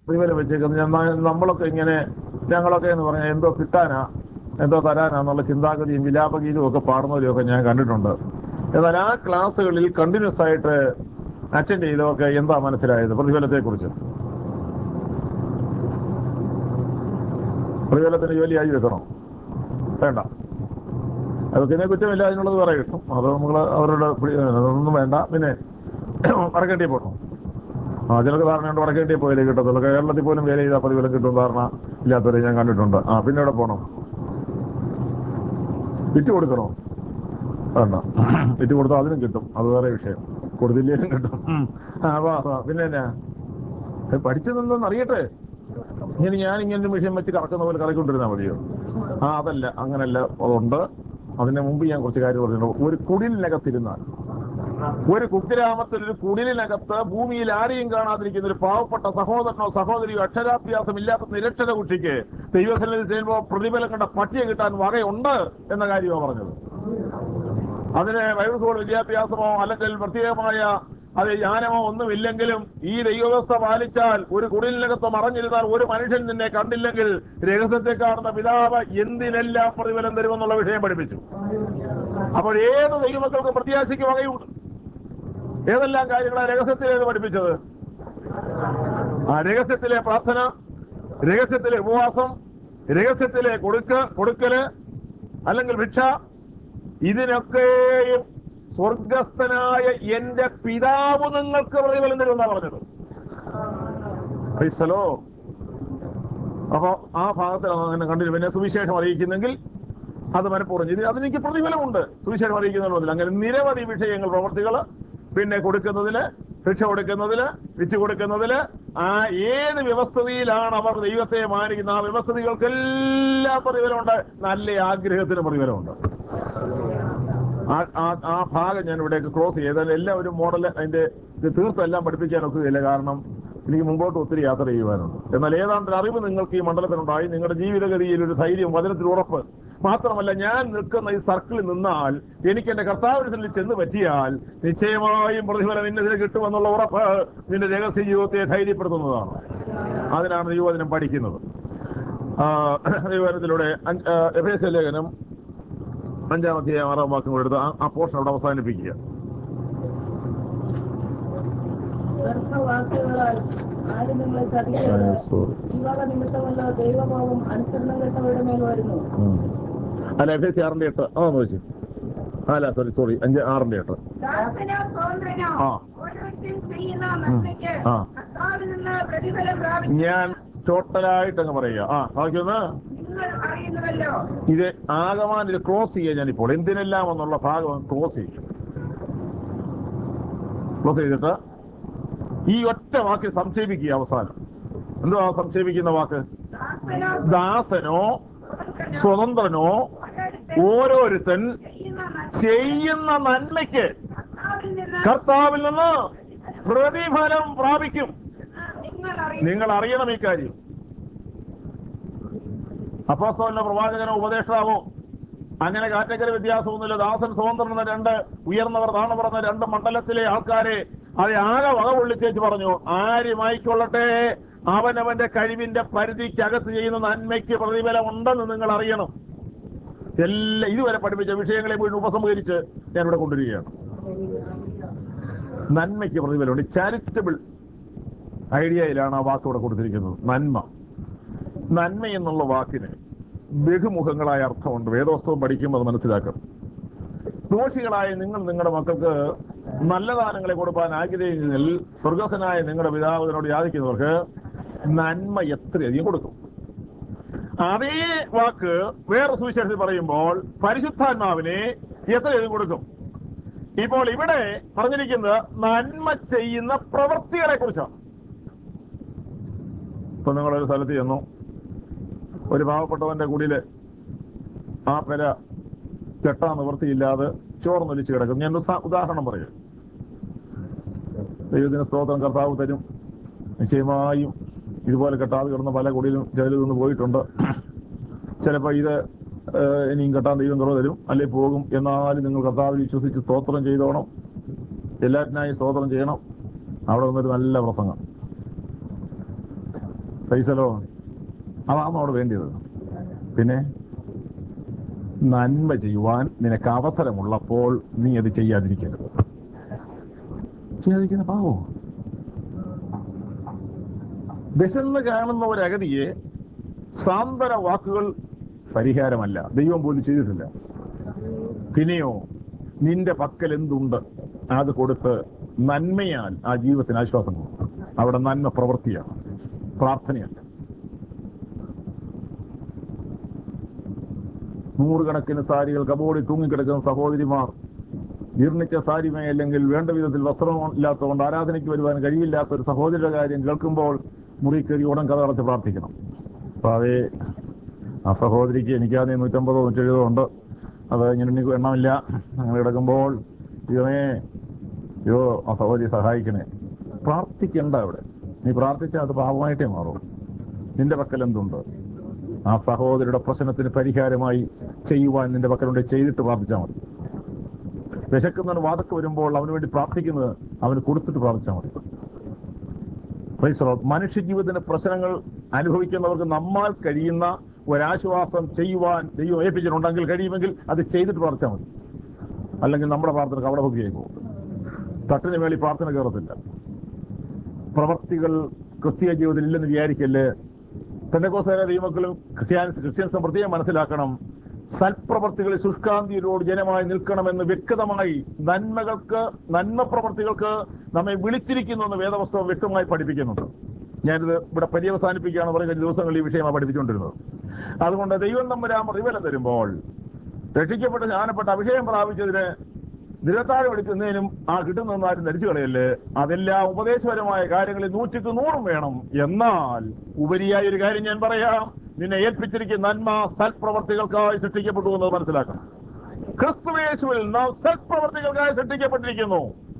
പ്രതിഫലം വെച്ചേക്കുന്നത് ഞാൻ നമ്മളൊക്കെ ഇങ്ങനെ ഞങ്ങളൊക്കെ എന്ന് പറഞ്ഞാൽ എന്തോ കിട്ടാനാ എന്തോ തരാനാന്നുള്ള ചിന്താഗതിയും വിലാപഗീതവും ഒക്കെ പാടുന്നവരും ഒക്കെ ഞാൻ കണ്ടിട്ടുണ്ട് എന്നാൽ ആ ക്ലാസ്സുകളിൽ കണ്ടിന്യൂസ് ആയിട്ട് അറ്റൻഡ് ചെയ്തതൊക്കെ എന്താ മനസ്സിലായത് പ്രതിഫലത്തെക്കുറിച്ച് പ്രതിഫലത്തിന് ജോലിയായി വെക്കണോ വേണ്ട അതൊക്കെ ഇതിനെ കുറ്റമില്ല അതിനുള്ളത് വേറെ കിട്ടും അത് നമ്മൾ അവരുടെ പ്രി- അതൊന്നും വേണ്ട പിന്നെ വടക്കേണ്ടി പോകണം ആ ചിലർക്ക് ധാരണയുണ്ട് വടക്കേണ്ടി പോയാലേ കിട്ടത്തുള്ളൂ കേരളത്തിൽ പോലും വേല ചെയ്താൽ പ്രതിഫലം കിട്ടും ധാരണ ഇല്ലാത്തവരെ ഞാൻ കണ്ടിട്ടുണ്ട് ആ പിന്നെ എവിടെ പോകണം വിറ്റ് കൊടുക്കണോ വേണ്ട വിറ്റ് കൊടുത്താൽ അതിനും കിട്ടും അത് വേറെ വിഷയം കൊടുത്തില്ലേലും കിട്ടും ഉം. ആ വാ വാ പിന്നെ എന്നാ ഇത് പഠിച്ചതെന്തെന്ന് അറിയട്ടെ ഇങ്ങനെ ഞാൻ ഇങ്ങനെ ഒരു വിഷയം വെച്ച് കറക്കുന്ന പോലെ കറക്കൊണ്ടിരുന്നാൽ മതിയോ ആ അതല്ല അങ്ങനല്ല അതുണ്ട് അതിന് മുമ്പ് ഞാൻ കുറച്ച് കാര്യം പറഞ്ഞിട്ടുണ്ട് ഒരു കുടിലിനകത്തിരുന്നാൽ ഒരു കുഗ്രാമത്തിൽ ഒരു കുടിലിനകത്ത് ഭൂമിയിൽ ആരെയും കാണാതിരിക്കുന്ന ഒരു പാവപ്പെട്ട സഹോദരനോ സഹോദരിയോ അക്ഷരാഭ്യാസം ഇല്ലാത്ത നിരക്ഷര കുട്ടിക്ക് ദൈവസന്നിധി ചെയ്യുമ്പോൾ പ്രതിഫലം കണ്ട പട്ടിയെ കിട്ടാൻ വകയുണ്ട് എന്ന കാര്യമാണ് പറഞ്ഞത് അതിന് ബൈബിൾ സ്കൂൾ വിദ്യാഭ്യാസമോ അല്ലെങ്കിൽ പ്രത്യേകമായ അത് ജ്ഞാനമോ ഒന്നുമില്ലെങ്കിലും ഈ ദൈവവ്യവസ്ഥ പാലിച്ചാൽ ഒരു കുടിലിനകത്ത് മറഞ്ഞിരുന്നാൽ ഒരു മനുഷ്യൻ നിന്നെ കണ്ടില്ലെങ്കിൽ രഹസ്യത്തെ കാണുന്ന പിതാവ് എന്തിനെല്ലാം പ്രതിഫലം തരുമെന്നുള്ള വിഷയം പഠിപ്പിച്ചു അപ്പോൾ ഏത് ദൈവമക്കൾക്ക് പ്രത്യാശയ്ക്ക് വകയുണ്ട് ഏതെല്ലാം കാര്യങ്ങളാണ് രഹസ്യത്തിലേത് പഠിപ്പിച്ചത് ആ രഹസ്യത്തിലെ പ്രാർത്ഥന രഹസ്യത്തിലെ ഉപവാസം രഹസ്യത്തിലെ കൊടുക്ക് കൊടുക്കല് അല്ലെങ്കിൽ ഭിക്ഷ ഇതിനൊക്കെയും സ്വർഗസ്ഥനായ എന്റെ പിതാവ് നിങ്ങൾക്ക് പ്രതിഫലം തരുമെന്നാ പറഞ്ഞത് ക്രൈസ്തലോ അപ്പൊ ആ ഭാഗത്തിലാണ് അങ്ങനെ കണ്ടില്ല പിന്നെ സുവിശേഷം അറിയിക്കുന്നെങ്കിൽ അത് മനഃപൂർവ്വം ചെയ്ത് അതിനെനിക്ക് പ്രതിഫലമുണ്ട് സുവിശേഷം അറിയിക്കുന്നതിൽ അങ്ങനെ നിരവധി വിഷയങ്ങൾ പ്രവർത്തികൾ പിന്നെ കൊടുക്കുന്നതില് ഭിക്ഷ കൊടുക്കുന്നതില് വിറ്റ് കൊടുക്കുന്നതില് ആ ഏത് വ്യവസ്ഥിതിയിലാണ് അവർ ദൈവത്തെ മാനിക്കുന്ന ആ വ്യവസ്ഥിതികൾക്കെല്ലാം പ്രതിഫലമുണ്ട് നല്ല ആഗ്രഹത്തിന് പ്രതിഫലമുണ്ട് ആ- ആ- ആ ഭാഗം ഞാൻ ഇവിടേക്ക് ക്രോസ് ചെയ്താൽ എല്ലാം ഒരു മോഡൽ അതിന്റെ ഇത് തീർത്തും എല്ലാം പഠിപ്പിക്കാൻ ഒക്കുകയില്ല കാരണം എനിക്ക് മുമ്പോട്ട് ഒത്തിരി യാത്ര ചെയ്യുവാനുണ്ട് എന്നാൽ ഏതാണ്ട് ഒരു അറിവ് നിങ്ങൾക്ക് ഈ മണ്ഡലത്തിനുണ്ടായി നിങ്ങളുടെ ജീവിതഗതിയിൽ ഒരു ധൈര്യം വചനത്തിൽ ഉറപ്പ് മാത്രമല്ല ഞാൻ നിൽക്കുന്ന ഈ സർക്കിളിൽ നിന്നാൽ എനിക്ക് എന്റെ കർത്താവിന് ചെന്ന് പറ്റിയാൽ നിശ്ചയമായും പ്രതിഫലം ഇന്നതിന് കിട്ടുമെന്നുള്ള ഉറപ്പ് നിന്റെ രഹസ്യ ജീവിതത്തെ ധൈര്യപ്പെടുത്തുന്നതാണ് അതിനാണ് ദൈവവചനം പഠിക്കുന്നത് ആ, ദൈവവചനത്തിലൂടെ അഞ്ച്- ആ, എഫേസ്യ ലേഖനം അഞ്ചാമത്തെ ആറാം വാക്യം കൂടെ എടുത്ത് ആ- ആ പോർഷൻ അവിടെ അവസാനിപ്പിക്കുക വാക്കുകളാൽ ആരും നിങ്ങളെ ചതിക്കരുത് സോറി ഈ വക നിമിത്തമല്ലോ ദൈവഭാവം അനുസരണം കെട്ടവരുടെ മേൽ വരുന്നു അല്ല എഫ് എസ് ആറിന്റെ എട്ട് ആ നോക്കി അല്ല സോറി സോറി അഞ്ച് ആറിന്റെ എട്ട് ദാസനോ സ്വതന്ത്രനോ ആ. ഓരോരുത്തരും ചെയ്യുന്ന നന്മയ്ക്ക് ആ. കർത്താവിൽ നിന്ന് പ്രതിഫലം പ്രാപിക്കും ഞാൻ ടോട്ടലായിട്ട് അങ്ങ് പറയുക ആ ബാക്കിയൊന്ന് നിങ്ങൾ അറിയുന്നുവല്ലോ ഇത് ആകമാൻ ഇത് ക്ലോസ് ചെയ്യാൻ ഞാനിപ്പോൾ എന്തിനെല്ലാം എന്നുള്ള ഭാഗം ക്ലോസ് ചെയ്യും ക്ലോസ് ചെയ്തിട്ട് ഈ ഒറ്റ വാക്ക് സംക്ഷേപിക്കുക അവസാനം എന്തുവാ സംക്ഷേപിക്കുന്ന വാക്ക് ദാസനോ ദാസനോ സ്വതന്ത്രനോ സ്വതന്ത്രനോ ഓരോരുത്തരും ഓരോരുത്തൻ ചെയ്യുന്ന നന്മ ചെയ്യുന്ന നന്മയ്ക്ക് കർത്താവിൽ നിന്ന് കർത്താവിൽ നിന്ന് പ്രതിഫലം പ്രാപിക്കും നിങ്ങൾ അറിയുന്നു നിങ്ങൾ അറിയണം ഈ കാര്യം അപ്പോസ്തലനോ പ്രവാചകനോ ഉപദേഷ്ടാവോ അങ്ങനെ കാറ്റഗറി വ്യത്യാസമൊന്നുമില്ല ദാസൻ സ്വതന്ത്രൻ എന്ന രണ്ട് ഉയർന്നവർ താണവർ എന്ന രണ്ട് മണ്ഡലത്തിലെ ആൾക്കാരെ അത് ആകെ വക പൊള്ളിച്ചേച്ച് പറഞ്ഞു ആരുമായിക്കൊള്ളട്ടെ അവനവന്റെ കഴിവിന്റെ പരിധിക്കകത്ത് ചെയ്യുന്ന നന്മയ്ക്ക് പ്രതിഫലം ഉണ്ടെന്ന് നിങ്ങൾ അറിയണം എല്ലാ ഇതുവരെ പഠിപ്പിച്ച വിഷയങ്ങളെ മുഴുവൻ ഉപസംഹരിച്ച് ഞാനിവിടെ കൊണ്ടുവരികയാണ് നന്മയ്ക്ക് പ്രതിഫലമുണ്ട് ചാരിറ്റബിൾ ഐഡിയയിലാണ് ആ വാക്കോടെ കൊടുത്തിരിക്കുന്നത് നന്മ നന്മ എന്നുള്ള വാക്കിന് ബഹുമുഖങ്ങളായ അർത്ഥമുണ്ട് വേദോസ്തവം പഠിക്കുമ്പോൾ അത് മനസ്സിലാക്കണം ദോഷികളായ നിങ്ങൾ നിങ്ങളുടെ മക്കൾക്ക് നല്ല ദാനങ്ങളെ കൊടുക്കാൻ ആഗ്രഹിക്കുന്നതിൽ സ്വർഗസ്വനായ നിങ്ങളുടെ പിതാവിനോട് യാചിക്കുന്നവർക്ക് നന്മ എത്രയധികം കൊടുക്കും അതേ വാക്ക് വേറെ സുവിശേഷത്തിൽ പറയുമ്പോൾ പരിശുദ്ധാത്മാവിനെ എത്രയധികം കൊടുക്കും ഇപ്പോൾ ഇവിടെ പറഞ്ഞിരിക്കുന്നത് നന്മ ചെയ്യുന്ന പ്രവൃത്തികളെ കുറിച്ചാണ് ഇപ്പൊ നിങ്ങളൊരു സ്ഥലത്ത് ചെന്നു ഒരു പാവപ്പെട്ടവന്റെ കുടിയില് ആ പെര കെട്ടാൻ നിവൃത്തിയില്ലാതെ ചോർന്നൊലിച്ച് കിടക്കും ഞാൻ ഒരു സ- ഉദാഹരണം പറയാം ദൈവത്തിന് സ്തോത്രം കർത്താവ് തരും നിശ്ചയമായും ഇതുപോലെ കെട്ടാതെ കിടന്ന പല കുടിയിലും ജയിലിൽ നിന്ന് പോയിട്ടുണ്ട് ചിലപ്പോൾ ഇത് ഏഹ്, ഇനിയും കെട്ടാൻ ദൈവം തുറ തരും അല്ലെ പോകും എന്നാലും നിങ്ങൾ കർത്താവിൽ വിശ്വസിച്ച് സ്തോത്രം ചെയ്തോണം എല്ലാറ്റിനായി സ്തോത്രം ചെയ്യണം അവിടെ നിന്നൊരു നല്ല പ്രസംഗം പൈസലോ അതാണ് അവിടെ വേണ്ടിയത് പിന്നെ നന്മ ചെയ്യുവാൻ നിനക്ക് അവസരമുള്ളപ്പോൾ നീ അത് ചെയ്യാതിരിക്കരുത് ചെയ്യാതിരിക്കുന്ന പാവോ വിശന്ന് കാണുന്ന ഒരു അഗതിയെ സാന്ത്വന വാക്കുകൾ പരിഹാരമല്ല ദൈവം പോലും ചെയ്തിട്ടില്ല പിന്നെയോ നിന്റെ പക്കൽ എന്തുണ്ട് അത് കൊടുത്ത് നന്മയാൽ ആ ജീവിതത്തിന് ആശ്വാസം കൊടുക്കും അവിടെ നന്മ പ്രവൃത്തിയാണ് പ്രാർത്ഥനയല്ല നൂറുകണക്കിന് സാരികൾ കബോടി തൂങ്ങിക്കിടക്കുന്ന സഹോദരിമാർ ജീർണിച്ച സാരിമേ അല്ലെങ്കിൽ വേണ്ട വിധത്തിൽ വസ്ത്രമില്ലാത്തതുകൊണ്ട് ആരാധനയ്ക്ക് വരുവാൻ കഴിയില്ലാത്ത ഒരു സഹോദരിയുടെ കാര്യം കേൾക്കുമ്പോൾ മുറി കയറി ഉടൻ കഥ അടച്ച് പ്രാർത്ഥിക്കണം അപ്പൊ അതേ ആ സഹോദരിക്ക് എനിക്കാതെ നൂറ്റമ്പതോ നൂറ്റെഴുപതോ ഉണ്ട് അത് ഇങ്ങനെ എനിക്ക് എണ്ണമില്ല അങ്ങനെ കിടക്കുമ്പോൾ ദൈവമേ അയ്യോ ആ സഹോദരി സഹായിക്കണേ പ്രാർത്ഥിക്കണ്ട അവിടെ നീ പ്രാർത്ഥിച്ചാൽ അത് പാപമായിട്ടേ മാറും നിന്റെ പക്കൽ എന്തുണ്ട് ആ സഹോദരിയുടെ പ്രശ്നത്തിന് പരിഹാരമായി ചെയ്യുവാൻ നിന്റെ പക്കലുണ്ട് ചെയ്തിട്ട് പ്രാർത്ഥിച്ചാൽ മതി വിശക്കുന്നവന് വാതക്ക് വരുമ്പോൾ അവന് വേണ്ടി പ്രാർത്ഥിക്കുന്നത് അവന് കൊടുത്തിട്ട് പ്രാർത്ഥിച്ചാൽ മതി Praise the Lord. മനുഷ്യ ജീവിതത്തിന്റെ പ്രശ്നങ്ങൾ അനുഭവിക്കുന്നവർക്ക് നമ്മാൽ കഴിയുന്ന ഒരാശ്വാസം ചെയ്യുവാൻ ദൈവം ഏൽപ്പിച്ചിട്ടുണ്ടെങ്കിൽ കഴിയുമെങ്കിൽ അത് ചെയ്തിട്ട് പ്രാർത്ഥിച്ചാൽ മതി അല്ലെങ്കിൽ നമ്മുടെ പ്രാർത്ഥനക്ക് അവിടെ ഭക്തിയായി പോകും തട്ടിന് മേളിൽ പ്രാർത്ഥന കയറത്തില്ല പ്രവർത്തികൾ ക്രിസ്തീയ ജീവിതത്തിൽ ഇല്ലെന്ന് വിചാരിക്കല്ലേ പെന്തക്കോസ്തേര ദൈവമക്കളും ക്രിസ്ത്യാനിസ് ക്രിസ്ത്യൻസും പ്രത്യേകം മനസ്സിലാക്കണം സൽപ്രവർത്തികളിൽ ശുഷ്കാന്തിയിലോട് ജനമായി നിൽക്കണമെന്ന് വ്യക്തമായി നന്മകൾക്ക് നന്മ പ്രവർത്തികൾക്ക് നമ്മെ വിളിച്ചിരിക്കുന്നു എന്ന് വേദപുസ്തകം വ്യക്തമായി പഠിപ്പിക്കുന്നുണ്ട് ഞാനിത് ഇവിടെ പര്യവസാനിപ്പിക്കുകയാണ് പറയുന്ന ദിവസങ്ങളിൽ ഈ വിഷയമാണ് പഠിപ്പിച്ചുകൊണ്ടിരുന്നത് അതുകൊണ്ട് ദൈവം തമ്പുരാൻ റിവല തരുമ്പോൾ രക്ഷിക്കപ്പെട്ട് ജ്ഞാനപ്പെട്ട അഭിഷേകം പ്രാപിച്ചതിന് നിരത്താഴം എടുക്കുന്നതിനും ആ കിട്ടുന്നതെന്ന് ആരും ധരിച്ചു കളയല്ലേ അതെല്ലാം ഉപദേശപരമായ കാര്യങ്ങളിൽ നൂറ്റിക്ക് നൂറും വേണം എന്നാൽ ഉപരിയായ ഒരു കാര്യം ഞാൻ പറയാം നിന്നെ ഏൽപ്പിച്ചിരിക്കുന്ന നന്മ സൽപ്രവർത്തികൾക്കായി സൃഷ്ടിക്കപ്പെട്ടു എന്നത് മനസ്സിലാക്കണം ക്രിസ്തുവേശുവിൽ നാം സൽപ്രവർത്തികൾക്കായി സൃഷ്ടിക്കപ്പെട്ടിരിക്കുന്നു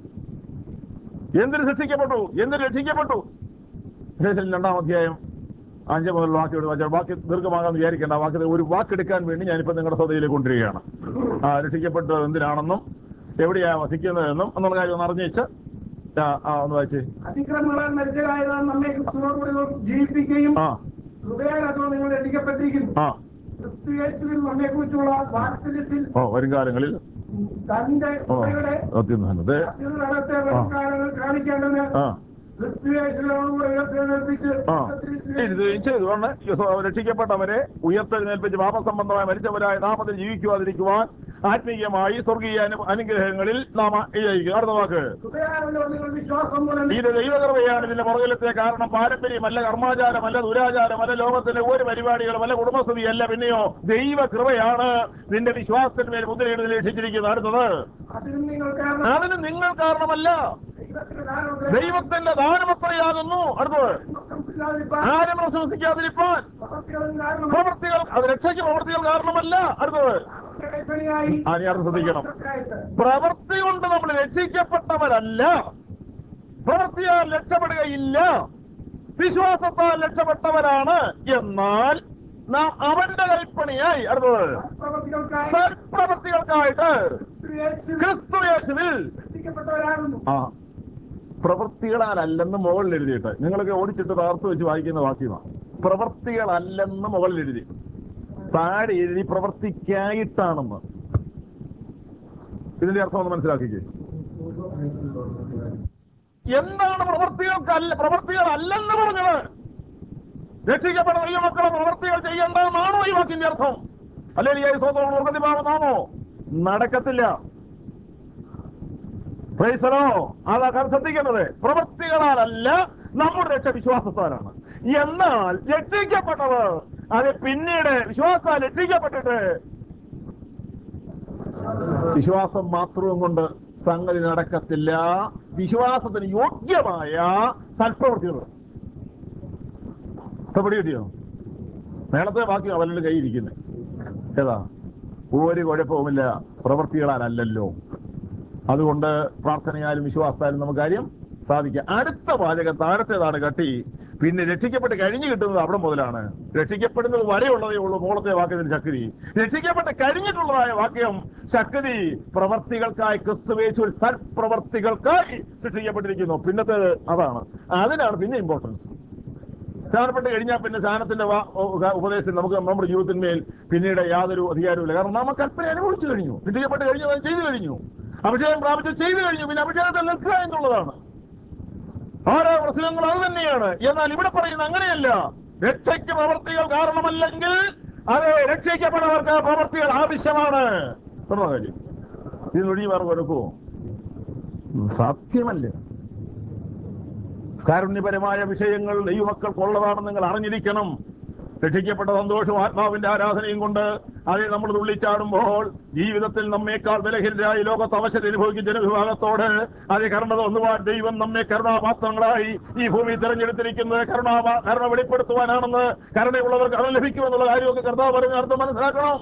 എന്തിന് സൃഷ്ടിക്കപ്പെട്ടു എന്തിന് രക്ഷിക്കപ്പെട്ടു ദേശം രണ്ടാം അധ്യായം അഞ്ച് മുതൽ വാക്ക് വാക്യം വാക്ക് ദീർഘമാകാന്ന് വിചാരിക്കേണ്ട വാക്ക് ഒരു വാക്കെടുക്കാൻ വേണ്ടി ഞാനിപ്പോ നിങ്ങളുടെ ശ്രദ്ധയിലേക്ക് കൊണ്ടുവരികയാണ് ആ രക്ഷിക്കപ്പെട്ടത് എന്തിനാണെന്നും എവിടെയാ വസിക്കുന്നതെന്നും എന്നുള്ള കാര്യം ഒന്ന് അറിഞ്ഞേച്ച് ആ, ആ, ഒന്ന് വായിച്ചേ അതിക്രമങ്ങളാൽ മരിച്ചതായത് നമ്മെ ക്രിസ്തുവോടുകൂടി ജീവിപ്പിക്കുകയും ആ ഹൃദയാലോ നിങ്ങൾ രക്ഷിക്കപ്പെട്ടിരിക്കുന്നു ആ ക്രിസ്തുയേശുവിൽ നമ്മെ കുറിച്ചുള്ള വാത്സല്യത്തിൽ ഓ വരും കാലങ്ങളിൽ തന്റെ ഓ കൃപയുടെ അത്യുന്നതേ നടത്തെ കാലങ്ങൾ കാണിക്കേണ്ടതിന് ആ ക്രിസ്തുയേശുവിനോടുകൂടി ഉയർത്തെഴുന്നേൽപ്പിച്ച് ആ ഇത് ചെയ്തുകൊണ്ട് രക്ഷിക്കപ്പെട്ടവരെ ഉയർത്തെഴുന്നേൽപ്പിച്ച് പാപസംബന്ധമായി മരിച്ചവരായ നാമത്തിൽ ജീവിക്കുവാതിരിക്കുവാൻ ആത്മീയമായി സ്വർഗീയ അനു- അനുഗ്രഹങ്ങളിൽ നാം ഇരിക്കും അടുത്ത വാക്ക് ഹൃദയാലോ നിങ്ങൾ വിശ്വാസം മൂലം ഇത് ദൈവകൃപയാണ് ഇതിന്റെ പുറകിലത്തെ കാരണം പാരമ്പര്യമല്ല കർമാചാരമല്ല ദുരാചാരമല്ല ലോകത്തിന്റെ ഒരു പരിപാടികളുമല്ല കുടുംബസ്ഥിതിയല്ല പിന്നെയോ ദൈവകൃപയാണ് നിന്റെ വിശ്വാസത്തിന്മേൽ മുദ്രയിട്ട് രക്ഷിച്ചിരിക്കുന്നത് അടുത്തത് അതിനും നിങ്ങൾ കാരണം അതിന് നിങ്ങൾ കാരണമല്ല ദൈവത്തിന്റെ ദാനവും ദൈവത്തിന്റെ ദാനമത്രയാകുന്നു അടുത്തത് ഇല്ലാതിരിപ്പാൻ ആരും പ്രശംസിക്കാതിരിപ്പാൻ പ്രവൃത്തികളും കാരണം പ്രവൃത്തികൾ അത് രക്ഷയ്ക്ക് പ്രവൃത്തികൾ കാരണമല്ല അടുത്തത് കൈപ്പണിയായി ആ നീ അത് ശ്രദ്ധിക്കണം ആയിട്ട് പ്രവൃത്തി കൊണ്ട് നമ്മൾ രക്ഷിക്കപ്പെട്ടവരല്ല പ്രവൃത്തിയാൽ രക്ഷപ്പെടുകയില്ല വിശ്വാസത്താൽ രക്ഷപ്പെട്ടവരാണ് എന്നാൽ നാം അവന്റെ കൽപ്പണിയായി അടുത്തത് പ്രവൃത്തികൾക്കായി സൽപ്രവൃത്തികൾക്കായിട്ട് ക്രിസ്തുയേശുവിൽ ക്രിസ്തു യേശുവിൽ രക്ഷിക്കപ്പെട്ടവരാകുന്നു ആ പ്രവൃത്തികളാലല്ലെന്ന് മുകളിൽ എഴുതിയിട്ട് നിങ്ങളൊക്കെ ഓടിച്ചിട്ട് താർത്തു വെച്ച് വായിക്കുന്ന വാക്യമാണ് പ്രവൃത്തികളല്ലെന്ന് മുകളിൽ എഴുതി താഴെ എഴുതി പ്രവർത്തിക്കായിട്ടാണെന്ന് ഇതിന്റെ അർത്ഥം ഒന്ന് മനസ്സിലാക്കിക്കേ എന്താണ് പ്രവൃത്തികൾക്കല്ല പ്രവൃത്തികളല്ലെന്ന് പറഞ്ഞത് രക്ഷിക്കപ്പെട്ട ദൈവമക്കളെ പ്രവൃത്തികൾ ചെയ്യേണ്ടതെന്നാണോ ഈ വാക്കിന്റെ അർത്ഥം അല്ലെങ്കിൽ ഈ സ്വന്തം നിർഗതിഭാവമാണോ നടക്കത്തില്ല പ്രൈസലോ അതാക്കാൻ ശ്രദ്ധിക്കേണ്ടത് പ്രവൃത്തികളാലല്ല നമ്മുടെ രക്ഷ വിശ്വാസത്താലാണ് എന്നാൽ രക്ഷിക്കപ്പെട്ടത് അത് പിന്നീട് വിശ്വാസത്താൽ രക്ഷിക്കപ്പെട്ടിട്ട് വിശ്വാസം മാത്രവും കൊണ്ട് സംഗതി നടക്കത്തില്ല വിശ്വാസത്തിന് യോഗ്യമായ സൽപ്രവൃത്തികൾ ഇപ്പൊ പിടി കിട്ടിയോ മേളത്തെ ബാക്കി അവരുടെ കൈയിരിക്കുന്നത് ഏതാ ഒരു കുഴപ്പവുമില്ല പ്രവൃത്തികളാലല്ലോ അതുകൊണ്ട് പ്രാർത്ഥനയാലും വിശ്വാസത്താലും നമുക്ക് കാര്യം സാധിക്കാം അടുത്ത വാചകം താഴത്തേതാണ് കട്ടി പിന്നെ രക്ഷിക്കപ്പെട്ട് കഴിഞ്ഞു കിട്ടുന്നത് അവിടെ മുതലാണ് രക്ഷിക്കപ്പെടുന്നത് വരെയുള്ളതേ ഉള്ളൂ മോളത്തെ വാക്യത്തിന് ശക്തി രക്ഷിക്കപ്പെട്ട് കഴിഞ്ഞിട്ടുള്ളതായ വാക്യം ശക്തി പ്രവർത്തികൾക്കായി ക്രിസ്തുവേശുവിൽ സൽപ്രവർത്തികൾക്കായി സൃഷ്ടിക്കപ്പെട്ടിരിക്കുന്നു പിന്നത്തേത് അതാണ് അതിനാണ് പിന്നെ ഇമ്പോർട്ടൻസ് സ്നാനപ്പെട്ട് കഴിഞ്ഞാൽ പിന്നെ സ്നാനത്തിന്റെ വാ- ഓ- ഉ- ഉപദേശം നമുക്ക് നമ്മുടെ ജീവിതത്തിന്മേൽ പിന്നീട് യാതൊരു അധികാരമില്ല കാരണം നാം ആ കൽപ്പന അനുഭവിച്ചു കഴിഞ്ഞു രക്ഷിക്കപ്പെട്ട് കഴിഞ്ഞു അത് ചെയ്തു കഴിഞ്ഞു അഭിഷേകം പ്രാപിച്ച് ചെയ്തു കഴിഞ്ഞു പിന്നെ അഭിഷേകത്തിൽ നിൽക്കുക എന്നുള്ളതാണ് ആരോ പ്രശ്നങ്ങൾ അത് തന്നെയാണ് എന്നാൽ ഇവിടെ പറയുന്ന അങ്ങനെയല്ല രക്ഷയ്ക്ക് പ്രവർത്തികൾ കാരണമല്ലെങ്കിൽ അത് രക്ഷിക്കപ്പെട്ടവർക്ക് പ്രവർത്തികൾ ആവശ്യമാണ് പറഞ്ഞ കാര്യം ഇതിനൊഴി വേറെ കൊടുക്കുമോ സാധ്യമല്ല കാരുണ്യപരമായ വിഷയങ്ങൾ ദൈവമക്കൾക്കുള്ളതാണെന്ന് നിങ്ങൾ അറിഞ്ഞിരിക്കണം രക്ഷിക്കപ്പെട്ട സന്തോഷവും ആത്മാവിന്റെ ആരാധനയും കൊണ്ട് അതിൽ നമ്മൾ തുള്ളിച്ചാടുമ്പോൾ ജീവിതത്തിൽ നമ്മേക്കാൾ ബലഹീനരായി ലോകത്ത് അവശത അനുഭവിക്കുന്ന ജനവിഭാഗത്തോട് അത് കരുണത ഒന്നുവാൻ ദൈവം നമ്മെ കരുണാപാത്രങ്ങളായി ഈ ഭൂമി തിരഞ്ഞെടുത്തിരിക്കുന്നത് കരുണാ കരുണ വെളിപ്പെടുത്തുവാനാണെന്ന് കരുണയുള്ളവർക്ക് കരുണ ലഭിക്കുമെന്നുള്ള കാര്യമൊക്കെ കർത്താവ് പറഞ്ഞ അർത്ഥം മനസ്സിലാക്കണം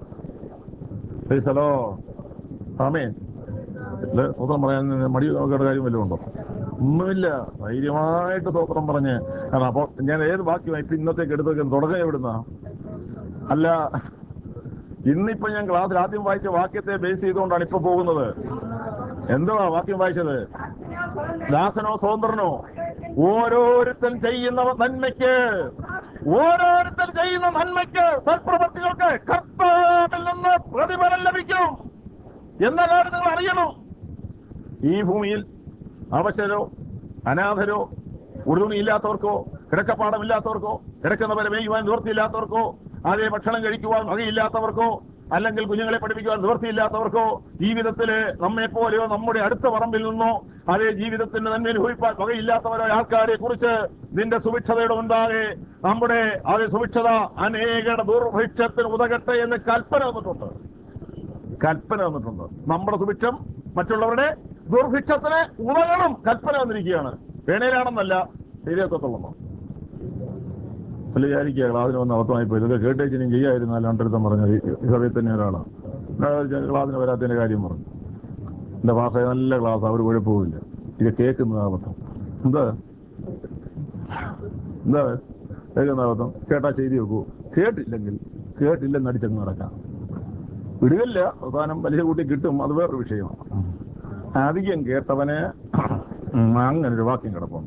Praise the Lord. ആമേൻ അല്ല സ്വതന്ത്രം പറയാൻ മടി നോക്കേണ്ട കാര്യം വല്ലതും ഉണ്ടോ ഒന്നുമില്ല ധൈര്യമായിട്ട് സ്വതന്ത്രം പറഞ്ഞ് കാരണം അപ്പൊ ഞാൻ ഏത് വാക്യമായി ഇപ്പൊ ഇന്നത്തേക്ക് എടുത്തൊക്കെ തുടങ്ങുക എവിടുന്ന അല്ല ഇന്നിപ്പോ ഞാൻ ക്ലാസ്സിൽ ആദ്യം വായിച്ച വാക്യത്തെ ബേസ് ചെയ്തുകൊണ്ടാണ് ഇപ്പൊ പോകുന്നത് എന്തുവാ വാക്യം വായിച്ചത് ദാസനോ സ്വതന്ത്രനോ ഓരോരുത്തൻ ചെയ്യുന്ന നന്മയ്ക്ക് ഓരോരുത്തൻ ചെയ്യുന്ന നന്മയ്ക്ക് സൽപ്രവർത്തികൾക്ക് കർത്താവിൽ നിന്ന് പ്രതിഫലം ലഭിക്കും എന്ന കാര്യം നിങ്ങൾ അറിയണം ഈ ഭൂമിയിൽ അവശരോ അനാഥരോ ഉടുതുണിയില്ലാത്തവർക്കോ കിടക്കപ്പാടമില്ലാത്തവർക്കോ കിടക്കുന്നവരെ മേയുവാൻ നിവൃത്തിയില്ലാത്തവർക്കോ അതേ ഭക്ഷണം കഴിക്കുവാൻ വകയില്ലാത്തവർക്കോ അല്ലെങ്കിൽ കുഞ്ഞുങ്ങളെ പഠിപ്പിക്കുവാൻ നിവൃത്തിയില്ലാത്തവർക്കോ ജീവിതത്തില് നമ്മെ പോലെയോ നമ്മുടെ അടുത്ത പറമ്പിൽ നിന്നോ അതേ ജീവിതത്തിന്റെ നന്മ അനുഭവിപ്പാൻ വകയില്ലാത്തവരോ ആൾക്കാരെ കുറിച്ച് നിന്റെ സുഭിക്ഷതയുടെ മുൻപാകെ നമ്മുടെ അതേ സുഭിക്ഷത അനേകരുടെ ദുർഭിക്ഷത്തിന് ഉതകട്ടെ എന്ന് കൽപ്പന വന്നിട്ടുണ്ട് കൽപ്പന വന്നിട്ടുണ്ട് നമ്മുടെ സുഭിക്ഷം മറ്റുള്ളവരുടെ ദുർഭിക്ഷത്തിന് ഉതകണം കൽപ്പന വന്നിരിക്കുകയാണ് വേണേലാണെന്നല്ല ശരിയാക്കത്തുള്ളൂ അല്ല വിചാരിക്കുക ക്ലാസ്സിന് വന്ന് അബദ്ധമായി പോയി ഇതൊക്കെ കേട്ടേച്ചിനും ചെയ്യായിരുന്നു രണ്ടിടത്തും പറഞ്ഞത് ഈ സമയത്ത് തന്നെ ഒരാളാണ് ക്ലാസ്സിന് വരാത്തതിന്റെ കാര്യം പറഞ്ഞു എന്റെ ഭാഷ നല്ല ക്ലാസ് അവർ കുഴപ്പമില്ല ഇത് കേൾക്കുന്നത് അബദ്ധം എന്താ എന്താ കേൾക്കുന്ന അബദ്ധം കേട്ടാ ചെയ്തി വെക്കൂ കേട്ടില്ലെങ്കിൽ കേട്ടില്ലെന്ന് അടിച്ചങ്ങ് നടക്കാം വിടുകല്ല അവസാനം പലിശ കൂട്ടി കിട്ടും അത് വേറൊരു വിഷയമാണ് അധികം കേട്ടവന് ഉം, അങ്ങനെ ഒരു വാക്യം കിടപ്പുണ്ട്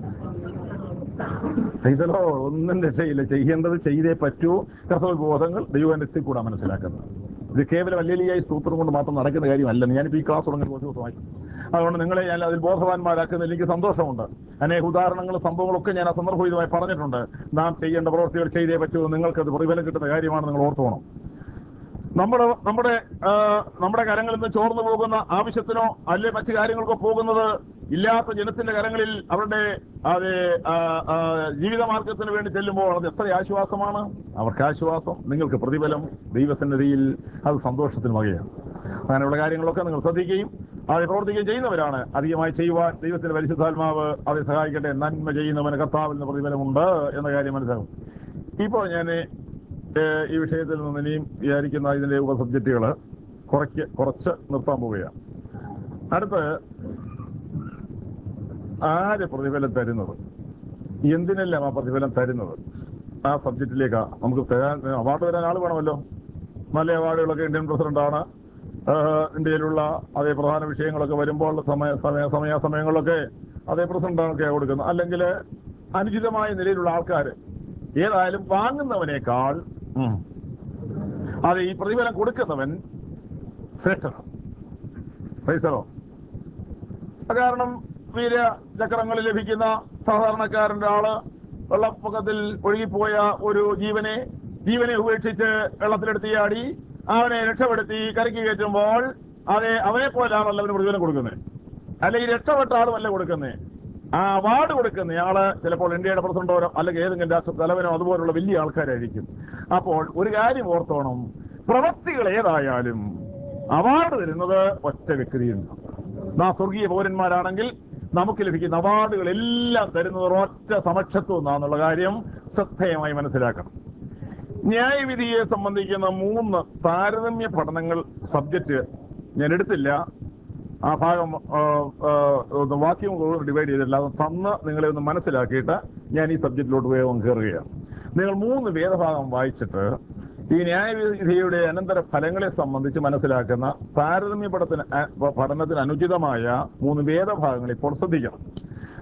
ഫൈസലോ ഒന്നും രക്ഷയില്ല ചെയ്യേണ്ടത് ചെയ്തേ പറ്റൂ കർത്തവ്യ ബോധങ്ങൾ ദൈവത്തിൽ കൂടെ മനസ്സിലാക്കുന്നത് ഇത് കേവലം അല്ലേലിയായി സ്തോത്രം കൊണ്ട് മാത്രം നടക്കുന്ന കാര്യമല്ല ഞാനിപ്പോ ഈ ക്ലാസ് തുടങ്ങി കുറച്ച് ദിവസമായി അതുകൊണ്ട് നിങ്ങളെ ഞാൻ അതിൽ ബോധവാന്മാരാക്കുന്നതിൽ എനിക്ക് സന്തോഷമുണ്ട് അനേക ഉദാഹരണങ്ങളും സംഭവങ്ങളൊക്കെ ഞാൻ ആ സന്ദർഭവിതമായി പറഞ്ഞിട്ടുണ്ട് നാം ചെയ്യേണ്ട പ്രവൃത്തികൾ ചെയ്തേ പറ്റൂ നിങ്ങൾക്കത് പ്രതിഫലം കിട്ടുന്ന കാര്യമാണ് നിങ്ങൾ ഓർത്തോണം നമ്മുടെ നമ്മുടെ ആ, നമ്മുടെ കരങ്ങളിൽ നിന്ന് ചോർന്നു പോകുന്ന ആവശ്യത്തിനോ അല്ലെ മറ്റു കാര്യങ്ങൾക്കോ പോകുന്നത് ഇല്ലാത്ത ജനത്തിന്റെ കരങ്ങളിൽ അവരുടെ അതെ ആ, ആ, ജീവിതമാർഗത്തിന് വേണ്ടി ചെല്ലുമ്പോൾ അത് എത്ര ആശ്വാസമാണ് അവർക്ക് ആശ്വാസം നിങ്ങൾക്ക് പ്രതിഫലം ദൈവസന്നിധിയിൽ അത് സന്തോഷത്തിന് വകയാണ് അങ്ങനെയുള്ള കാര്യങ്ങളൊക്കെ നിങ്ങൾ ശ്രദ്ധിക്കുകയും അത് പ്രവർത്തിക്കുകയും ചെയ്യുന്നവരാണ് അധികമായി ചെയ്യുവാൻ ദൈവത്തിന്റെ പരിശുദ്ധാത്മാവ് അവരെ സഹായിക്കട്ടെ നന്മ ചെയ്യുന്നവന് കർത്താവിൽ നിന്ന് പ്രതിഫലമുണ്ട് എന്ന കാര്യം മനസ്സിലാകും ഇപ്പോൾ ഞാൻ ഏഹ് ഈ വിഷയത്തിൽ നിന്ന് ഇനിയും വിചാരിക്കുന്ന ഇതിന്റെ ഉപസബ്ജക്റ്റുകൾ കുറയ്ക്ക് കുറച്ച് നിർത്താൻ പോവുകയാണ് അടുത്ത് ആര് പ്രതിഫലം തരുന്നത് എന്തിനെല്ലാം ആ പ്രതിഫലം തരുന്നത് ആ സബ്ജക്റ്റിലേക്കാ നമുക്ക് തരാൻ അവാർഡ് തരാൻ ആൾ വേണമല്ലോ നല്ല അവാർഡുകളൊക്കെ ഇന്ത്യൻ പ്രസിഡന്റാണ് ആഹ് ഇന്ത്യയിലുള്ള അതേ പ്രധാന വിഷയങ്ങളൊക്കെ വരുമ്പോൾ സമയ സമയ സമയാസമയങ്ങളിലൊക്കെ അതേ പ്രസിഡന്റാണൊക്കെ കൊടുക്കുന്നത് അല്ലെങ്കിൽ അനുചിതമായ നിലയിലുള്ള ആൾക്കാർ ഏതായാലും വാങ്ങുന്നവനേക്കാൾ ഉം, അത് ഈ പ്രതിഫലം കൊടുക്കുന്നവൻ ശ്രേഷ്ഠനാണ് പൈസറോ കാരണം വീര ചക്രങ്ങളിൽ ലഭിക്കുന്ന സാധാരണക്കാരന്റെ ആള് വെള്ളപ്പൊക്കത്തിൽ ഒഴുകിപ്പോയ ഒരു ജീവനെ ജീവനെ ഉപേക്ഷിച്ച് വെള്ളത്തിലെടുത്ത് ചാടി അവനെ രക്ഷപ്പെടുത്തി കരയ്ക്ക് കയറ്റുമ്പോൾ അതെ അവനെ പോലാണല്ലോ അവന് പ്രതിഫലം കൊടുക്കുന്നത് അല്ല ഈ രക്ഷപ്പെട്ട ആളുമല്ല കൊടുക്കുന്നത് ആ അവാർഡ് കൊടുക്കുന്ന ആള് ചിലപ്പോൾ ഇന്ത്യയുടെ പ്രസിഡന്റോ അല്ലെങ്കിൽ ഏതെങ്കിലും രാഷ്ട്ര തലവനോ അതുപോലുള്ള വലിയ ആൾക്കാരായിരിക്കും അപ്പോൾ ഒരു കാര്യം ഓർത്തോണം പ്രവൃത്തികൾ ഏതായാലും അവാർഡ് തരുന്നത് ഒറ്റ വ്യക്തിയുണ്ട് നാം സ്വർഗീയ പൗരന്മാരാണെങ്കിൽ നമുക്ക് ലഭിക്കുന്ന അവാർഡുകൾ എല്ലാം തരുന്നത് ഒറ്റ സമക്ഷത്വം എന്നാന്നുള്ള കാര്യം ശ്രദ്ധേയമായി മനസ്സിലാക്കണം ന്യായവിധിയെ സംബന്ധിക്കുന്ന മൂന്ന് താരതമ്യ പഠനങ്ങൾ സബ്ജക്റ്റ് ഞാൻ എടുത്തില്ല ആ ഭാഗം ആ, ആ, ഒന്ന് വാക്യം ഡിവൈഡ് ചെയ്തില്ല അത് തന്ന് നിങ്ങളെ ഒന്ന് മനസ്സിലാക്കിയിട്ട് ഞാൻ ഈ സബ്ജക്റ്റിലോട്ട് വേഗം കയറുകയാണ് നിങ്ങൾ മൂന്ന് വേദഭാഗം വായിച്ചിട്ട് ഈ ന്യായവിധിയുടെ അനന്തര ഫലങ്ങളെ സംബന്ധിച്ച് മനസ്സിലാക്കുന്ന താരതമ്യ പഠനത്തിന് അ- പഠനത്തിന് അനുചിതമായ മൂന്ന് വേദഭാഗങ്ങൾ ഇപ്പോൾ ശ്രദ്ധിക്കണം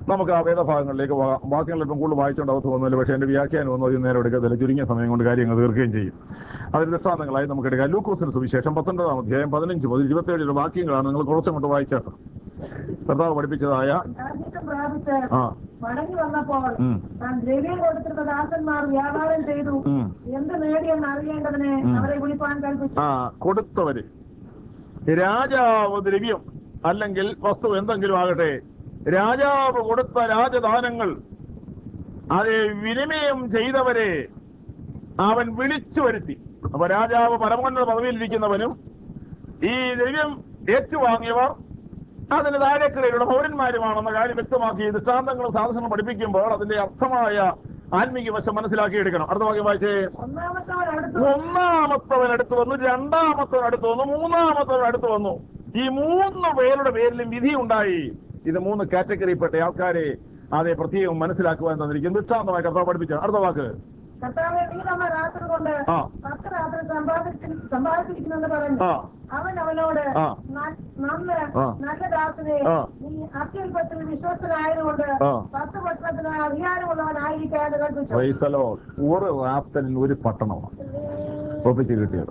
നമുക്ക് ആ വേദഭാഗങ്ങളിലേക്ക് പോകാം വാക്യങ്ങൾ ഇപ്പം കൂടുതൽ വായിച്ചുകൊണ്ട് അകത്ത് പോകുന്നില്ല പക്ഷേ എൻ്റെ വ്യാഖ്യാനം ഒന്നും അധികം നേരം എടുക്കത്തില്ല ചുരുങ്ങിയ സമയം കൊണ്ട് കാര്യങ്ങൾ തീർക്കുകയും ചെയ്യും അതിൽ ദൃഷ്ടാന്തങ്ങളായി നമുക്ക് എടുക്കാം ലൂക്കോസിന് സുവിശേഷം പത്തൊൻപതാം അധ്യായം പതിനഞ്ച് മുതൽ ഇരുപത്തിയേഴ് വാക്യങ്ങളാണ് നിങ്ങൾ കുറച്ചും കൊണ്ട് വായിച്ചത് കർത്താവ് പഠിപ്പിച്ചതായ രാജ്യത്വം പ്രാപിച്ച് ആ മടങ്ങി വന്നപ്പോൾ ഉം. താൻ ദ്രവ്യം കൊടുത്തിരുന്ന ദാസന്മാർ വ്യാപാരം ചെയ്തു ഉം. എന്ത് നേടിയെന്ന് അറിയേണ്ടതിന് ഉം. അവരെ വിളിപ്പാൻ കൽപ്പിച്ചു ആ കൊടുത്തവര് രാജാവ് ദ്രവ്യം അല്ലെങ്കിൽ വസ്തു എന്തെങ്കിലും ആകട്ടെ രാജാവ് കൊടുത്ത രാജദാനങ്ങൾ അത് വിനിമയം ചെയ്തവരെ അവൻ വിളിച്ചു വരുത്തി അപ്പൊ രാജാവ് പരമോന്നത പദവിയിലിരിക്കുന്നവനും ഈ ദ്രവ്യം ഏറ്റുവാങ്ങിയവർ അതിന് താഴേക്കിടയിലുള്ള പൗരന്മാരുമാണെന്ന കാര്യം വ്യക്തമാക്കി ദൃഷ്ടാന്തങ്ങളും സാധനങ്ങളും പഠിപ്പിക്കുമ്പോൾ അതിന്റെ അർത്ഥമായ ആത്മീയ വശം മനസ്സിലാക്കിയെടുക്കണം അടുത്ത വാക്യം വായിച്ചേ ഒന്നാമത്തവൻ അടുത്തു ഒന്നാമത്തവൻ അടുത്ത് വന്നു രണ്ടാമത്തവൻ അടുത്ത് വന്നു മൂന്നാമത്തവൻ അടുത്ത് വന്നു ഈ മൂന്ന് പേരുടെ പേരിലും വിധി ഉണ്ടായി ഇത് മൂന്ന് കാറ്റഗറിപ്പെട്ട ആൾക്കാരെ അതെ പ്രത്യേകം മനസ്സിലാക്കുവാൻ തന്നിരിക്കും ദൃഷ്ടാന്തമായി കർത്താവ് പഠിപ്പിച്ച അടുത്ത വാക്ക് കർത്താവെ നീ നമ്മെ രാത്രി കൊണ്ട് ആ. പത്ത് രാത്രി സമ്പാദിച്ചു സമ്പാദിച്ചിരിക്കുന്നെന്ന് പറഞ്ഞു ആ അവൻ അവനോട് ആ. "ന- നന്ന് ആ. നല്ല ദാസനെ ആ. നീ അത്യല്പത്തിൽ വിശ്വസ്തനായതുകൊണ്ട് ആ. പത്ത് പട്ടണത്തിന് അധികാരമുള്ളവനായിരിക്കാതെ കൽപ്പിച്ചു വൈസലോ ഒരു റാപ്തനിൽ ഒരു പട്ടണമാണ് ഒപ്പിച്ച് കിട്ടിയത്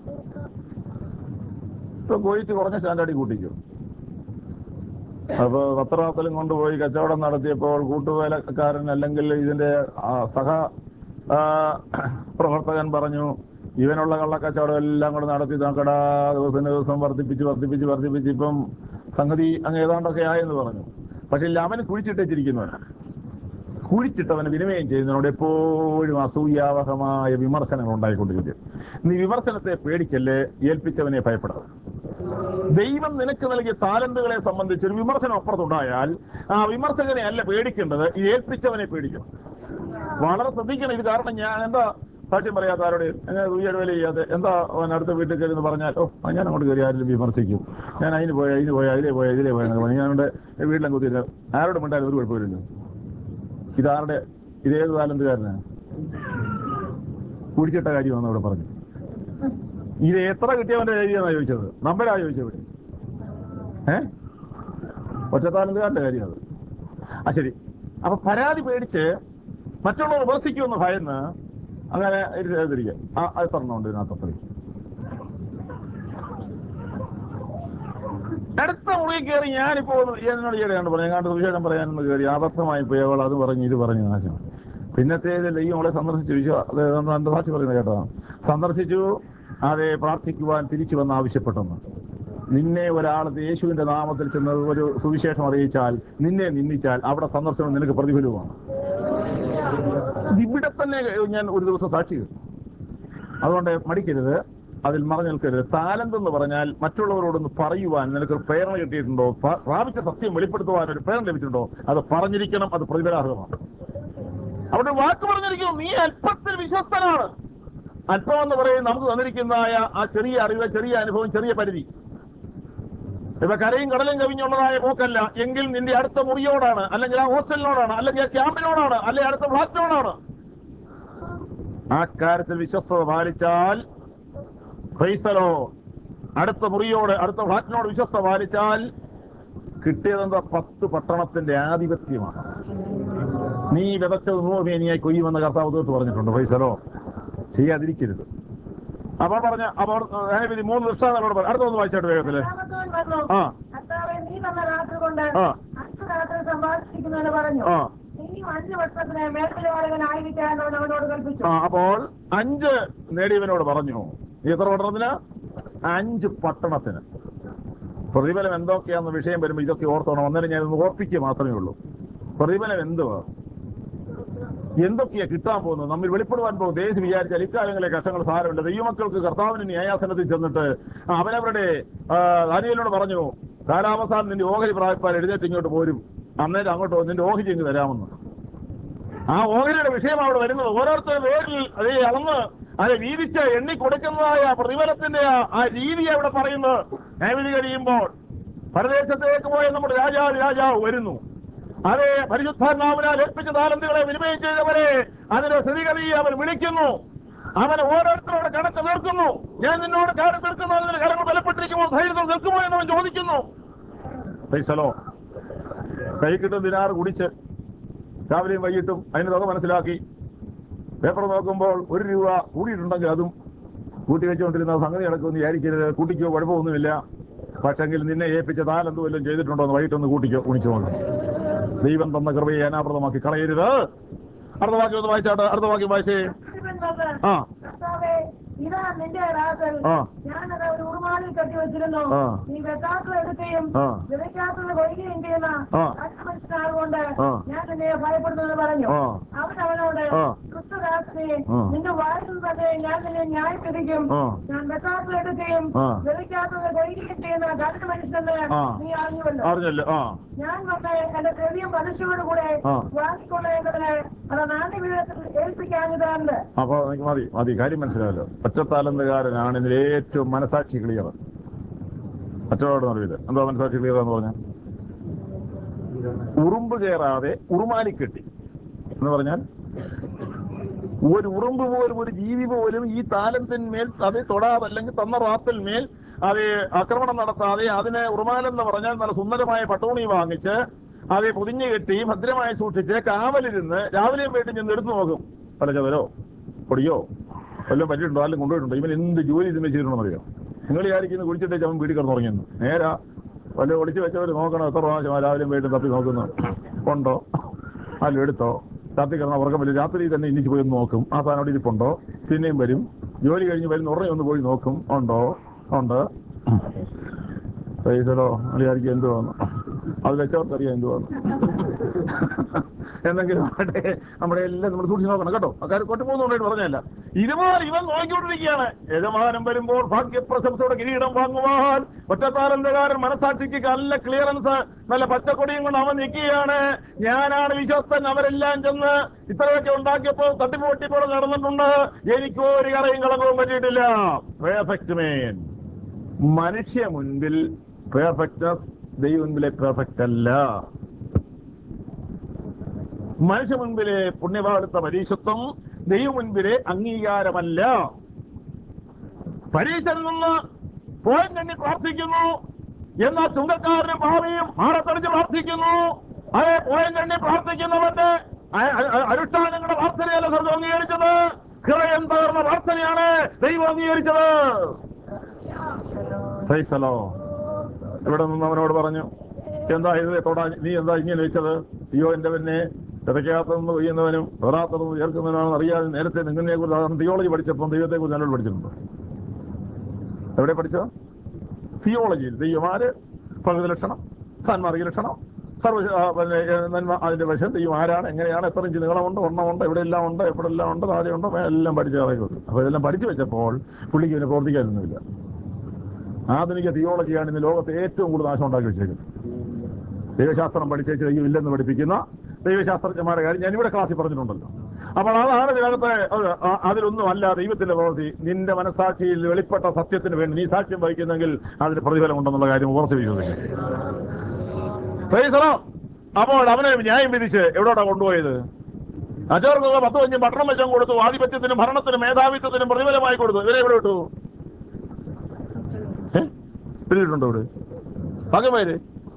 ഇപ്പൊ പോയിട്ട് കുറഞ്ഞ സ്റ്റാൻഡേർഡിൽ കൂട്ടിക്കും അപ്പൊ പത്രാത്തലും കൊണ്ടുപോയി കച്ചവടം നടത്തിയപ്പോൾ കൂട്ടുവേലക്കാരൻ അല്ലെങ്കിൽ ഇതിന്റെ ആ, സഹ ആ, പ്രവർത്തകൻ പറഞ്ഞു ഇവനുള്ള കള്ളക്കച്ചവടം എല്ലാം കൂടെ നടത്തി നോക്കടാ ദിവസം ദിവസം വർദ്ധിപ്പിച്ച് വർദ്ധിപ്പിച്ച് വർദ്ധിപ്പിച്ച് ഇപ്പം സംഗതി അങ്ങ് ഏതാണ്ടൊക്കെ ആയെന്ന് പറഞ്ഞു പക്ഷെ ഇല്ല അവന് കുഴിച്ചിട്ടിച്ചിരിക്കുന്നവനാണ് കുഴിച്ചിട്ടവന് വിനിമയം ചെയ്യുന്നതിനോട് എപ്പോഴും അസൂയാവഹമായ വിമർശനങ്ങൾ ഉണ്ടായിക്കൊണ്ടിരിക്കും നീ വിമർശനത്തെ പേടിക്കല്ലേ ഏൽപ്പിച്ചവനെ ഭയപ്പെടാതെ ദൈവം നിനക്ക് നൽകിയ താലന്തുകളെ സംബന്ധിച്ച് ഒരു വിമർശനം അപ്പുറത്തുണ്ടായാൽ ആ വിമർശകനെ അല്ല പേടിക്കേണ്ടത് ഈ ഏൽപ്പിച്ചവനെ പേടിക്കണം വളരെ ശ്രദ്ധിക്കണം ഇത് കാരണം ഞാൻ എന്താ സാക്ഷ്യം പറയാത്ത ആരോട് ഞാൻ ഉയർവേല വില ചെയ്യാതെ എന്താ അവൻ അടുത്ത വീട്ടിൽ കയറി എന്ന് പറഞ്ഞാൽ ഓ ആ ഞാൻ അങ്ങോട്ട് കയറി ആരെങ്കിലും വിമർശിക്കും ഞാൻ അതിന് പോയി അതിന് പോയി അതിലേ പോയി ഇതിലേ പോയി എന്നൊക്കെ പറഞ്ഞു ഞാൻ അവിടെ വീട്ടിലും കുത്തിയില്ല ആരോടും മിണ്ടാലും ഒരു കുഴപ്പമില്ലല്ലോ ഇതാരുടെ ഇതേത് താലന്തുകാരനാണ് കുടിച്ചിട്ട കാര്യമാണ് അവിടെ പറഞ്ഞു ഇത് എത്ര കിട്ടിയവന്റെ കാര്യമാണ് ചോദിച്ചത് നമ്പരാ ചോദിച്ചത് ഏ ഒറ്റത്താലന്തുകാരന്റെ കാര്യം അത് ആ ശരി അപ്പൊ പരാതി പേടിച്ച് മറ്റുള്ളവർ വിമർശിക്കുമെന്ന് ഭയന്ന് അങ്ങനെ എഴുതിരിക്കുക ആ അത് പറഞ്ഞുണ്ട് ഇതിനകത്ത് അടുത്ത മുറിയിൽ കയറി ഞാനിപ്പോ ഒന്ന് എന്നോട് ഈയിടെയാണ് പറഞ്ഞു ഞാൻ സുവിശേഷം പറയാനൊന്ന് കയറി അബദ്ധമായി പോയി അവൾ അത് പറഞ്ഞു ഇത് പറഞ്ഞു നാശം പിന്നത്തേതിൽ ഈ അവളെ സന്ദർശിച്ചു വിശ്വ അത് എന്റെ സാക്ഷി പറയുന്നത് കേട്ടോ സന്ദർശിച്ചു അതെ പ്രാർത്ഥിക്കുവാൻ തിരിച്ചു വന്ന് ആവശ്യപ്പെട്ടെന്ന് നിന്നെ ഒരാൾ യേശുവിന്റെ നാമത്തിൽ ചെന്ന് ഒരു സുവിശേഷം അറിയിച്ചാൽ നിന്നെ നിന്ദിച്ചാൽ അവിടെ സന്ദർശനം നിനക്ക് പ്രതിഫലവുമാണ് ഇവിടെ തന്നെ ഞാൻ ഒരു ദിവസം സാക്ഷി കേട്ടു. അതുകൊണ്ട് മടിക്കരുത് അതിൽ മറഞ്ഞു നിൽക്കരുത് താലന്ത് എന്ന് പറഞ്ഞാൽ മറ്റുള്ളവരോടൊന്ന് പറയുവാൻ നിനക്ക് ഒരു പ്രേരണ കിട്ടിയിട്ടുണ്ടോ പ- പ്രാപിച്ച സത്യം വെളിപ്പെടുത്തുവാൻ ഒരു പ്രേരണ ലഭിച്ചിട്ടുണ്ടോ അത് പറഞ്ഞിരിക്കണം അത് പ്രതിഫലാർഹമാണ് അവിടെ വാക്ക് പറഞ്ഞിരിക്കുന്നു നീ അല്പത്തിൽ വിശ്വസ്തനാണ് അല്പം എന്ന് പറയും നമുക്ക് തന്നിരിക്കുന്നതായ ആ ചെറിയ അറിവ് ചെറിയ അനുഭവം ചെറിയ പരിധി ഇപ്പൊ കരയും കടലും കവിഞ്ഞുള്ളതായ പോക്കല്ല എങ്കിൽ നിന്റെ അടുത്ത മുറിയോടാണ് അല്ലെങ്കിൽ ആ ഹോസ്റ്റലിനോടാണ് അല്ലെങ്കിൽ ആ ക്യാമ്പിനോടാണ് അല്ലെങ്കിൽ അടുത്ത ഫ്ലാറ്റിനോടാണ് ആ കാര്യത്തിൽ വിശ്വസ്തത പാലിച്ചാൽ ക്രൈസ്തലോ അടുത്ത മുറിയോട് അടുത്ത ഫ്ലാറ്റിനോട് വിശ്വസ്ത പാലിച്ചാൽ കിട്ടിയതെന്താ പത്ത് പട്ടണത്തിന്റെ ആധിപത്യമാണ് നീ വിതച്ചത് നൂറുമേനിയായി കൊയ്യുമെന്ന് കർത്താവ് തീർത്ത് പറഞ്ഞിട്ടുണ്ട് ക്രൈസ്തലോ ചെയ്യാതിരിക്കരുത് അപ്പോൾ പറഞ്ഞ അപ്പോൾ ന്യായവിധി മൂന്ന് ദൃഷ്ടാന്തങ്ങളോട് പറഞ്ഞു അടുത്തൊന്ന് വായിച്ചാട്ട് വേഗത്തില് രണ്ടാമത്തവൻ വന്നു ആ കർത്താവെ നീ തന്ന രാത്രി കൊണ്ട് ആ. അഞ്ച് രാത്രി സമ്പാദിച്ചിരിക്കുന്നെന്ന് പറഞ്ഞു ആ ഇനിയും അഞ്ച് വർഷത്തിന് മേൽവിചാരകനായിരിക്കാൻ അവൻ അവനോട് കൽപ്പിച്ചു ആ അപ്പോൾ അഞ്ച് നേടിയവനോട് പറഞ്ഞു നീ എത്ര പട്ടണത്തിന് അഞ്ച് പട്ടണത്തിന് പ്രതിഫലം എന്തൊക്കെയാണെന്ന വിഷയം വരുമ്പോൾ ഇതൊക്കെ ഓർത്തോണം അന്നേരം ഞാൻ ഒന്ന് ഓർപ്പിക്കുക മാത്രമേ ഉള്ളൂ പ്രതിഫലം എന്തുവാ എന്തൊക്കെയാ കിട്ടാൻ പോകുന്നത് നമ്മൾ വെളിപ്പെടുവാൻ പോകും ദേശം വിചാരിച്ചാൽ ഇക്കാലങ്ങളിലെ കഷ്ടങ്ങൾ സാരമില്ല ദൈവമക്കൾക്ക് കർത്താവിന് ന്യായാസനത്തിൽ ചെന്നിട്ട് അവനവരുടെ ദാനിയലിനോട് പറഞ്ഞു കാലാവസാനം നിന്റെ ഓഹരി പ്രായപ്പാൽ എഴുന്നേറ്റ് ഇങ്ങോട്ട് പോരും അന്നേരം അങ്ങോട്ട് വന്ന് നിന്റെ ഓഹരി ഇങ്ങ് തരാമെന്ന് ആ ഓഹരിയുടെ വിഷയം അവിടെ വരുന്നത് ഓരോരുത്തരുടെ പേരിൽ അതേ അളന്ന് അത് വീതിച്ച് എണ്ണി കൊടുക്കുന്നതായ പ്രതിഫലത്തിന്റെ ആ- ആ രീതി അവിടെ പറയുന്നത് ന്യായവിധി കഴിയുമ്പോൾ പരദേശത്തേക്ക് പോയ നമ്മുടെ രാജാവ് രാജാവ് വരുന്നു അതെ പരിശുദ്ധാത്മാവിനാൽ ഏൽപ്പിച്ച താലന്തുകളെ വിനിമയം ചെയ്തവരെ അതിന്റെ സ്ഥിതിഗതി അവൻ വിളിക്കുന്നു അവൻ ഓരോരുത്തരോട് കണക്ക് തീർക്കുന്നു ഞാൻ നിന്നോട് കാര്യം തീർക്കുന്നു അതിന് കരങ്ങൾ ബലപ്പെട്ടിരിക്കുമ്പോൾ ധൈര്യത്തിൽ നിൽക്കുമോ എന്നവൻ ചോദിക്കുന്നു പൈസലോ കൈ കിട്ടും ദിനാറ് കുടിച്ച് രാവിലെയും വൈകിട്ടും അതിന് തുക മനസ്സിലാക്കി പേപ്പർ നോക്കുമ്പോൾ ഒരു രൂപ കൂടിയിട്ടുണ്ടെങ്കിൽ അതും കൂട്ടി വെച്ചുകൊണ്ടിരുന്ന സംഗതി നടക്കുമെന്ന് വിചാരിക്കരുത് കൂട്ടിക്കോ കുഴപ്പമൊന്നുമില്ല പക്ഷെങ്കിൽ നിന്നെ ഏൽപ്പിച്ച താലെന്ത് വല്ലതും ചെയ്തിട്ടുണ്ടോ എന്ന് വൈകിട്ടൊന്ന് കൂട്ടിക്കോ കുണിച്ചു നോക്കണം ദൈവം തന്ന കൃപയെ അനാപ്രദമാക്കി കളയരുത് അടുത്ത വാക്യം ഒന്ന് വായിച്ചാട്ടെ അടുത്ത വാക്യം വായിച്ചേ ഇവൻ വന്ന് ആ കർത്താവേ, ഇതാ നിന്റെ റാസൽ ആ ഞാനത് ഒരു ഉറുമാലിൽ കെട്ടി വെച്ചിരുന്നു ആ. നീ വെക്കാത്തത് എടുക്കുകയും ആ. വിതയ്ക്കാത്തത് കൊയ്യുകയും ചെയ്യുന്ന ആ. മനുഷ്യനാകൊണ്ട് ആ. ഞാൻ നിന്നെ ഭയപ്പെടുന്നത് പറഞ്ഞു ആ. അവൻ അവനോട് ആ. ക്രിസ്തുദാസനെ ആ. നിന്റെ വായിൽ തന്നെ ഞാൻ നിന്നെ ന്യായപ്പിടിക്കും ആ. ഞാൻ വെക്കാത്തത് എടുക്കുകയും ആ. വിതയ്ക്കാത്തത് കൊയ്യുകയും ചെയ്യുന്ന കഠിന മനുഷ്യനെ ആ. നീ അറിഞ്ഞുവല്ലോ അറിഞ്ഞല്ലോ ആ ഞാൻ വന്ന് എന്റെ ദ്രവ്യം പലിശയോടുകൂടെ ആ. വാങ്ങിക്കൊള്ളേണ്ടതിന് അത് നാണ്യവിധത്തിൽ ഏൽപ്പിക്കാഞ്ഞതാണ് അപ്പൊ എനിക്ക് മതി മതി കാര്യം മനസ്സിലായല്ലോ ഒറ്റത്താലന്തുകാരനാണ് ഇതിൽ ഏറ്റവും മനസാക്ഷി ക്ലിയർ മറ്റൊരാളോട് അറിയില്ല എന്താ മനസാക്ഷി ക്ലിയർ എന്ന് പറഞ്ഞാൽ ഉറുമ്പ് കയറാതെ ഉറുമാലി കെട്ടി എന്ന് പറഞ്ഞാൽ ഒരു ഉറുമ്പ് പോലും ഒരു ജീവി പോലും ഈ താലത്തിന്മേൽ അത് തൊടാതെ അല്ലെങ്കിൽ തന്ന റാത്തിന്മേൽ അത് ആക്രമണം നടത്താതെ അതിനെ ഉറുമാലെന്ന് പറഞ്ഞാൽ നല്ല സുന്ദരമായ പട്ടോണി വാങ്ങിച്ച് അത് പൊതിഞ്ഞു കെട്ടി ഭദ്രമായി സൂക്ഷിച്ച് കാവലിരുന്ന് രാവിലെയും വീട്ടിൽ ചെന്ന് എടുത്തു നോക്കും പല ചതരോ പൊടിയോ വല്ലതും പറ്റിയിട്ടുണ്ടോ ആരും കൊണ്ടുപോയിട്ടുണ്ടോ ഇവൻ എന്ത് ജോലി ഇതിന് ചെയ്തിട്ടുണ്ടോ അറിയോ നിങ്ങൾ വിചാരിക്കുന്നു കുടിച്ചിട്ടേ അവൻ വീട്ടിൽ കിടന്ന് തുടങ്ങിയെന്ന് നേരാ വല്ല ഒളിച്ചു വെച്ചവർ നോക്കണം എത്ര പ്രാവശ്യം ആ രാവിലെയും വീണ്ടും തപ്പി നോക്കുന്നു ഉണ്ടോ അല്ല എടുത്തോ രാത്രി കിടന്ന ഉറക്കം വരും രാത്രി തന്നെ ഇന്നിച്ച് പോയി ഒന്ന് നോക്കും ആ സാധനം അവിടെ ഇരിപ്പുണ്ടോ പിന്നെയും വരും ജോലി കഴിഞ്ഞ് വരുന്ന ഉടനെ ഒന്ന് പോയി നോക്കും ഉണ്ടോ ഉണ്ട് പൈസലോ വിചാരിക്കും എന്തുവാന്ന് അത് വെച്ചവർക്കറിയാം എന്തുവാന്ന് എന്തെങ്കിലും ആട്ടെ നമ്മുടെ എല്ലാം നമ്മൾ സൂക്ഷിച്ച് നോക്കണം കേട്ടോ അക്കാര്യം കൊട്ടു പോകുന്നുണ്ടായിട്ട് പറഞ്ഞല്ല ഇതുപോലെ ഇവൻ നോക്കിക്കൊണ്ടിരിക്കുകയാണ് യജമാനം വരുമ്പോൾ ഭാഗ്യപ്രശംസയുടെ കിരീടം വാങ്ങുവാൻ ഒറ്റത്താരന്തകാരൻ മനസാക്ഷിക്ക് നല്ല ക്ലിയറൻസ് നല്ല പച്ചക്കൊടിയും കൊണ്ട് അവൻ നിൽക്കുകയാണ് ഞാനാണ് വിശ്വസ്തൻ അവരെല്ലാം ചെന്ന് ഇത്രയൊക്കെ ഉണ്ടാക്കിയപ്പോൾ തട്ടിപ്പ് പൊട്ടിപ്പോൾ നടന്നിട്ടുണ്ട് എനിക്കോ ഒരു കറയും കളങ്കവും പറ്റിയിട്ടില്ല പെർഫെക്റ്റ് മേൻ മനുഷ്യ മുൻപിൽ പെർഫെക്റ്റ്നസ് ദൈവ മുൻപിലെ പെർഫെക്റ്റ് അല്ല മനുഷ്യ മുൻപിലെ പുണ്യഭാഗത്ത പരീക്ഷത്വം ദൈവ മുൻപിലെ അംഗീകാരമല്ല പരീക്ഷയിൽ നിന്ന് പോയിന്റ് എണ്ണി പ്രാർത്ഥിക്കുന്നു എന്നാൽ ചുങ്കക്കാരന് ഭാവിയും മാറത്തടിച്ച് പ്രാർത്ഥിക്കുന്നു അതെ പോയിന്റ് എണ്ണി പ്രാർത്ഥിക്കുന്നവന്റെ അ- അ- അനുഷ്ഠാനങ്ങളുടെ പ്രാർത്ഥനയല്ല സ്വർഗം അംഗീകരിച്ചത് ഹൃദയം തകർന്ന പ്രാർത്ഥനയാണ് ദൈവം അംഗീകരിച്ചത് Praise the Lord. ഇവിടെ നിന്ന് അവനോട് പറഞ്ഞു എന്താ ഇത് തൊടാ നീ എന്താ ഇങ്ങനെ വെച്ചത് അയ്യോ എന്റെ പിന്നെ വിതയ്ക്കാത്തതെന്ന് കൊയ്യുന്നവനും തൊടാത്തതെന്ന് ചേർക്കുന്നവനാണെന്ന് അറിയാതെ നേരത്തെ നിങ്ങളെ കുറിച്ച് തിയോളജി പഠിച്ചപ്പോൾ ദൈവത്തെ കുറിച്ച് നല്ലോണം പഠിച്ചിട്ടുണ്ട് എവിടെ പഠിച്ചത് തിയോളജിയിൽ ദൈവമാര് പകുതി ലക്ഷണം സാൻമാർഗ ലക്ഷണം സർവ ആ, പിന്നെ ഏ, നന്മ അതിന്റെ വശം ദൈവം ആരാണ് എങ്ങനെയാണ് എത്ര ഇഞ്ച് നീളമുണ്ട് ഒണ്ണമുണ്ട് എവിടെ എല്ലാം ഉണ്ട് എവിടെ എല്ലാം ഉണ്ട് താഴെയുണ്ട് എല്ലാം പഠിച്ച് അറിയുന്നത് അപ്പൊ ഇതെല്ലാം പഠിച്ചു വെച്ചപ്പോൾ പുള്ളിക്ക് ഇതിനെ പ്രവർത്തിക്കാനൊന്നുമില്ല ആധുനിക തിയോളജിയാണ് ഇന്ന് ലോകത്തെ ഏറ്റവും കൂടുതൽ നാശം ഉണ്ടാക്കി വെച്ചേക്കുന്നത് ദൈവശാസ്ത്രം പഠിച്ചേച്ച് ദൈവം ഇല്ലെന്ന് പഠിപ്പിക്കുന്ന ദൈവശാസ്ത്രജ്ഞന്മാരുടെ കാര്യം ഞാൻ ഇവിടെ ക്ലാസ്സിൽ പറഞ്ഞിട്ടുണ്ടല്ലോ അപ്പോൾ അതാണ് ഇതിനകത്ത് അത് ആ- അതിലൊന്നും അല്ല ദൈവത്തിന്റെ പ്രവൃത്തി നിന്റെ മനസാക്ഷിയിൽ വെളിപ്പെട്ട സത്യത്തിന് വേണ്ടി നീ സാക്ഷ്യം വഹിക്കുന്നെങ്കിൽ അതിന് പ്രതിഫലം ഉണ്ടെന്നുള്ള കാര്യം ഉറച്ചു വിശ്വസിക്കും Praise the Lord. അപ്പോൾ അവനെ ന്യായം വിധിച്ച് എവിടോട്ടാ കൊണ്ടുപോയത് അച്ചവർക്കൊക്കെ പത്ത് പഞ്ചും പട്ടണം വെച്ചും കൊടുത്തു ആധിപത്യത്തിനും ഭരണത്തിനും മേധാവിത്വത്തിനും പ്രതിഫലമായി കൊടുത്തു ഇവരെ എവിടെ വിട്ടു ഏ? പിന്നിട്ടുണ്ടോ ഇവിടെ പകമേര്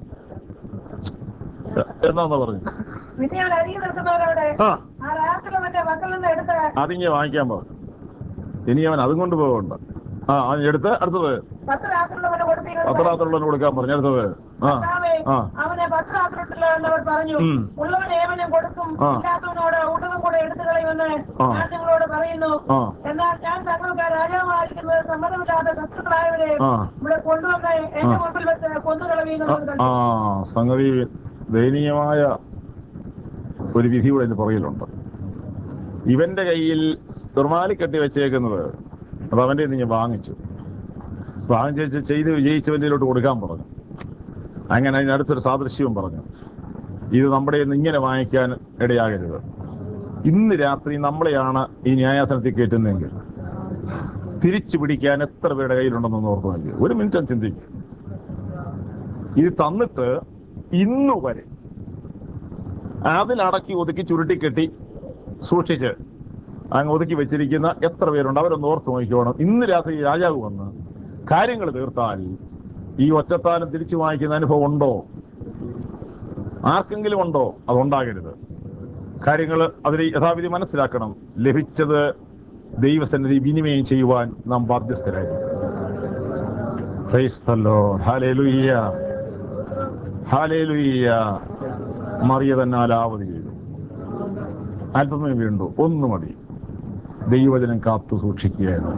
എന്നാന്നാ പറഞ്ഞു പിന്നെ ഞാൻ അരികെ നിൽക്കുന്നവരോട് ആ ആ രാത്രി മറ്റേ മക്കളിൽ നിന്ന് എടുത്ത് അതിങ്ങ വാങ്ങിക്കാൻ പോ ഇനി അവൻ അതും കൊണ്ട് പോകണ്ട ആ അത് എടുത്ത് അടുത്തത് പത്ത് രാത്രിയുള്ളവനെ കൊടുപ്പിക്കുന്നത് പത്രാത്തുള്ളവന് കൊടുക്കാൻ പറഞ്ഞു അടുത്തത് ആ കർത്താവേ, ആ അവനെ പത്ത് രാത്രിയുള്ളവർ പറഞ്ഞു ഉം. ഉള്ളവൻ ഏവനും കൊടുക്കും ആ. ഇല്ലാത്തവനോട് ഉള്ളതും കൂടെ എടുത്തു കളയുമെന്ന് ആ. ഞാൻ നിങ്ങളോട് പറയുന്നു ആ എന്നാൽ ഞാൻ തങ്ങൾക്ക് രാജാവായിരിക്കുന്നത് സമ്മതമില്ലാത്ത ശത്രുക്കളായവരെ ആ. ഇവിടെ കൊണ്ടുവന്ന് എന്റെ ആ. മുമ്പിൽ വെച്ച് കൊന്നുകളവീന്ന് ആ സംഗതി ദയനീയമായ ഒരു വിധി കൂടെ ഇതിന് പുറകിലുണ്ട് ഇവന്റെ കയ്യിൽ ദുർമാലി കെട്ടി വെച്ചേക്കുന്നത് അത് അവന്റെ കയ്യിൽ നിന്ന് ഞാൻ വാങ്ങിച്ചു വാങ്ങിച്ചു വെച്ച് ചെയ്ത് വിജയിച്ചവന്റെയിലോട്ട് കൊടുക്കാൻ പറഞ്ഞു അങ്ങനെ അതിനടുത്തൊരു സാദൃശ്യവും പറഞ്ഞു ഇത് നമ്മുടെ കയ്യിൽ നിന്ന് ഇങ്ങനെ വാങ്ങിക്കാൻ ഇടയാകരുത് ഇന്ന് രാത്രി നമ്മളെയാണ് ഈ ന്യായാസനത്തിൽ കയറ്റുന്നതെങ്കിൽ തിരിച്ചു പിടിക്കാൻ എത്ര പേരുടെ കയ്യിലുണ്ടെന്നൊന്ന് ഓർത്ത് നോക്കി ഒരു മിനിറ്റ് ഒന്ന് ചിന്തിക്കും ഇത് തന്നിട്ട് ഇന്നു വരെ അതിലടക്കി ഒതുക്കി ചുരുട്ടി കെട്ടി സൂക്ഷിച്ച് അങ്ങ് ഒതുക്കി വെച്ചിരിക്കുന്ന എത്ര പേരുണ്ട് അവരൊന്ന് ഓർത്ത് നോക്കിക്കോണം ഇന്ന് രാത്രി രാജാവ് വന്ന് കാര്യങ്ങൾ തീർത്താൽ ഈ ഒറ്റത്താലം തിരിച്ചു വാങ്ങിക്കുന്ന അനുഭവം ഉണ്ടോ ആർക്കെങ്കിലും ഉണ്ടോ അതുണ്ടാകരുത് കാര്യങ്ങൾ അതിൽ യഥാവിധി മനസ്സിലാക്കണം ലഭിച്ചത് ദൈവസന്നിധി വിനിമയം ചെയ്യുവാൻ നാം ബാധ്യസ്ഥരായിരുന്നു Praise the Lord. Hallelujah. Hallelujah. Mariya തന്നെ ആലാവധി ചെയ്തു അല്പമേ വീണ്ടു ഒന്ന് മതി ദൈവവചനം കാത്തു സൂക്ഷിക്കുകയായിരുന്നു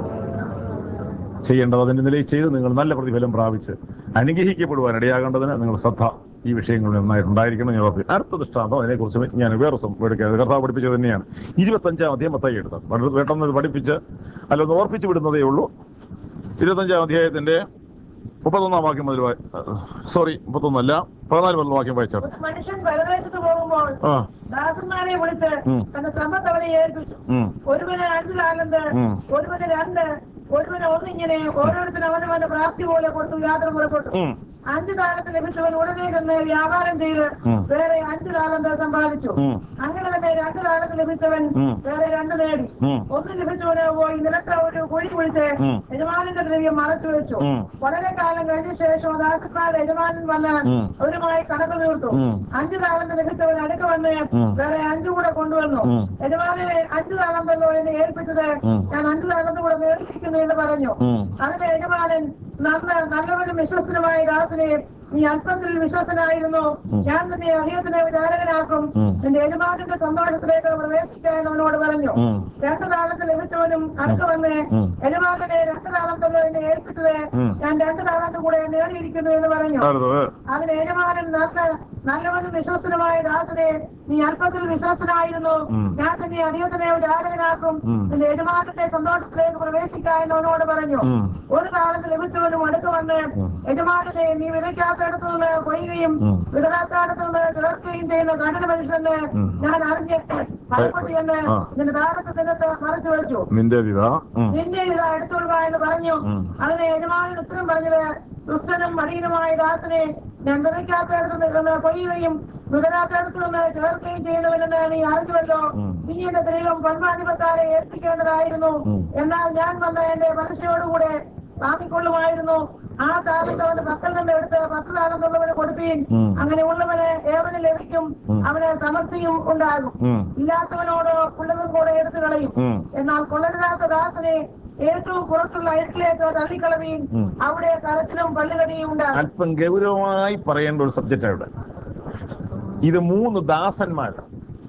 ചെയ്യേണ്ടത് അതിന്റെ നിലയിൽ ചെയ്ത് നിങ്ങൾ നല്ല പ്രതിഫലം പ്രാപിച്ച് അനുഗ്രഹിക്കപ്പെടുവാൻ ഇടയാകേണ്ടതിന് നിങ്ങൾ ശ്രദ്ധ ഈ വിഷയങ്ങളിൽ നന്നായിട്ടുണ്ടായിരിക്കണം ഞാൻ ഓർപ്പിക്കും അടുത്ത ദൃഷ്ടാന്തം അതിനെക്കുറിച്ച് ഞാൻ വേറെ ദിവസം എടുക്കുന്നത് കർത്താവ് പഠിപ്പിച്ചത് തന്നെയാണ് ഇരുപത്തഞ്ചാം അധ്യായം മത്തായി എടുത്തത് വളരെ പെട്ടെന്ന് ഇത് പഠിപ്പിച്ച് അല്ലൊന്ന് ഓർപ്പിച്ച് വിടുന്നതേ ഉള്ളൂ ഇരുപത്തഞ്ചാം അധ്യായത്തിന്റെ മുപ്പത്തൊന്നാം വാക്യം മുതൽ സോറി മുപ്പത്തൊന്നല്ല പതിനാല് മുതൽ വാക്യം വായിച്ചാൽ ഒരു മനുഷ്യൻ പരദേശത്ത് പോകുമ്പോൾ ആ ദാസന്മാരെ വിളിച്ച് ഉം. തന്റെ സമ്പത്ത് അവരെ ഏൽപ്പിച്ചു ഉം, ഒരുവന് അഞ്ച് താലന്ത് ഉം. ഒരുവന് രണ്ട് ഒരുവന് ഒന്നിങ്ങനെ ഓരോരുത്തരും അവനവന്റെ പ്രാപ്തി പോലെ കൊടുത്തു യാത്ര പുറപ്പെട്ടു ഉം, അഞ്ച് താലത്ത് ലഭിച്ചവൻ ഉടനെ തന്നെ വ്യാപാരം ചെയ്ത് ഉം. വേറെ അഞ്ച് താലന്ത് സമ്പാദിച്ചു ഉം. അങ്ങനെ തന്നെ രണ്ട് താലത്ത് ലഭിച്ചവൻ ഉം. വേറെ രണ്ട് നേടി ഉം. ഒന്ന് ലഭിച്ചവന് പോയി നിലത്ത് ഒരു കുഴി കുഴിച്ച് ഉം. യജമാനന്റെ ദ്രവ്യം മറച്ചു വെച്ചു ഉം. വളരെ കാലം കഴിഞ്ഞ ശേഷം ദാസന്മാരുടെ യജമാനൻ വന്ന് ഉം. അവരുമായി കണക്ക് തീർത്തു ഉം. അഞ്ച് താലന്ത് ലഭിച്ചവൻ അടുക്ക വന്ന് ഉം. വേറെ അഞ്ചു കൂടെ കൊണ്ടുവന്നു ഉം. യജമാനെ അഞ്ച് താലന്തല്ലോ എന്നെ ഏൽപ്പിച്ചത് ഉം. ഞാൻ അഞ്ച് താലന്ത് കൂടെ നേടിയിരിക്കുന്നു എന്ന് പറഞ്ഞു ഉം. അതിന് യജമാനൻ നന്ന നല്ലവനും വിശ്വസ്തനുമായ ദാസനെ നീ അല്പത്തിൽ വിശ്വസനായിരുന്നു ഞാൻ നിന്നെ അധികത്തിനെ വിചാരകനാക്കും ഉം. നിന്റെ യജമാനന്റെ സന്തോഷത്തിലേക്ക് പ്രവേശിക്കാൻ അവനോട് പറഞ്ഞു ഉം. രണ്ടു താലത്ത് ലഭിച്ചവനും അടുക്ക വന്ന് ഉം. യജമാനനെ രണ്ട് താലന്തല്ലോ എന്നെ ഏൽപ്പിച്ചത് ഉം. ഞാൻ രണ്ട് താലത്ത് കൂടെ നേടിയിരിക്കുന്നു എന്ന് പറഞ്ഞു അടുത്തത് അതിന് യജമാനൻ നല്ല നല്ലവനും വിശ്വസ്തനുമായ ദാസനെ നീ അല്പത്തിൽ വിശ്വസ്തനായിരുന്നു ഉം. ഞാൻ തന്നെ അധികത്തിനെ വിചാരകനാക്കും ഉം. നിന്റെ യജമാനന്റെ സന്തോഷത്തിലേക്ക് പ്രവേശിക്കാൻ എന്ന് അവനോട് പറഞ്ഞു ഉം. ഒരു കാലത്ത് ലഭിച്ചവനും അടുത്ത് വന്ന് ഉം. യജമാനനെ നീ വിതയ്ക്കാത്തടത്തു നിന്ന് കൊയ്യുകയും ഉം. വിതരാത്തടത്തു നിന്ന് ചേർക്കുകയും ചെയ്യുന്ന കഠിന മനുഷ്യന് ഉം. ഞാൻ അറിഞ്ഞ് ഭയപ്പെട്ടു എന്ന് ആ. നിന്റെ ദാരത്തെ നിന്നത്ത് മറച്ചു വെച്ചു നിന്റെ ഇതാ ഉം. നിന്റെ ഇത് അടുത്തുള്ള എന്ന് പറഞ്ഞു ഉം. അതിന് യജമാനൻ ഉത്തരം പറഞ്ഞത് ദുഷ്ടനും മടിയനുമായ ദാസനെ ഞാൻ വിതയ്ക്കാത്തടത്ത് നിന്ന് കൊയ്യുകയും വിതരാത്തടത്ത് നിന്ന് ചേർക്കുകയും ചെയ്യുന്നവനെന്ന് നീ അറിഞ്ഞുവല്ലോ ഉം. നീ എന്റെ ദൈവം പന്മാധിപക്കാരെ ഏൽപ്പിക്കേണ്ടതായിരുന്നു ഉം. എന്നാൽ ഞാൻ വന്ന എന്റെ പലിശയോടുകൂടെ വാങ്ങിക്കൊള്ളുമായിരുന്നു ആ താലത്ത് അവന്റെ പക്കൽ നിന്ന് എടുത്ത് പത്ത് താലത്തുള്ളവന് കൊടുപ്പീൻ ഉം. അങ്ങനെ ഉള്ളവന് ഏവന് ലഭിക്കും ഉം. അവന് സമൃദ്ധിയും ഉണ്ടാകും ഉം. ഇല്ലാത്തവനോട് ഉള്ളതും കൂടെ എടുത്തു കളയും ഉം. എന്നാൽ കൊള്ളരുതാത്ത ദാസനെ ഏറ്റവും പുറത്തുള്ള അയറ്റിലേക്ക് തള്ളിക്കളവീൻ ഉം. അവിടെ കരച്ചിലും പല്ലുകടിയും ഉണ്ടാകും അല്പം ഗൗരവമായി പറയേണ്ട ഒരു സബ്ജക്റ്റ് ഇവിടെ ഇത് മൂന്ന് ദാസന്മാരാണ്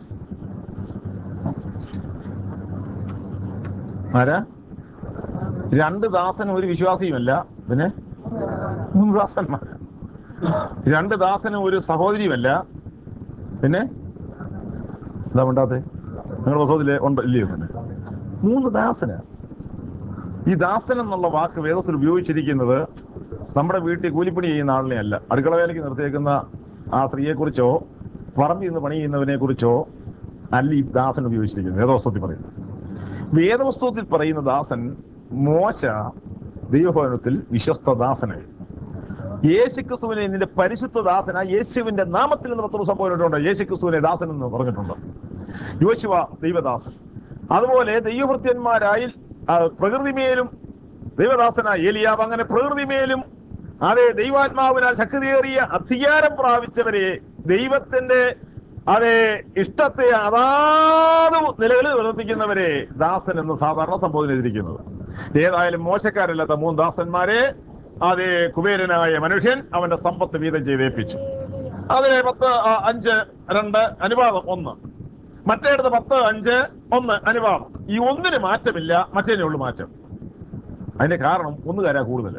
ആരാ രണ്ട് ദാസനും ഒരു വിശ്വാസിയുമല്ല പിന്നെ മൂന്ന് ദാസന്മാർ രണ്ട് ദാസനും ഒരു സഹോദരിയുമല്ല പിന്നെ എന്താ ഉണ്ടാത്തെ നിങ്ങളുടെ പുസ്തകത്തില് ഉണ്ട് ഇല്ലയോ പിന്നെ മൂന്ന് ദാസന് ഈ ദാസൻ എന്നുള്ള വാക്ക് വേദത്തിൽ ഉപയോഗിച്ചിരിക്കുന്നത് നമ്മുടെ വീട്ടിൽ കൂലിപ്പണി ചെയ്യുന്ന ആളിനെ അല്ല അടുക്കള വേലയ്ക്ക് നിർത്തിയേക്കുന്ന ആ സ്ത്രീയെക്കുറിച്ചോ പറമ്പിൽ നിന്ന് പണി ചെയ്യുന്നവനെ കുറിച്ചോ അല്ല ഈ ദാസൻ ഉപയോഗിച്ചിരിക്കുന്നത് വേദവസ്തുത്തിൽ പറയുന്നത് വേദവസ്തുത്തിൽ പറയുന്ന ദാസൻ മോശ ദൈവഭവനത്തിൽ വിശ്വസ്ത ദാസനായി യേശുക്രിസ്തുവിനെ നിന്റെ പരിശുദ്ധ ദാസന യേശുവിന്റെ നാമത്തിൽ നിന്ന് പത്ര ദിവസം പോയിട്ടുണ്ട് യേശുക്രിസ്തുവിനെ ദാസൻ എന്ന് പറഞ്ഞിട്ടുണ്ട് യോശുവ ദൈവദാസൻ അതുപോലെ ദൈവഭൃത്യന്മാരായി ആ, പ്രകൃതിമേലും ദൈവദാസനായ ഏലിയാവ് അങ്ങനെ പ്രകൃതിമേലും അതെ ദൈവാത്മാവിനാൽ ശക്തിയേറിയ അധികാരം പ്രാപിച്ചവരെ ദൈവത്തിന്റെ അതെ ഇഷ്ടത്തെ അതാത് നിലകളിൽ പ്രവർത്തിക്കുന്നവരെ ദാസൻ എന്ന് സാധാരണ സംബോധന ചെയ്തിരിക്കുന്നത് ഏതായാലും മോശക്കാരല്ലാത്ത മൂന്ന് ദാസന്മാരെ അതേ കുബേരനായ മനുഷ്യൻ അവന്റെ സമ്പത്ത് വീതം ചെയ്തേൽപ്പിച്ചു അതിലെ പത്ത് ആ, അഞ്ച് രണ്ട് അനുപാതം ഒന്ന് മറ്റേടത്ത് പത്ത് അഞ്ച് ഒന്ന് അനുപാതം ഈ ഒന്നിന് മാറ്റമില്ല മറ്റേതിനേ ഉള്ളു മാറ്റം അതിന്റെ കാരണം ഒന്നുകാരാ കൂടുതൽ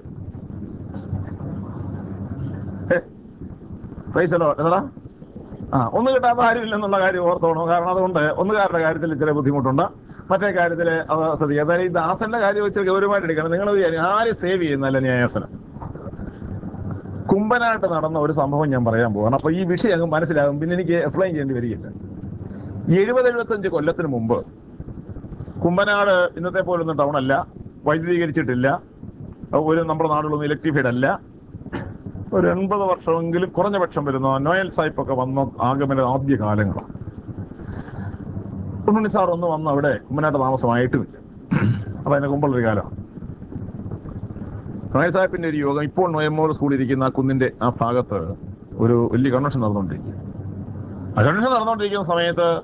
പൈസലോ എന്താ ആ ഒന്ന് കിട്ടാത്ത ആരുമില്ലെന്നുള്ള കാര്യം ഓർത്തോണം കാരണം അതുകൊണ്ട് ഒന്നുകാരുടെ കാര്യത്തിൽ ചില ബുദ്ധിമുട്ടുണ്ട് മറ്റേ കാര്യത്തിൽ അത് ശ്രദ്ധിക്കുക അതായത് ഈ ദാസന്റെ കാര്യം വെച്ച് ഗൗരവമായിട്ട് എടുക്കണം നിങ്ങൾ ആര് സേവ് ചെയ്യുന്നല്ല ന്യായാസനം കുമ്പനായിട്ട് നടന്ന ഒരു സംഭവം ഞാൻ പറയാൻ പോവാണ് അപ്പൊ ഈ വിഷയം അങ്ങ് മനസ്സിലാകും പിന്നെ എനിക്ക് എക്സ്പ്ലെയിൻ ചെയ്യേണ്ടി വരികയില്ല എഴുപത് എഴുപത്തഞ്ച് കൊല്ലത്തിന് മുമ്പ് കുമ്പനാട് ഇന്നത്തെ പോലൊന്നും ടൗൺ അല്ല വൈദ്യുതീകരിച്ചിട്ടില്ല ഒരു നമ്മുടെ നാടുകളൊന്നും ഇലക്ട്രിഫൈഡ് അല്ല ഒരു എൺപത് വർഷമെങ്കിലും കുറഞ്ഞ പക്ഷം വരുന്ന നോയൽ സാഹിബ് ഒക്കെ വന്ന ആഗമന ആദ്യ കാലങ്ങളാണ് ഉണ്ണി സാർ ഒന്ന് വന്ന് അവിടെ കുമ്പനാട്ട് താമസമായിട്ടുമില്ല അപ്പൊ അതിന് മുമ്പുള്ളൊരു കാലം നോയൽ സാഹിബിന്റെ ഒരു യോഗം ഇപ്പോൾ നോയമ്മോർ സ്കൂളിൽ ഇരിക്കുന്ന ആ കുന്നിന്റെ ആ ഭാഗത്ത് ഒരു വലിയ കൺവെൻഷൻ നടന്നുകൊണ്ടിരിക്കും ആ കൺവെൻഷൻ നടന്നുകൊണ്ടിരിക്കുന്ന സമയത്ത്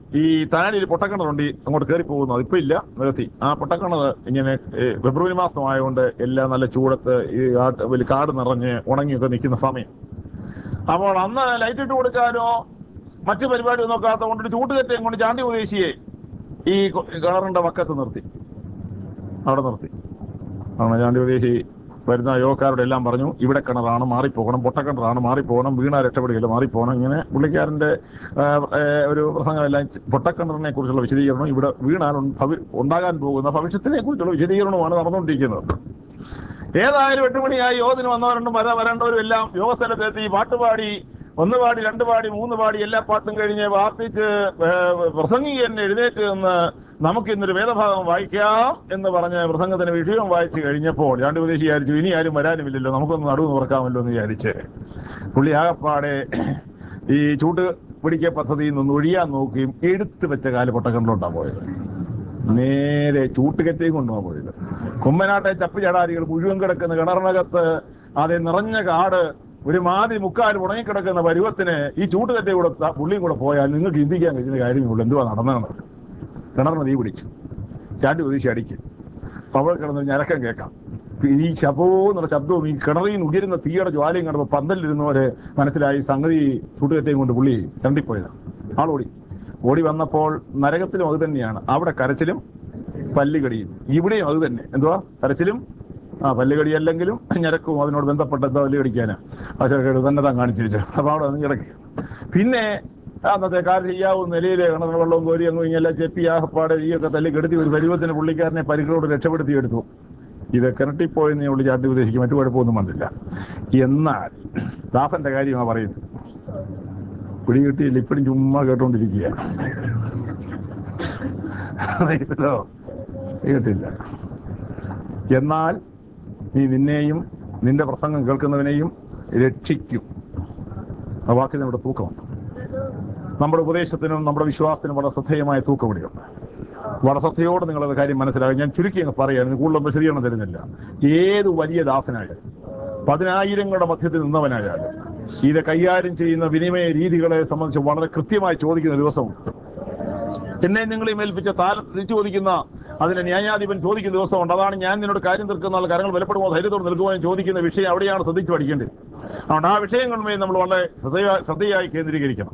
ഈ താഴെ പൊട്ടക്കിണറുണ്ട് ഈ അങ്ങോട്ട് കയറി പോകുന്നത് ഇപ്പൊ ഇല്ല നികത്തി ആ പൊട്ടക്കിണർ ഇങ്ങനെ ഏ, ഫെബ്രുവരി മാസമായതുകൊണ്ട് എല്ലാം നല്ല ചൂടത്ത് ഈ കാട്ട് വലിയ കാട് നിറഞ്ഞ് ഉണങ്ങിയൊക്കെ നിൽക്കുന്ന സമയം അപ്പോൾ അന്ന് ലൈറ്റ് ഇട്ട് കൊടുക്കാനോ മറ്റു പരിപാടി നോക്കാത്ത കൊണ്ട് ഒരു ചൂട്ടുകെട്ടയും കൊണ്ട് ചാണ്ടി ഉപദേശിയെ ഈ കൊ- കിണറിന്റെ വക്കത്ത് നിർത്തി അവിടെ നിർത്തി ആണ് ചാണ്ടി ഉപദേശി വരുന്ന യോഗക്കാരോട് എല്ലാം പറഞ്ഞു ഇവിടെ കിണറാണ് മാറിപ്പോകണം പൊട്ടക്കിണറാണ് മാറിപ്പോകണം വീണ രക്ഷപ്പെടുകയില്ല മാറിപ്പോകണം ഇങ്ങനെ പുള്ളിക്കാരന്റെ ആ, ഏ, ഒരു പ്രസംഗമെല്ലാം പൊട്ടക്കിണറിനെ കുറിച്ചുള്ള വിശദീകരണം ഇവിടെ വീണാൽ ഉൺ- ഭവി- ഉണ്ടാകാൻ പോകുന്ന ഭവിഷ്യത്തിനെ കുറിച്ചുള്ള വിശദീകരണമാണ് നടന്നുകൊണ്ടിരിക്കുന്നത് ഏതായാലും എട്ട് മണിയായി യോഗത്തിന് വന്നവരുണ്ടും വര വരേണ്ടവരും എല്ലാം യോഗസ്ഥലത്തെത്തി പാട്ടുപാടി ഒന്ന് പാടി രണ്ട് പാടി മൂന്ന് പാടി എല്ലാ പാട്ടും കഴിഞ്ഞ് പ്രാർത്ഥിച്ച് പ്രസംഗികൻ എഴുന്നേറ്റ് നിന്ന് നമുക്ക് ഇന്നൊരു വേദഭാഗം വായിക്കാം എന്ന് പറഞ്ഞ് പ്രസംഗത്തിന് വിഷയം വായിച്ചു കഴിഞ്ഞപ്പോൾ രണ്ട് ഉപദേശി വിചാരിച്ചു ഇനി ആരും വരാനുമില്ലല്ലോ നമുക്കൊന്ന് നടുവ് തുറക്കാമല്ലോ എന്ന് വിചാരിച്ച് പുള്ളി ആകപ്പാടെ ഈ ചൂട്ട് പിടിക്ക പദ്ധതിയിൽ നിന്ന് ഒഴിയാൻ നോക്കുകയും എടുത്തു വെച്ച കാല് പൊട്ടക്കണ്ടിലോട്ടാണ് പോയത് നേരെ ചൂട്ടുകെറ്റയും കൊണ്ടുപോകാൻ പോയത് കുമ്മനാട്ടെ ചപ്പ് ചടാരികൾ മുഴുവൻ കിടക്കുന്ന കിണറിനകത്ത് അതേ നിറഞ്ഞ കാട് ഒരുമാതിരി മുക്കാൽ ഉണങ്ങിക്കിടക്കുന്ന പരുവത്തിന് ഈ ചൂട്ടുകെറ്റയും കൂടെ ത- പുള്ളിയും കൂടെ പോയാൽ നിങ്ങൾക്ക് ചിന്തിക്കാൻ കഴിയുന്ന കാര്യങ്ങളുള്ളൂ എന്തുവാ നടന്നതെന്ന് കിണറിന് തീ പിടിച്ചു ചാണ്ടി പ്രതീക്ഷ അടിക്കും അപ്പൊ അവിടെ കിടന്ന് ഞരക്കം കേൾക്കാം ഈ ശബോ എന്നുള്ള ശബ്ദവും ഈ കിണറിൽ നിന്ന് ഉയരുന്ന തീയുടെ ജ്വാലയും കണ്ടപ്പോൾ പന്തലിരുന്നവര് മനസ്സിലായി സംഗതി ചൂട്ടുകെറ്റയും കൊണ്ട് പുള്ളി രണ്ടിപ്പോയതാണ് ആളോടി ഓടി വന്നപ്പോൾ നരകത്തിലും അത് തന്നെയാണ് അവിടെ കരച്ചിലും പല്ലുകടിയും ഇവിടെയും അത് തന്നെ എന്തുവാ കരച്ചിലും ആ പല്ലുകടി അല്ലെങ്കിലും ഞരക്കും അതിനോട് ബന്ധപ്പെട്ട എന്താ പല്ല് കടിക്കാനാ പക്ഷേ തന്നെ താൻ കാണിച്ചു വെച്ചു അപ്പൊ അവിടെ വന്ന് കിടക്കി പിന്നെ അന്നത്തെ കാര്യം ചെയ്യാവുന്ന നിലയിൽ കിണറിന് വെള്ളവും കോരി അങ്ങ് ഇങ്ങെല്ലാം ചെപ്പി ആഹപ്പാടെ ഈയൊക്കെ തല്ലി കെടുത്തി ഒരു പരുവത്തിന് പുള്ളിക്കാരനെ പരിക്കളോട് രക്ഷപ്പെടുത്തി എടുത്തു ഇത് കിണറ്റിപ്പോയെന്ന് പുള്ളി ചാട്ടി ഉദ്ദേശിക്കും മറ്റു കുഴപ്പമൊന്നും വന്നില്ല എന്നാൽ ദാസന്റെ കാര്യമാണ് പറയുന്നത് പിടികിട്ടിയില്ല ഇപ്പഴും ചുമ്മാ കേട്ടോണ്ടിരിക്കുക മനസ്സിലോ കേട്ടില്ല എന്നാൽ നീ നിന്നെയും നിന്റെ പ്രസംഗം കേൾക്കുന്നവനെയും രക്ഷിക്കും ആ വാക്കിന് നമ്മുടെ തൂക്കമുണ്ട് നമ്മുടെ ഉപദേശത്തിനും നമ്മുടെ വിശ്വാസത്തിനും വളരെ ശ്രദ്ധേയമായ തൂക്കം ഇവിടെയുണ്ട് വളരെ ശ്രദ്ധയോടെ നിങ്ങളത് കാര്യം മനസ്സിലാകും ഞാൻ ചുരുക്കി അങ്ങ് പറയാൻ കൂടുതലൊന്നും വിശദീകരണം തരുന്നില്ല ഏത് വലിയ ദാസനായാലും പതിനായിരങ്ങളുടെ മധ്യത്തിൽ നിന്നവനായാലും ഇത് കൈകാര്യം ചെയ്യുന്ന വിനിമയ രീതികളെ സംബന്ധിച്ച് വളരെ കൃത്യമായി ചോദിക്കുന്ന ദിവസമുണ്ട് എന്നെ നിങ്ങളെ മേൽപ്പിച്ച താരം തിരിച്ചു ചോദിക്കുന്ന അതിന് ന്യായാധിപൻ ചോദിക്കുന്ന ദിവസമുണ്ട് അതാണ് ഞാൻ നിന്നോട് കാര്യം തീർക്കുന്ന ആൾ കാര്യങ്ങൾ ബലപ്പെടുമോ ധൈര്യത്തോട് നിൽക്കുമോ എന്ന് ചോദിക്കുന്ന വിഷയം അവിടെയാണ് ശ്രദ്ധിച്ചു പഠിക്കേണ്ടത് അതുകൊണ്ട് ആ വിഷയങ്ങളുമേ നമ്മൾ വളരെ ശ്രദ്ധയായി ശ്രദ്ധയായി കേന്ദ്രീകരിക്കണം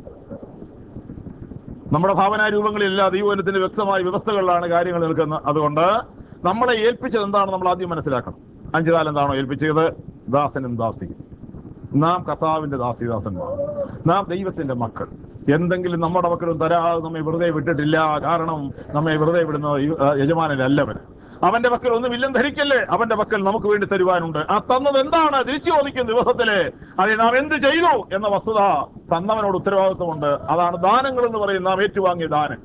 നമ്മുടെ ഭാവനാ രൂപങ്ങളിലല്ല ദൈവനത്തിന്റെ വ്യക്തമായ വ്യവസ്ഥകളിലാണ് കാര്യങ്ങൾ നിൽക്കുന്നത് അതുകൊണ്ട് നമ്മളെ ഏൽപ്പിച്ചത് എന്താണ് നമ്മൾ ആദ്യം മനസ്സിലാക്കണം അഞ്ചു കാലം എന്താണോ ഏൽപ്പിച്ചത് ദാസനും ദാസിയും നാം കർത്താവിന്റെ ദാസിദാസന്മാർ നാം ദൈവത്തിന്റെ മക്കൾ എന്തെങ്കിലും നമ്മുടെ മക്കളും തരാതെ നമ്മെ വെറുതെ വിട്ടിട്ടില്ല കാരണം നമ്മെ വെറുതെ വിടുന്ന യു- ആ, യജമാനനല്ലവൻ അവന്റെ പക്കൽ ഒന്നുമില്ലെന്ന് ധരിക്കല്ലേ അവന്റെ പക്കൽ നമുക്ക് വേണ്ടി തരുവാനുണ്ട് ആ തന്നത് എന്താണ് തിരിച്ചു ചോദിക്കുന്ന ദിവസത്തില് അതെ നാം എന്ത് ചെയ്തു എന്ന വസ്തുത തന്നവനോട് ഉത്തരവാദിത്വമുണ്ട് അതാണ് ദാനങ്ങൾ എന്ന് പറയും നാം ഏറ്റുവാങ്ങിയ ദാനം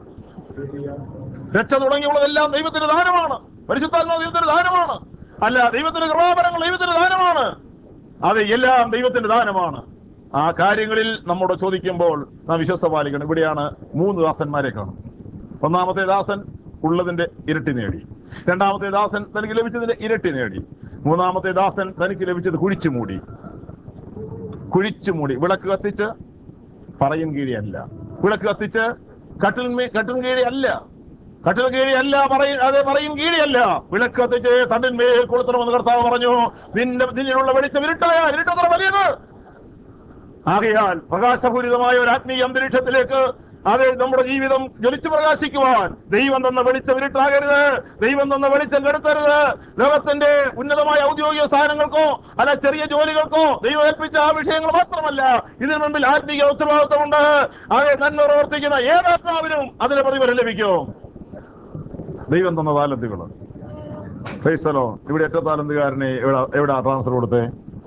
രക്ഷ തുടങ്ങിയുള്ളതെല്ലാം ദൈവത്തിന്റെ ദാനമാണ് പരിശുദ്ധാത്മാ ദൈവത്തിന്റെ ദാനമാണ് അല്ല ദൈവത്തിന്റെ കൃപാപരങ്ങൾ ദൈവത്തിന്റെ ദാനമാണ് അത് എല്ലാം ദൈവത്തിന്റെ ദാനമാണ് ആ കാര്യങ്ങളിൽ നമ്മോട് ചോദിക്കുമ്പോൾ നാം വിശ്വസ്ത പാലിക്കണം ഇവിടെയാണ് മൂന്ന് ദാസന്മാരെ കാണും ഒന്നാമത്തെ ദാസൻ ഉള്ളതിന്റെ ഇരട്ടി നേടി രണ്ടാമത്തെ ദാസൻ തനിക്ക് ലഭിച്ചതിന്റെ ഇരട്ടി നേടി മൂന്നാമത്തെ ദാസൻ തനിക്ക് ലഭിച്ചത് കുഴിച്ചു മൂടി കുഴിച്ചു മൂടി വിളക്ക് കത്തിച്ച് പറയും കീഴിയല്ല വിളക്ക് കത്തിച്ച് കട്ടിൽമേ കട്ടിൽ കീഴിയല്ല കട്ടിൽ കീഴിയല്ല പറയും അതെ പറയും കീഴിയല്ല വിളക്ക് കത്തിച്ച് തണ്ടിന്മേൽ കൊളുത്തണമെന്ന് കർത്താവ് പറഞ്ഞു നിന്റെ നിന്നിലുള്ള വെളിച്ചം ഇരുട്ടായ ഇരുട്ടത്ര വലിയത് ആകയാൽ പ്രകാശപൂരിതമായ ഒരു ആത്മീയ അന്തരീക്ഷത്തിലേക്ക് അത് നമ്മുടെ ജീവിതം ജ്വലിച്ചു പ്രകാശിക്കുവാൻ ദൈവം തന്ന വെളിച്ചം ഇരുട്ടാകരുത് ദൈവം തന്ന വെളിച്ചം കെടുത്തരുത് ലോകത്തിന്റെ ഉന്നതമായ ഔദ്യോഗിക സ്ഥാനങ്ങൾക്കോ അല്ല ചെറിയ ജോലികൾക്കോ ദൈവം ഏൽപ്പിച്ച ആ വിഷയങ്ങൾ മാത്രമല്ല ഇതിനു മുമ്പിൽ ആത്മീയ ഉത്തരവാദിത്വമുണ്ട് അത് നന്മ പ്രവർത്തിക്കുന്ന ഏതാത്മാവിനും അതിന് പ്രതിഫലം ലഭിക്കും ദൈവം തന്ന താലന്തുകൾ ഫൈസലോ ഇവിടെ ഏറ്റവും താലന്തുകാരനെ എവിടെ എവിടെ ട്രാൻസ്ഫർ കൊടുത്തേ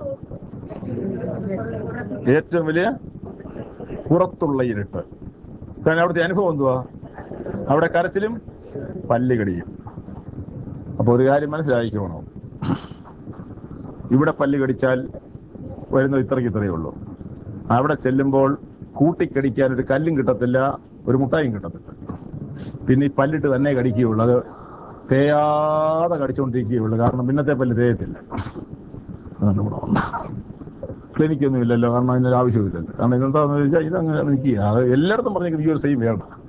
ഏറ്റവും വലിയ പുറത്തുള്ള ഇരുട്ട് കാരണം അവിടുത്തെ അനുഭവം എന്തുവാ അവിടെ കരച്ചിലും പല്ലുകടിയും അപ്പൊ ഒരു കാര്യം മനസ്സിലാക്കിക്കോണം ഇവിടെ പല്ല് കടിച്ചാൽ വരുന്നത് ഇത്രയ്ക്ക് ഇത്രയേ ഉള്ളൂ അവിടെ ചെല്ലുമ്പോൾ കൂട്ടിക്കടിക്കാൻ ഒരു കല്ലും കിട്ടത്തില്ല ഒരു മുട്ടായും കിട്ടത്തില്ല പിന്നെ ഈ പല്ലിട്ട് തന്നെ കടിക്കുകയുള്ളൂ അത് തേയാതെ കടിച്ചുകൊണ്ടിരിക്കുകയുള്ളൂ കാരണം പിന്നത്തെ പല്ല് തേയത്തില്ല അതാണ് ഗുണം. ക്ലിനിക്കൊന്നും ഇല്ലല്ലോ കാരണം അതിനൊരു ആവശ്യമില്ലല്ലോ കാരണം ഇതെന്താണെന്ന് വെച്ചാൽ ഇതങ്ങനെ നിൽക്കുക അത് എല്ലായിടത്തും പറഞ്ഞേക്കുന്നത് ഈ ഒരു സെയിം വേണ്ട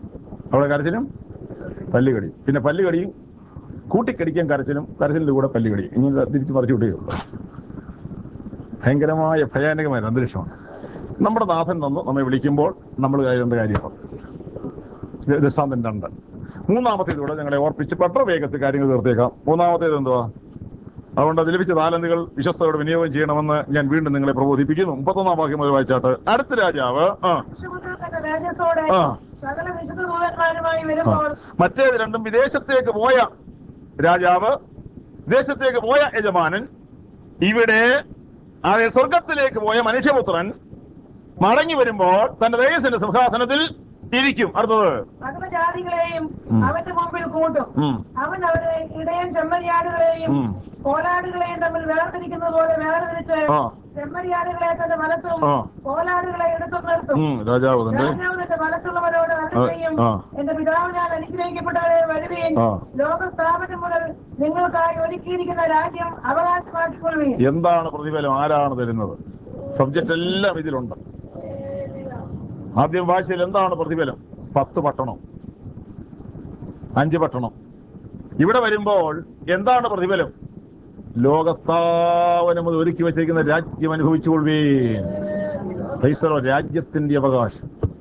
അവിടെ കരച്ചിലും പല്ലുകടി പിന്നെ പല്ലുകടിയും കൂട്ടിക്കടിക്കാൻ കരച്ചിലും കരച്ചിലിന്റെ കൂടെ പല്ലുകടി ഇനി ഇത് തിരിച്ച് മറിച്ചു വിട്ടുകയുള്ളൂ ഭയങ്കരമായ ഭയാനകമായ ഒരു അന്തരീക്ഷമാണ് നമ്മുടെ നാഥൻ തന്നു നമ്മെ വിളിക്കുമ്പോൾ നമ്മൾ കയറേണ്ട കാര്യമാണ് ഇത് ദശാന്തൻ രണ്ട് മൂന്നാമത്തേതൂടെ ഞങ്ങളെ ഓർപ്പിച്ച് പത്ര വേഗത്തിൽ കാര്യങ്ങൾ തീർത്തേക്കാം മൂന്നാമത്തേത് എന്തുവാ അതുകൊണ്ട് അത് ലഭിച്ച താലന്തുകൾ വിശ്വസ്തയോടെ വിനിയോഗം ചെയ്യണമെന്ന് ഞാൻ വീണ്ടും നിങ്ങളെ പ്രബോധിപ്പിക്കുന്നു മുപ്പത്തൊന്നാം വാക്യം മുതൽ വായിച്ചാട്ട് അടുത്ത രാജാവ് ആ വിശുദ്ധ തന്റെ തേജസ്സോടെ ആ സകല വിശുദ്ധ ദൂതന്മാരുമായി വരുമ്പോൾ മറ്റേത് രണ്ടും വിദേശത്തേക്ക് പോയ രാജാവ് വിദേശത്തേക്ക് പോയ യജമാനൻ ഇവിടെ അതേ സ്വർഗത്തിലേക്ക് പോയ മനുഷ്യപുത്രൻ മടങ്ങി വരുമ്പോൾ തന്റെ തേജസ്സിന്റെ സിംഹാസനത്തിൽ ഇരിക്കും അടുത്തത് സകല ജാതികളെയും ഉം. അവന്റെ മുമ്പിൽ കൂട്ടും ഉം. അവൻ അവരെ ഇടയൻ ചെമ്മരിയാടുകളെയും ഉം. കോലാടുകളെയും തമ്മിൽ വേർതിരിക്കുന്നത് പോലെ വേർതിരിച്ച് ആ ചെമ്മരിയാടുകളെ തന്റെ വലത്തും ആ. കോലാടുകളെ എടുത്തും നിർത്തും ഉം, രാജാവ് തന്റെ രാജാവ് തന്റെ വലത്തുള്ളവരോട് ആ, അരുൾ ചെയ്യും ആ. എന്റെ പിതാവിനാൽ അനുഗ്രഹിക്കപ്പെട്ടവരെ വരുവീൻ ആ. ലോകസ്ഥാപനം മുതൽ നിങ്ങൾക്കായി ഒരുക്കിയിരിക്കുന്ന രാജ്യം അവകാശമാക്കിക്കൊള്ളുവീൻ എന്താണ് പ്രതിഫലം ആരാണ് തരുന്നത് സബ്ജക്റ്റ് എല്ലാം ഇതിലുണ്ട് ആദ്യം ഭാഷയിൽ എന്താണ് പ്രതിഫലം പത്ത് പട്ടണം അഞ്ച് പട്ടണം ഇവിടെ വരുമ്പോൾ എന്താണ് പ്രതിഫലം ലോകസ്ഥാപനം മുതൽ ഒരുക്കി വെച്ചിരിക്കുന്ന രാജ്യം അനുഭവിച്ചുകൊള്ളേ ക്രൈസ്തവ രാജ്യത്തിന്റെ അവകാശം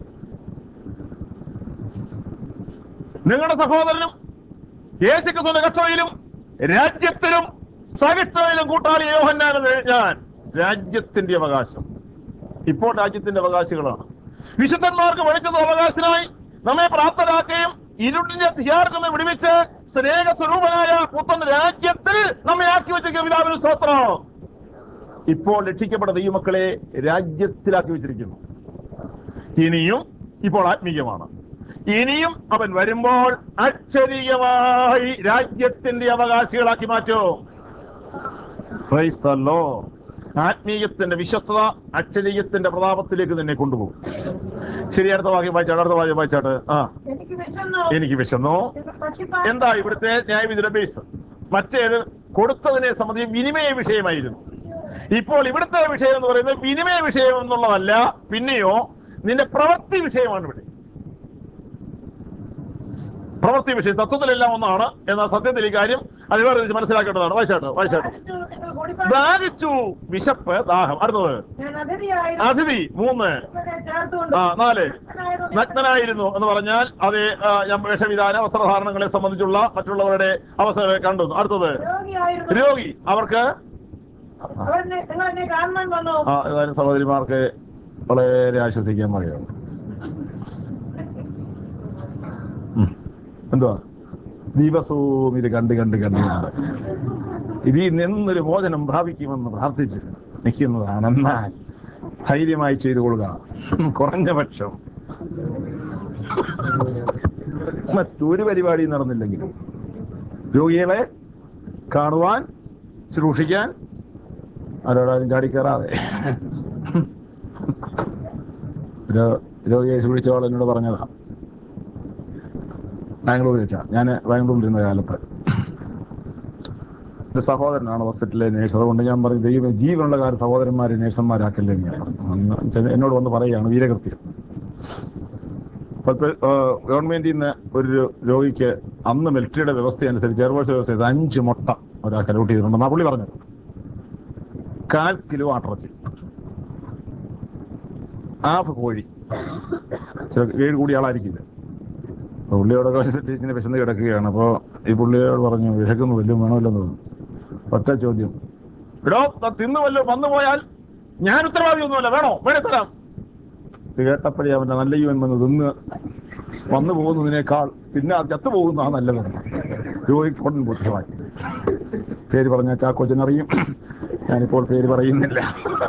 നിങ്ങളുടെ സഹോദരനും യേശുക്രിസ്തുവിന്റെ കഷ്ടതയിലും രാജ്യത്തിലും സഹിഷ്ണുതയിലും കൂട്ടാളി യോഹന്നാനത് ഞാൻ രാജ്യത്തിന്റെ അവകാശം ഇപ്പോൾ രാജ്യത്തിന്റെ അവകാശികളാണ് വിശുദ്ധന്മാർക്ക് വെളിച്ചത് അവകാശനായി നമ്മെ പ്രാപ്തരാക്കുകയും ഇരുട്ടിന്റെ അധികാരത്തിൽ നിന്ന് വിടുവിച്ച് സ്നേഹസ്വരൂപനായ പുത്തൻ രാജ്യത്തിൽ നമ്മെ ആക്കി വെച്ചിരിക്കുന്ന പിതാവിന് സ്തോത്രം ഇപ്പോൾ രക്ഷിക്കപ്പെട്ട ദൈവമക്കളെ രാജ്യത്തിലാക്കി വെച്ചിരിക്കുന്നു ഇനിയും ഇപ്പോൾ ആത്മീയമാണ് ഇനിയും അവൻ വരുമ്പോൾ അക്ഷരീയമായി രാജ്യത്തിന്റെ അവകാശികളാക്കി മാറ്റും Praise the Lord. ആത്മീയത്തിന്റെ വിശ്വസ്തത അക്ഷരീയത്തിന്റെ പ്രതാപത്തിലേക്ക് നിന്നെ കൊണ്ടുപോകും ശരി അടുത്ത വാക്യം വായിച്ചാട്ട് അടുത്ത വാക്യം വായിച്ചാട്ട് ആ എനിക്ക് വിശന്നു എനിക്ക് വിശന്നു ഇത് ഭക്ഷിപ്പാൻ എന്താ ഇവിടുത്തെ ന്യായവിധിയുടെ ബേസ് മറ്റേത് കൊടുത്തതിനെ സംബന്ധിച്ച് വിനിമയ വിഷയമായിരുന്നു ഇപ്പോൾ ഇവിടുത്തെ വിഷയം എന്ന് പറയുന്നത് വിനിമയ വിഷയം എന്നുള്ളതല്ല പിന്നെയോ നിന്റെ പ്രവൃത്തി വിഷയമാണ് ഇവിടെ പ്രവൃത്തി വിഷയം തത്വത്തിലെല്ലാം ഒന്നാണ് എന്നാൽ സത്യത്തിൽ ഈ കാര്യം അത് വേറെ തിരിച്ച് മനസ്സിലാക്കേണ്ടതാണ് വായിച്ചാട്ടോ വായിച്ചാട്ടോ നിങ്ങൾ കുടിപ്പാൻ ദാഹിച്ചു വിശപ്പ് ദാഹം അടുത്തത് ഞാൻ അതിഥിയായിരുന്നു അതിഥി മൂന്ന് ഇവനെ ചേർത്തുകൊണ്ട് ആ നാല് ഭക്തനായതുകൊണ്ട് നഗ്നനായിരുന്നു എന്ന് പറഞ്ഞാൽ അത് വേഷവിധാന വസ്ത്രധാരണങ്ങളെ സംബന്ധിച്ചുള്ള മറ്റുള്ളവരുടെ അവസ്ഥകളെ കണ്ടു അടുത്തത് രോഗിയായിരുന്നു രോഗി അവർക്ക് അവരെന്നെ നിങ്ങൾ എന്നെ കാണുവാൻ വന്നു ആ ഏതായാലും സഹോദരിമാർക്ക് വളരെ ആശ്വസിക്കാൻ പറയുന്നു ഉം. എന്തുവാ ദിവസവും ഇത് കണ്ട് കണ്ട് കണ്ട് കണ്ട് ഇതിൽ നിന്നൊരു മോചനം പ്രാപിക്കുമെന്ന് പ്രാർത്ഥിച്ച് നിൽക്കുന്നതാണ് എന്നാൽ ധൈര്യമായി ചെയ്തു കൊള്ളുക കുറഞ്ഞ പക്ഷം മറ്റൊരു പരിപാടി നടന്നില്ലെങ്കിലും രോഗികളെ കാണുവാൻ ശുശ്രൂഷിക്കാൻ ആരോടാരും ചാടിക്കയറാതെ രോ- രോഗിയെ ശുശ്രൂഷിച്ച ആൾ എന്നോട് പറഞ്ഞതാ ബാംഗ്ലൂരിൽ വെച്ചാ ഞാൻ ബാംഗ്ലൂരിൽ ഇരുന്ന കാലത്ത് എന്റെ സഹോദരനാണ് ഹോസ്പിറ്റലിലെ നേഴ്സ് അതുകൊണ്ട് ഞാൻ പറയും ദൈവം ജീവനുള്ള കാര്യം സഹോദരന്മാരെ നേഴ്സന്മാരാക്കല്ലേ എന്ന് ഞാൻ പറഞ്ഞു അന്ന് ചെന്ന് എന്നോട് വന്ന് പറയുകയാണ് വീരകൃത്യം അപ്പോൾ ഇപ്പൊ, ആ, ഗവൺമെന്റിൽ നിന്ന് ഒരു രോഗിക്ക് അന്ന് മിലിറ്ററിയുടെ വ്യവസ്ഥ അനുസരിച്ച് എയർഫോഴ്സ് വ്യവസ്ഥ ചെയ്ത് അഞ്ച് മുട്ട ഒരാൾക്ക് അലോട്ട് ചെയ്തിട്ടുണ്ടെന്നാ പുള്ളി പറഞ്ഞത് കാൽ കിലോ ആട്ടിറച്ചി ഹാഫ് കോഴി ചില ഏഴ് കൂടി ആളായിരിക്കില്ല അപ്പൊ പുള്ളിയോടെ വശത്ത് ഇങ്ങനെ വിശന്ന് കിടക്കുകയാണ് അപ്പോൾ ഈ പുള്ളിയോട് പറഞ്ഞു വിശക്കുന്നു വല്ലതും വേണമല്ലെന്ന് തോന്നുന്നു ഒറ്റ ചോദ്യം എടോ താൻ തിന്നു വല്ലോ വന്നു പോയാൽ ഞാൻ ഉത്തരവാദിയൊന്നുമല്ല വേണോ വേണേ തരാം ഇത് കേട്ടപ്പോഴേ അവന്റെ നല്ല ജീവൻ വന്ന് തിന്ന് വന്നു പോകുന്നതിനേക്കാൾ തിന്നാ ചത്തു പോകുന്നതാണ് നല്ലത് രോഗിക്ക് ഉടൻ ബുദ്ധിമായി പേര് പറഞ്ഞ ചാക്കോച്ചൻ അറിയും ഞാനിപ്പോൾ പേര് പറയുന്നില്ല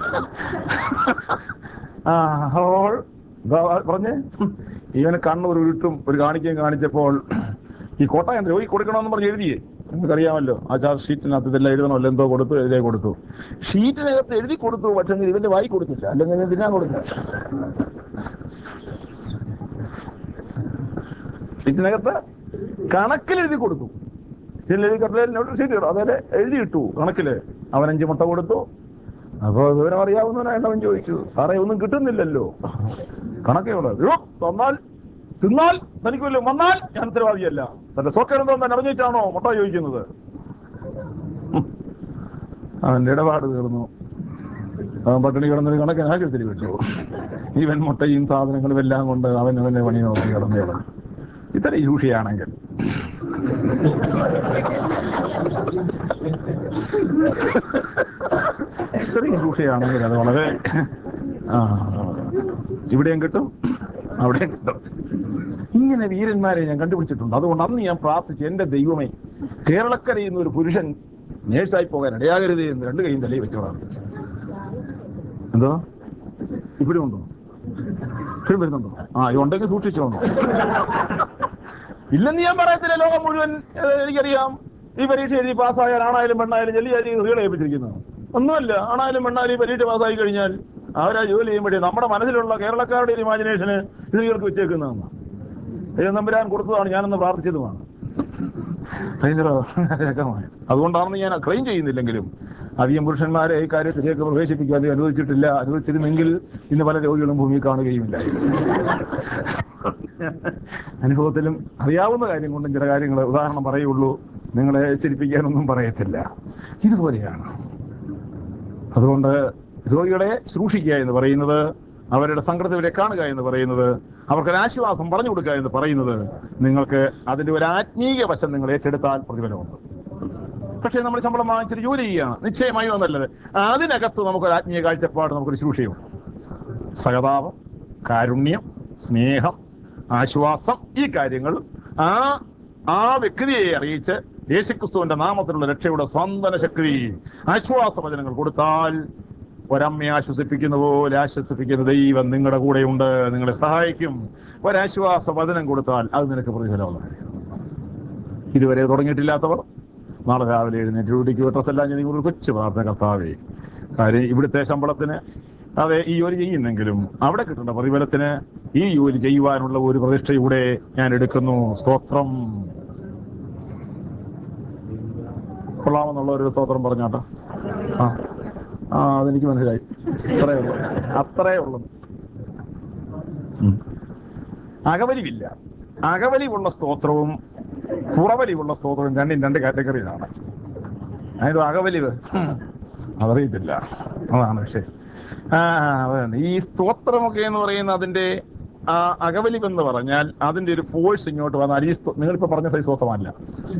ആ അപ്പോൾ ഇതാ പറഞ്ഞേ ഇവന് കണ്ണൂർ ഉരുട്ടും ഒരു കാണിക്കുകയും കാണിച്ചപ്പോൾ ഈ കോട്ടയം രോഗി കൊടുക്കണമെന്ന് പറഞ്ഞ് എഴുതിയേ നിങ്ങൾക്കറിയാമല്ലോ ആ ചാർജ് ഷീറ്റിനകത്ത് ഇതെല്ലാം എഴുതണമല്ലോ എന്തോ കൊടുത്തു എഴുതിയേ കൊടുത്തു ഷീറ്റിനകത്ത് എഴുതി കൊടുത്തു പക്ഷെ ഇവന്റെ വായി കൊടുത്തില്ല അല്ലെങ്കിൽ ഇതിനാ തിന്നാൻ കൊടുത്തില്ല ഷീറ്റിനകത്ത് കണക്കിൽ എഴുതി കൊടുത്തു എഴുതി നോട്ട് ഷീറ്റ് ഇടും അതേ എഴുതി ഇട്ടു കണക്കില് അവൻ അഞ്ച് മുട്ട കൊടുത്തു അപ്പൊ വിവരം അറിയാവുന്നവനായിട്ട് അവൻ ചോദിച്ചു സാറേ ഒന്നും കിട്ടുന്നില്ലല്ലോ കണക്കേ ഉള്ളത് "യ്യോ, തന്നാൽ തിന്നാൽ തനിക്ക് വല്ലതും വന്നാൽ ഞാൻ ഉത്തരവാദിയല്ല തന്റെ സോക്കേടെന്തോ തന്നെ അറിഞ്ഞിട്ടാണോ മുട്ട ചോദിക്കുന്നത് ഹും. അവന്റെ ഇടപാട് തീർന്നു അവൻ പട്ടിണി കിടന്നൊരു കണക്കിന് ആശുപത്രി വിട്ടു ഇവൻ മുട്ടയും സാധനങ്ങളും എല്ലാം കൊണ്ട് അവൻ അവന്റെ പണി നോക്കി കിടന്നു കിടന്നു ഇത്ര യൂഷിയാണെങ്കിൽ ഇത്രയും യൂഷിയാണെങ്കിൽ അത് വളരെ ആ, ഇവിടെയും കിട്ടും അവിടെയും കിട്ടും ഇങ്ങനെ വീരന്മാരെ ഞാൻ കണ്ടുപിടിച്ചിട്ടുണ്ട് അതുകൊണ്ട് അന്ന് ഞാൻ പ്രാർത്ഥിച്ചു എന്റെ ദൈവമേ കേരളക്കരയിൽ നിന്ന് ഒരു പുരുഷൻ നേഴ്സായി പോകാൻ ഇടയാകരുത് എന്ന് രണ്ട് കൈയും തലയിൽ വെച്ച് പ്രാർത്ഥിച്ചു എന്തോ ഇവിടെ ഉണ്ടോ ഇപ്പോഴും വരുന്നുണ്ടോ ആ ഇതുണ്ടെങ്കിൽ സൂക്ഷിച്ചോണ്ടോ ഇല്ലെന്ന് ഞാൻ പറയത്തില്ല ലോകം മുഴുവൻ ഏഹ്, എനിക്കറിയാം ഈ പരീക്ഷ എഴുതി പാസ്സായാൽ ആണായാലും പെണ്ണായാലും ചെല്ലിയാരി സ്ത്രീകളെ ഏൽപ്പിച്ചിരിക്കുന്നു ഒന്നുമല്ല ആണായാലും പെണ്ണായാലും ഈ പരീക്ഷ പാസ്സായി കഴിഞ്ഞാൽ അവരാ ജോലി ചെയ്യുമ്പോഴേ നമ്മുടെ മനസ്സിലുള്ള കേരളക്കാരുടെ ഒരു ഇമാജിനേഷന് സ്ത്രീകൾക്ക് വെച്ചേക്കുന്നതാണ് ദൈവം നമ്പുരാൻ കൊടുത്തതാണ് ഞാനെന്ന് പ്രാർത്ഥിച്ചതുമാണ് ഭയങ്കര രകമാണ്. അതുകൊണ്ടാണെന്ന് ഞാൻ ക്ലെയിം ചെയ്യുന്നില്ലെങ്കിലും അധികം പുരുഷന്മാരെ ഈ കാര്യത്തിലേക്ക് പ്രവേശിപ്പിക്കാൻ അധികം അനുവദിച്ചിട്ടില്ല അനുവദിച്ചിരുന്നെങ്കിൽ ഇന്ന് പല രോഗികളും ഭൂമിയിൽ കാണുകയുമില്ല അനുഭവത്തിലും അറിയാവുന്ന കാര്യം കൊണ്ടും ചില കാര്യങ്ങൾ ഉദാഹരണം പറയുള്ളൂ നിങ്ങളെ ചിരിപ്പിക്കാനൊന്നും പറയത്തില്ല ഇതുപോലെയാണ് അതുകൊണ്ട് രോഗികളെ ശുശ്രൂഷിക്കുക എന്ന് പറയുന്നത് അവരുടെ സങ്കടത്തിവരെ കാണുക എന്ന് പറയുന്നത് അവർക്കൊരു ആശ്വാസം പറഞ്ഞു കൊടുക്കുക എന്ന് പറയുന്നത് നിങ്ങൾക്ക് അതിന്റെ ഒരു ആത്മീയ വശം നിങ്ങൾ ഏറ്റെടുത്താൽ പ്രതിഫലമുണ്ട് പക്ഷേ നമ്മൾ ശമ്പളം വാങ്ങിച്ചിട്ട് ജോലി ചെയ്യുകയാണ് നിശ്ചയമായും എന്നല്ലത് അതിനകത്ത് നമുക്കൊരു ആത്മീയ കാഴ്ചപ്പാട് നമുക്കൊരു ശുശ്രൂഷയുണ്ട് സഹതാപം കാരുണ്യം സ്നേഹം ആശ്വാസം ഈ കാര്യങ്ങൾ ആ ആ വ്യക്തിയെ അറിയിച്ച് യേശുക്രിസ്തുവിന്റെ നാമത്തിലുള്ള രക്ഷയുടെ സ്വന്തന ശക്തി ആശ്വാസവചനങ്ങൾ കൊടുത്താൽ ഒരമ്മയെ ആശ്വസിപ്പിക്കുന്ന പോലെ ആശ്വസിപ്പിക്കുന്ന ദൈവം നിങ്ങളുടെ കൂടെയുണ്ട് നിങ്ങളെ സഹായിക്കും ഒരാശ്വാസ വചനം കൊടുത്താൽ അത് നിനക്ക് പ്രതിഫലമുള്ള കാര്യം ഇതുവരെ തുടങ്ങിയിട്ടില്ലാത്തവർ നാളെ രാവിലെ എഴുന്നേറ്റ് ഡ്യൂട്ടിക്ക് ഡ്രസ് എല്ലാം നിങ്ങൾ ഒരു കൊച്ചു പ്രാർത്ഥന കർത്താവേ കാര്യം ഇവിടുത്തെ ശമ്പളത്തിന് അതെ ഈ ജോലി ചെയ്യുന്നെങ്കിലും അവിടെ കിട്ടുന്ന പ്രതിഫലത്തിന് ഈ ജോലി ചെയ്യുവാനുള്ള ഒരു പ്രതിഷ്ഠയൂടെ ഞാൻ എടുക്കുന്നു സ്തോത്രം കൊള്ളാമെന്നുള്ള ഒരു സ്തോത്രം പറഞ്ഞാട്ടോ ആ ആ അതെനിക്ക് മനസ്സിലായി അത്രേ ഉള്ളൂ അത്രേ ഉള്ളൂ ഉം. അകവലിവില്ല അകവലിവുള്ള സ്തോത്രവും പുറവലിവുള്ള സ്തോത്രവും രണ്ടും രണ്ട് കാറ്റഗറിയിലാണ് അതിന്റെ അകവലിവ് ഹും, അതറിയത്തില്ല അതാണ് വിഷയം ആ അതാണ് ഈ സ്തോത്രമൊക്കെ എന്ന് പറയുന്ന അതിന്റെ ആ അകവലിവ് എന്ന് പറഞ്ഞാൽ അതിന്റെ ഒരു ഫോഴ്സ് ഇങ്ങോട്ട് വന്നാൽ ഈ സ്തോ- നിങ്ങളിപ്പോ പറഞ്ഞ സൈസ് സ്തോത്രമല്ല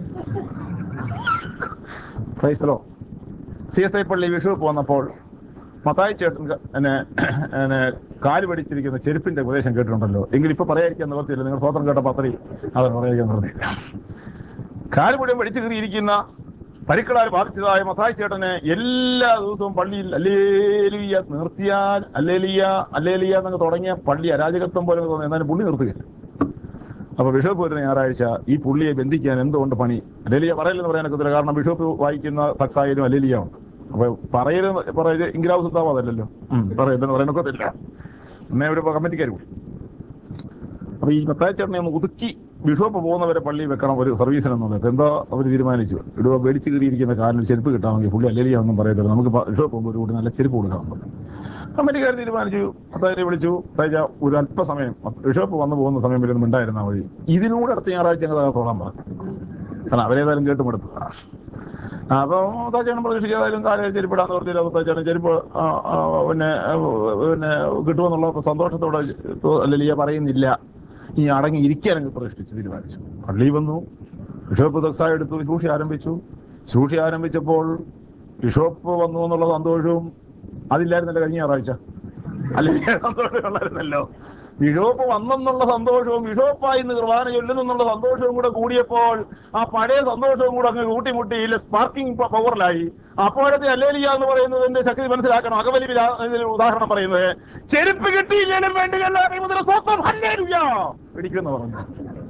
ക്രൈസ്തലോ സി എസ് ഐ പള്ളി വിഷു പോന്നപ്പോൾ മത്തായി ചേട്ടൻ ക- എന്നെ എന്നെ കാല് പിടിച്ചിരിക്കുന്ന ചെരുപ്പിന്റെ ഉപദേശം കേട്ടിട്ടുണ്ടല്ലോ എങ്കിൽ ഇപ്പൊ പറയാതിരിക്കാൻ നിവർത്തിയില്ല നിങ്ങൾ സ്വന്തം കേട്ടപ്പോൾ അത്രയും അത് പറയാതിരിക്കാൻ നിവർത്തിയില്ല കാല് മുഴുവൻ പിടിച്ചു കീറിയിരിക്കുന്ന പരിക്കളാൽ ബാധിച്ചതായ മത്തായി ചേട്ടനെ എല്ലാ ദിവസവും പള്ളിയിൽ അല്ലേലിയ നിർത്തിയാൽ അല്ലേലിയ അല്ലേലിയ എന്നങ്ങ് തുടങ്ങിയ പള്ളി അരാജകത്വം പോലെ തോന്നി എന്നാലും പുള്ളി നിർത്തുകയില്ല അപ്പൊ ബിഷപ്പ് വരുന്ന ഞായറാഴ്ച ഈ പുള്ളിയെ ബന്ധിക്കാൻ എന്തുകൊണ്ട് പണി അലേലിയ പറയില്ലെന്ന് പറയാനൊക്കത്തില്ല കാരണം ബിഷപ്പ് വായിക്കുന്ന തക്സായാലും അലേലിയ ഉണ്ട് അപ്പൊ പറയരുത് പറയുന്നത് ഇംഗ്രാവ് സുത്താവ് അതല്ലല്ലോ പറയില്ലെന്ന് പറയാനൊക്കത്തില്ല എന്നേ ഒരു കമ്മിറ്റിക്കാർ കൂടി അപ്പൊ ഈ മത്തായച്ചേട്ടനെ ഒന്ന് ഒതുക്കി ബിഷപ്പ് പോകുന്നവരെ പള്ളി വെക്കണം ഒരു സർവീസിനെന്നുള്ളത് എന്താ അവർ തീരുമാനിച്ചു ഇടുവ മേടിച്ച് കയറിയിരിക്കുന്ന കാലിന് ചെരുപ്പ് കിട്ടാമെങ്കിൽ പുള്ളി അല്ലേലിയ ഒന്നും പറയത്തില്ല നമുക്ക് പ- ബിഷപ്പ് പോകുമ്പോൾ ഒരു കൂടി നല്ല ചെരുപ്പ് കൊടുക്കണം കമ്മിറ്റിക്കാർ തീരുമാനിച്ചു മത്തായിനെ വിളിച്ചു മത്തായിച്ച ഒരു അല്പസമയം ബിഷപ്പ് വന്നു പോകുന്ന സമയം വരെ ഒന്നും ഉണ്ടായിരുന്നാൽ മതി ഇതിനൂടെ അടുത്ത ഞായറാഴ്ച ഞങ്ങൾ തോന്നാൻ പറഞ്ഞു കാരണം അവരേതായാലും കേട്ടുമെടുത്തു അപ്പൊ മുത്താച്ചേട്ടൻ പ്രതീക്ഷിച്ച് ഏതായാലും കാലം ചെരുപ്പിടാന്ന് പറഞ്ഞില്ല മുത്താച്ചേട്ടൻ ചെരുപ്പ് ആ, ആ, പിന്നെ ആ, പിന്നെ കിട്ടുമെന്നുള്ള സന്തോഷത്തോടെ അല്ലെ പറയുന്നില്ല ഈ അടങ്ങി ഇരിക്കാനങ്ങ് പ്രതീക്ഷിച്ച് തീരുമാനിച്ചു പള്ളി വന്നു ബിഷപ്പ് ദക്സായ എടുത്തു ശൂഷി ആരംഭിച്ചു ശൂഷി ആരംഭിച്ചപ്പോൾ ബിഷപ്പ് വന്നു എന്നുള്ള സന്തോഷവും അതില്ലായിരുന്നല്ലോ കഴിഞ്ഞ ഞായറാഴ്ച അല്ലെങ്കിൽ സന്തോഷമുള്ളായിരുന്നല്ലോ ബിഷോപ്പ് വന്നെന്നുള്ള സന്തോഷവും ബിഷോപ്പായി ഇന്ന് കുർബാന ചൊല്ലുന്നെന്നുള്ള സന്തോഷവും കൂടെ കൂടിയപ്പോൾ ആ പഴയ സന്തോഷവും കൂടെ അങ്ങ് കൂട്ടിമുട്ടി സ്പാർക്കിംഗ് പവറിലായി അപ്പോഴത്തെ അല്ലേലിയ എന്ന് പറയുന്നതിന്റെ ശക്തി മനസ്സിലാക്കണം അകവലി വിലാ- ഇതിന് ഉദാഹരണം പറയുന്നത് ചെരുപ്പ് കിട്ടിയില്ലേലും വേണ്ടിയല്ല മുതൽ സ്വന്തം ഹല്ലേലൂയ പിടിക്കുമെന്ന് പറഞ്ഞു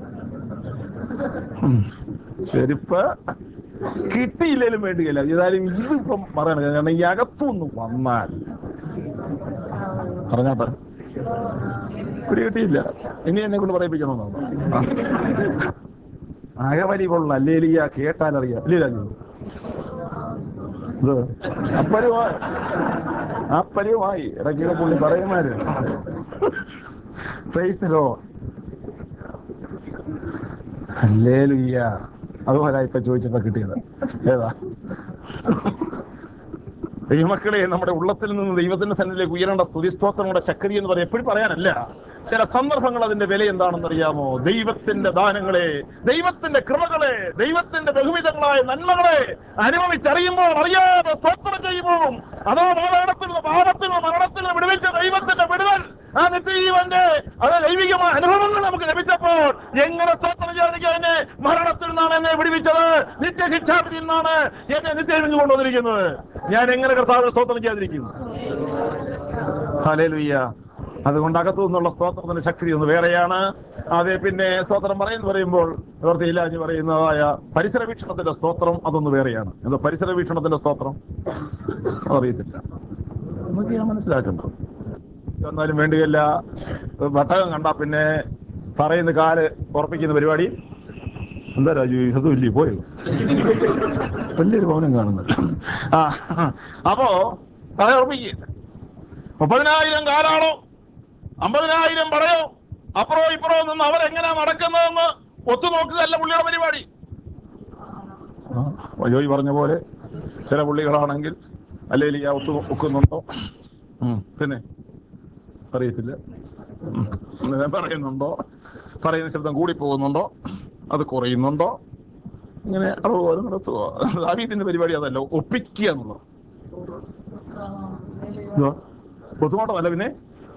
ഉം. ചെരുപ്പ് കിട്ടിയില്ലേലും വേണ്ടിയല്ല ഏതായാലും ഇതിപ്പം പറയണ കാരണം ഈ അകത്തുനിന്ന് വന്നാൽ പറഞ്ഞാട്ടെ ഒരു കിട്ടിയില്ല ഇനി എന്നെ കൊണ്ട് പറയിപ്പിക്കണമെന്നോ അകവലിവുള്ള അല്ലേലിയ കേട്ടാലറിയാം ഇല്ലേ രാജു ഇത് അപ്പരുമായി അപ്പരുമായി ഇടയ്ക്കൊക്കെ പുള്ളി പറയുമാര് പ്രൈസിലോ ഹല്ലേലൂയ്യ അതുപോലെ ഇപ്പൊ ചോദിച്ചപ്പോ കിട്ടിയത് ഏതാ ദൈവമക്കളെ നമ്മുടെ ഉള്ളത്തിൽ നിന്ന് ദൈവത്തിന്റെ സന്നിധിയിലേക്ക് ഉയരേണ്ട സ്തുതിസ്തോത്രങ്ങളുടെ ശക്തി എന്ന് പറയാം എപ്പോഴും പറയാനല്ല ചില സന്ദർഭങ്ങൾ അതിന്റെ വില എന്താണെന്ന് അറിയാമോ ദൈവത്തിന്റെ ദാനങ്ങളെ ദൈവത്തിന്റെ കൃപകളെ ദൈവത്തിന്റെ ബഹുവിധങ്ങളായ നന്മകളെ അനുഭവിച്ചറിയുമ്പോൾ അറിയാതെ സ്തോത്രം ചെയ്യുമ്പോൾ അതോ പാതാളത്തിൽ നിന്ന് പാപത്തിൽ നിന്ന് മരണത്തിൽ നിന്ന് വിടുവിച്ച ദൈവത്തിന്റെ വിടുതൽ ആ നിത്യജീവന്റെ അത് ദൈവികമായ അനുഭവങ്ങൾ നമുക്ക് ലഭിച്ചപ്പോൾ എങ്ങനെ സ്തോത്രം ചെയ്യാതിരിക്കുക എന്നെ മരണത്തിൽ നിന്നാണ് എന്നെ വിടുവിച്ചത് നിത്യശിക്ഷാവിധിയിൽ നിന്നാണ് എന്നെ നിത്യജീവൻ കൊണ്ടുവന്നിരിക്കുന്നത് ഞാൻ എങ്ങനെ കർത്താവ് സ്തോത്രം ചെയ്യാതിരിക്കുന്നു ഹല്ലേലൂയ്യ അതുകൊണ്ട് അകത്തു നിന്നുള്ള സ്തോത്രത്തിന്റെ ശക്തി ഒന്ന് വേറെയാണ് അതെ പിന്നെ സ്തോത്രം പറയുന്നു പറയുമ്പോൾ നിവർത്തിയില്ലാഞ്ഞ് പറയുന്നതായ പരിസര വീക്ഷണത്തിന്റെ സ്തോത്രം അതൊന്ന് വേറെയാണ് എന്താ പരിസര വീക്ഷണത്തിന്റെ സ്തോത്രം അറിയത്തില്ല നമുക്ക് ഞാൻ മനസ്സിലാക്കണം എന്നാലും വേണ്ടിയല്ല വട്ടകം കണ്ട പിന്നെ തറയുന്ന കാല് ഉറപ്പിക്കുന്ന പരിപാടി എന്താ രാജു അതും ഇല്ലേ പോയോ വലിയൊരു ഭവനം കാണുന്നത് ആ അപ്പോ തറ ഉറപ്പിക്കുക മുപ്പതിനായിരം കാലാണോ അമ്പതിനായിരം പടയോ അപ്പുറോ ഇപ്പുറോ നിന്ന് അവരെങ്ങനെയാ നടക്കുന്നതെന്ന് ഒത്തുനോക്കുകയല്ല പുള്ളിയുടെ പരിപാടി വയോയി പറഞ്ഞ പോലെ ചില പുള്ളികളാണെങ്കിൽ അല്ലെങ്കിൽ ആ ഒത്തു നോക്കുന്നുണ്ടോ ഉം, പിന്നെ അറിയത്തില്ല ഉം, ഞാൻ പറയുന്നുണ്ടോ പറയുന്ന ശബ്ദം കൂടി പോകുന്നുണ്ടോ അത് കുറയുന്നുണ്ടോ ഇങ്ങനെ അളവ് പോലെ നടത്തുക ദാവീദിന്റെ പരിപാടി അതല്ല ഒപ്പിക്കുക എന്നുള്ളത് ഇതോ? ഒത്തുനോട്ടമല്ല പിന്നെ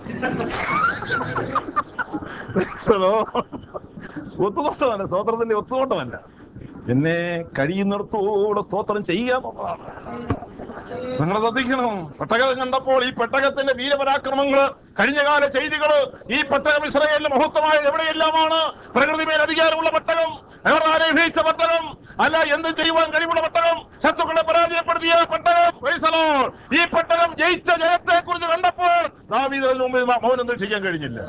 ഒത്തുനോട്ടമല്ല സ്തോത്രത്തിന്റെ ഒത്തുനോട്ടമല്ല എന്നെ കഴിയുന്നിടത്തോടെ സ്തോത്രം ചെയ്യുക എന്നുള്ളതാണ് നിങ്ങൾ ശ്രദ്ധിക്കണം പെട്ടകം കണ്ടപ്പോൾ ഈ പെട്ടകത്തിന്റെ വീരപരാക്രമങ്ങള് കഴിഞ്ഞകാല ചെയ്തികള് ഈ പെട്ടകം ഇസ്രായേലിന്റെ മഹത്വമായ എവിടെയെല്ലാമാണ് പ്രകൃതി മേൽ അധികാരമുള്ള പെട്ടകം അവർ വിഭജിച്ച പെട്ടകം അല്ല എന്തും ചെയ്യുവാൻ കഴിവുള്ള പെട്ടകം ശത്രുക്കളെ പരാജയപ്പെടുത്തിയ പെട്ടകം Praise the Lord. ഈ പെട്ടകം ജയിച്ച ജയത്തെ കുറിച്ച് കണ്ടപ്പോൾ ദാവീദിന് മുമ്പിൽ മൗനം രക്ഷിക്കാൻ കഴിഞ്ഞില്ല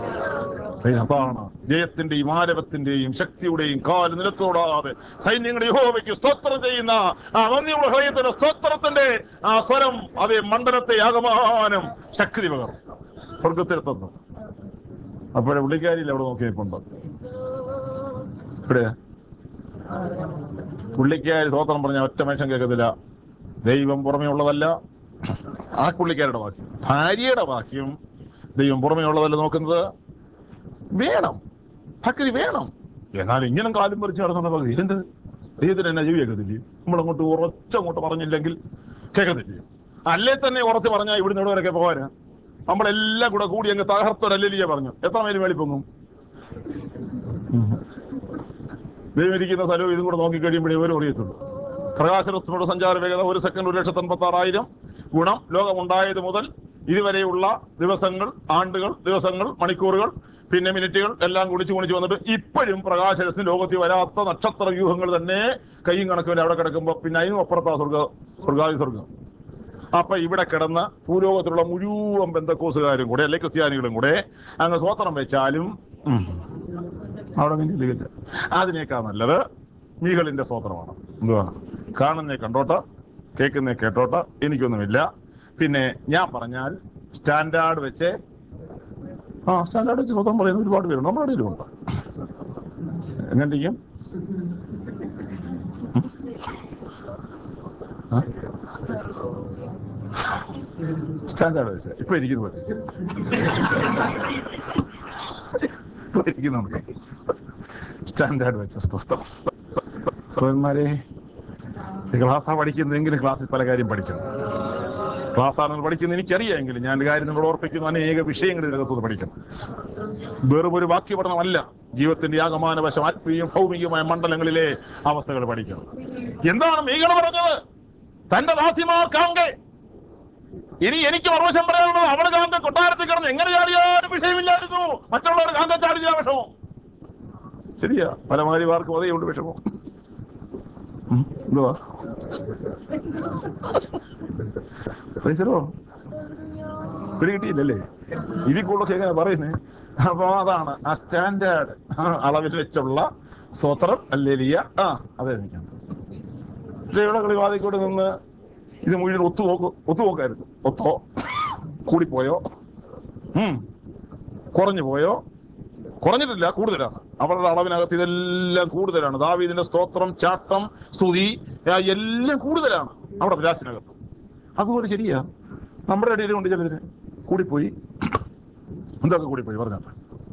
അതാണ് ജയത്തിന്റെയും ആരവത്തിന്റെയും ശക്തിയുടെയും കാല് നിലത്തോടാതെ സൈന്യങ്ങളുടെ യഹോവയ്ക്ക് സ്തോത്രം ചെയ്യുന്ന ആ നന്ദിയുള്ള ഹൃദയത്തിന്റെ സ്തോത്രത്തിന്റെ ആ സ്വരം അതേ മണ്ഡലത്തെ ആകമാനം ശക്തി പകർന്നു സ്വർഗത്തിലെത്തുന്നു അപ്പോഴെ പുള്ളിക്കാരിയിൽ അവിടെ നോക്കിയപ്പോണ്ട് ഇവിടെ പുള്ളിക്കാരി സ്തോത്രം പറഞ്ഞ ഒറ്റ മനുഷ്യൻ കേൾക്കത്തില്ല ദൈവം പുറമേ ഉള്ളതല്ല ആ പുള്ളിക്കാരുടെ വാക്യം ഭാര്യയുടെ വാക്യം ദൈവം പുറമേ ഉള്ളതല്ല നോക്കുന്നത് വേണം ഭക്തി വേണം എന്നാൽ ഇങ്ങനെ കാലും പറിച്ച് നടന്ന ഭക്തി എന്ത് ദൈവത്തിന് എന്നാ ജീവി കേൾക്കത്തില്ലേ നമ്മളങ്ങോട്ട് ഉറച്ചങ്ങോട്ട് പറഞ്ഞില്ലെങ്കിൽ കേൾക്കത്തില്ലേ അല്ലേ തന്നെ ഉറച്ച് പറഞ്ഞാൽ ഇവിടുന്ന് ഇവിടെ വരെയൊക്കെ പോകാന് നമ്മളെല്ലാം കൂടെ കൂടി അങ്ങ് തകർത്തൊരല്ലിയ പറഞ്ഞു എത്ര മേലും വേളി പൊങ്ങും ഉം. ദൈവം ഇരിക്കുന്ന സ്ഥലവും ഇതും കൂടെ നോക്കി കഴിയുമ്പോഴേ ഒരു അറിയത്തുള്ളൂ പ്രകാശരശ്മിയുടെ സഞ്ചാര വേഗത ഒരു സെക്കൻഡ് ഒരു ലക്ഷത്തി അൻപത്തി ആറായിരം ഗുണം ലോകമുണ്ടായത് മുതൽ ഇതുവരെയുള്ള ദിവസങ്ങൾ ആണ്ടുകൾ ദിവസങ്ങൾ മണിക്കൂറുകൾ പിന്നെ മിനിറ്റുകൾ എല്ലാം കുടിച്ചു കുണിച്ച് വന്നിട്ട് ഇപ്പോഴും പ്രകാശരശ്മി ലോകത്തിൽ വരാത്ത നക്ഷത്ര വ്യൂഹങ്ങൾ തന്നെ കൈയും കണക്കും അവിടെ കിടക്കുമ്പോ പിന്നെ അതിനും അപ്പുറത്താ സ്വർഗ സ്വർഗാദി സ്വർഗം അപ്പൊ ഇവിടെ കിടന്ന ഭൂലോകത്തിലുള്ള മുഴുവൻ ബന്ധക്കോസുകാരും കൂടെ അല്ലെ ക്രിസ്ത്യാനികളും കൂടെ അങ്ങ് സ്വോത്രം വെച്ചാലും ഉം, അവിടെ നിന്നില്ല അതിനേക്കാൾ നല്ലത് മീകളിന്റെ സ്വോത്രമാണ് എന്തുവാ കാണുന്നേ കണ്ടോട്ട് കേൾക്കുന്നേ കേട്ടോട്ട് എനിക്കൊന്നുമില്ല പിന്നെ ഞാൻ പറഞ്ഞാൽ സ്റ്റാൻഡേർഡ് വെച്ച് ആ സ്റ്റാൻഡേർഡ് വെച്ച് സ്വന്തം പറയുന്ന ഒരുപാട് പേരുണ്ട് നമ്മുടെ ഇടയിലും ഉണ്ട് എങ്ങനെ ഇരിക്കും സ്റ്റാൻഡേർഡ് വെച്ച് ഇപ്പൊ ഇരിക്കുന്നു പോലെ. ഇപ്പൊ ഇരിക്കുന്നുണ്ട് സ്റ്റാൻഡേർഡ് വെച്ച സ്തോത്രം സഹോദരന്മാരെ ക്ലാസ്സാ പഠിക്കുന്നെങ്കിലും ക്ലാസ്സിൽ പല കാര്യം പഠിക്കണം ക്ലാസ്സാണ് പഠിക്കുന്നത് എനിക്കറിയാമെങ്കിലും ഞാൻ ഒരു കാര്യം നിങ്ങളോട് ഓർപ്പിക്കുന്ന അനേക വിഷയങ്ങൾ ഇതിനകത്തുനിന്ന് പഠിക്കണം വെറും ഒരു വാക്യ പഠനമല്ല ജീവിതത്തിന്റെ ആകമാനവശം ആത്മീയവും ഭൗമികവുമായ മണ്ഡലങ്ങളിലെ അവസ്ഥകൾ പഠിക്കണം എന്താണ് മീകൾ പറഞ്ഞത് തന്റെ ദാസിമാർ കാങ്കെ ഇനി എനിക്ക് മറുവശം പറയാനുള്ളത് അവള് കാന്ത കൊട്ടാരത്തിൽ കിടന്ന് എങ്ങനെ ചാടിയാലും വിഷയമില്ലായിരുന്നു മറ്റുള്ളവർ കാന്ത ചാടിയ വിഷമം ശരിയാ പല മാരിമാർക്കും അതേ ഉണ്ട് വിഷമം ഉം, എന്തുവാ പൈസരോ പിടികിട്ടിയില്ലല്ലേ ഇതിൽ കൂടുതലൊക്കെ എങ്ങനെ പറയുന്നേ അപ്പൊ അതാണ് ആ സ്റ്റാൻഡേർഡ് അളവിൽ വെച്ചുള്ള സ്വത്രം അല്ലേലിയ ആ അതെ നിൽക്കാം സ്ത്രീയുടെ കളിവാതിക്കൂടെ നിന്ന് ഇത് മുഴുവൻ ഒത്തുനോക്ക് ഒത്തുനോക്കായിരുന്നു ഒത്തോ കൂടിപ്പോയോ ഉം കുറഞ്ഞു പോയോ കുറഞ്ഞിട്ടില്ല കൂടുതലാണ് അവരുടെ അളവിനകത്ത് ഇതെല്ലാം കൂടുതലാണ് ദാവീദിന്റെ സ്തോത്രം ചാട്ടം സ്തുതി ആ, എല്ലാം കൂടുതലാണ് അവിടെ വിലാസിനകത്ത് അതുപോലെ ശരിയാ നമ്മുടെ ഇടയിൽ കൊണ്ട് ചിലതിന് കൂടിപ്പോയി എന്തൊക്കെ കൂടിപ്പോയി പറഞ്ഞാൽ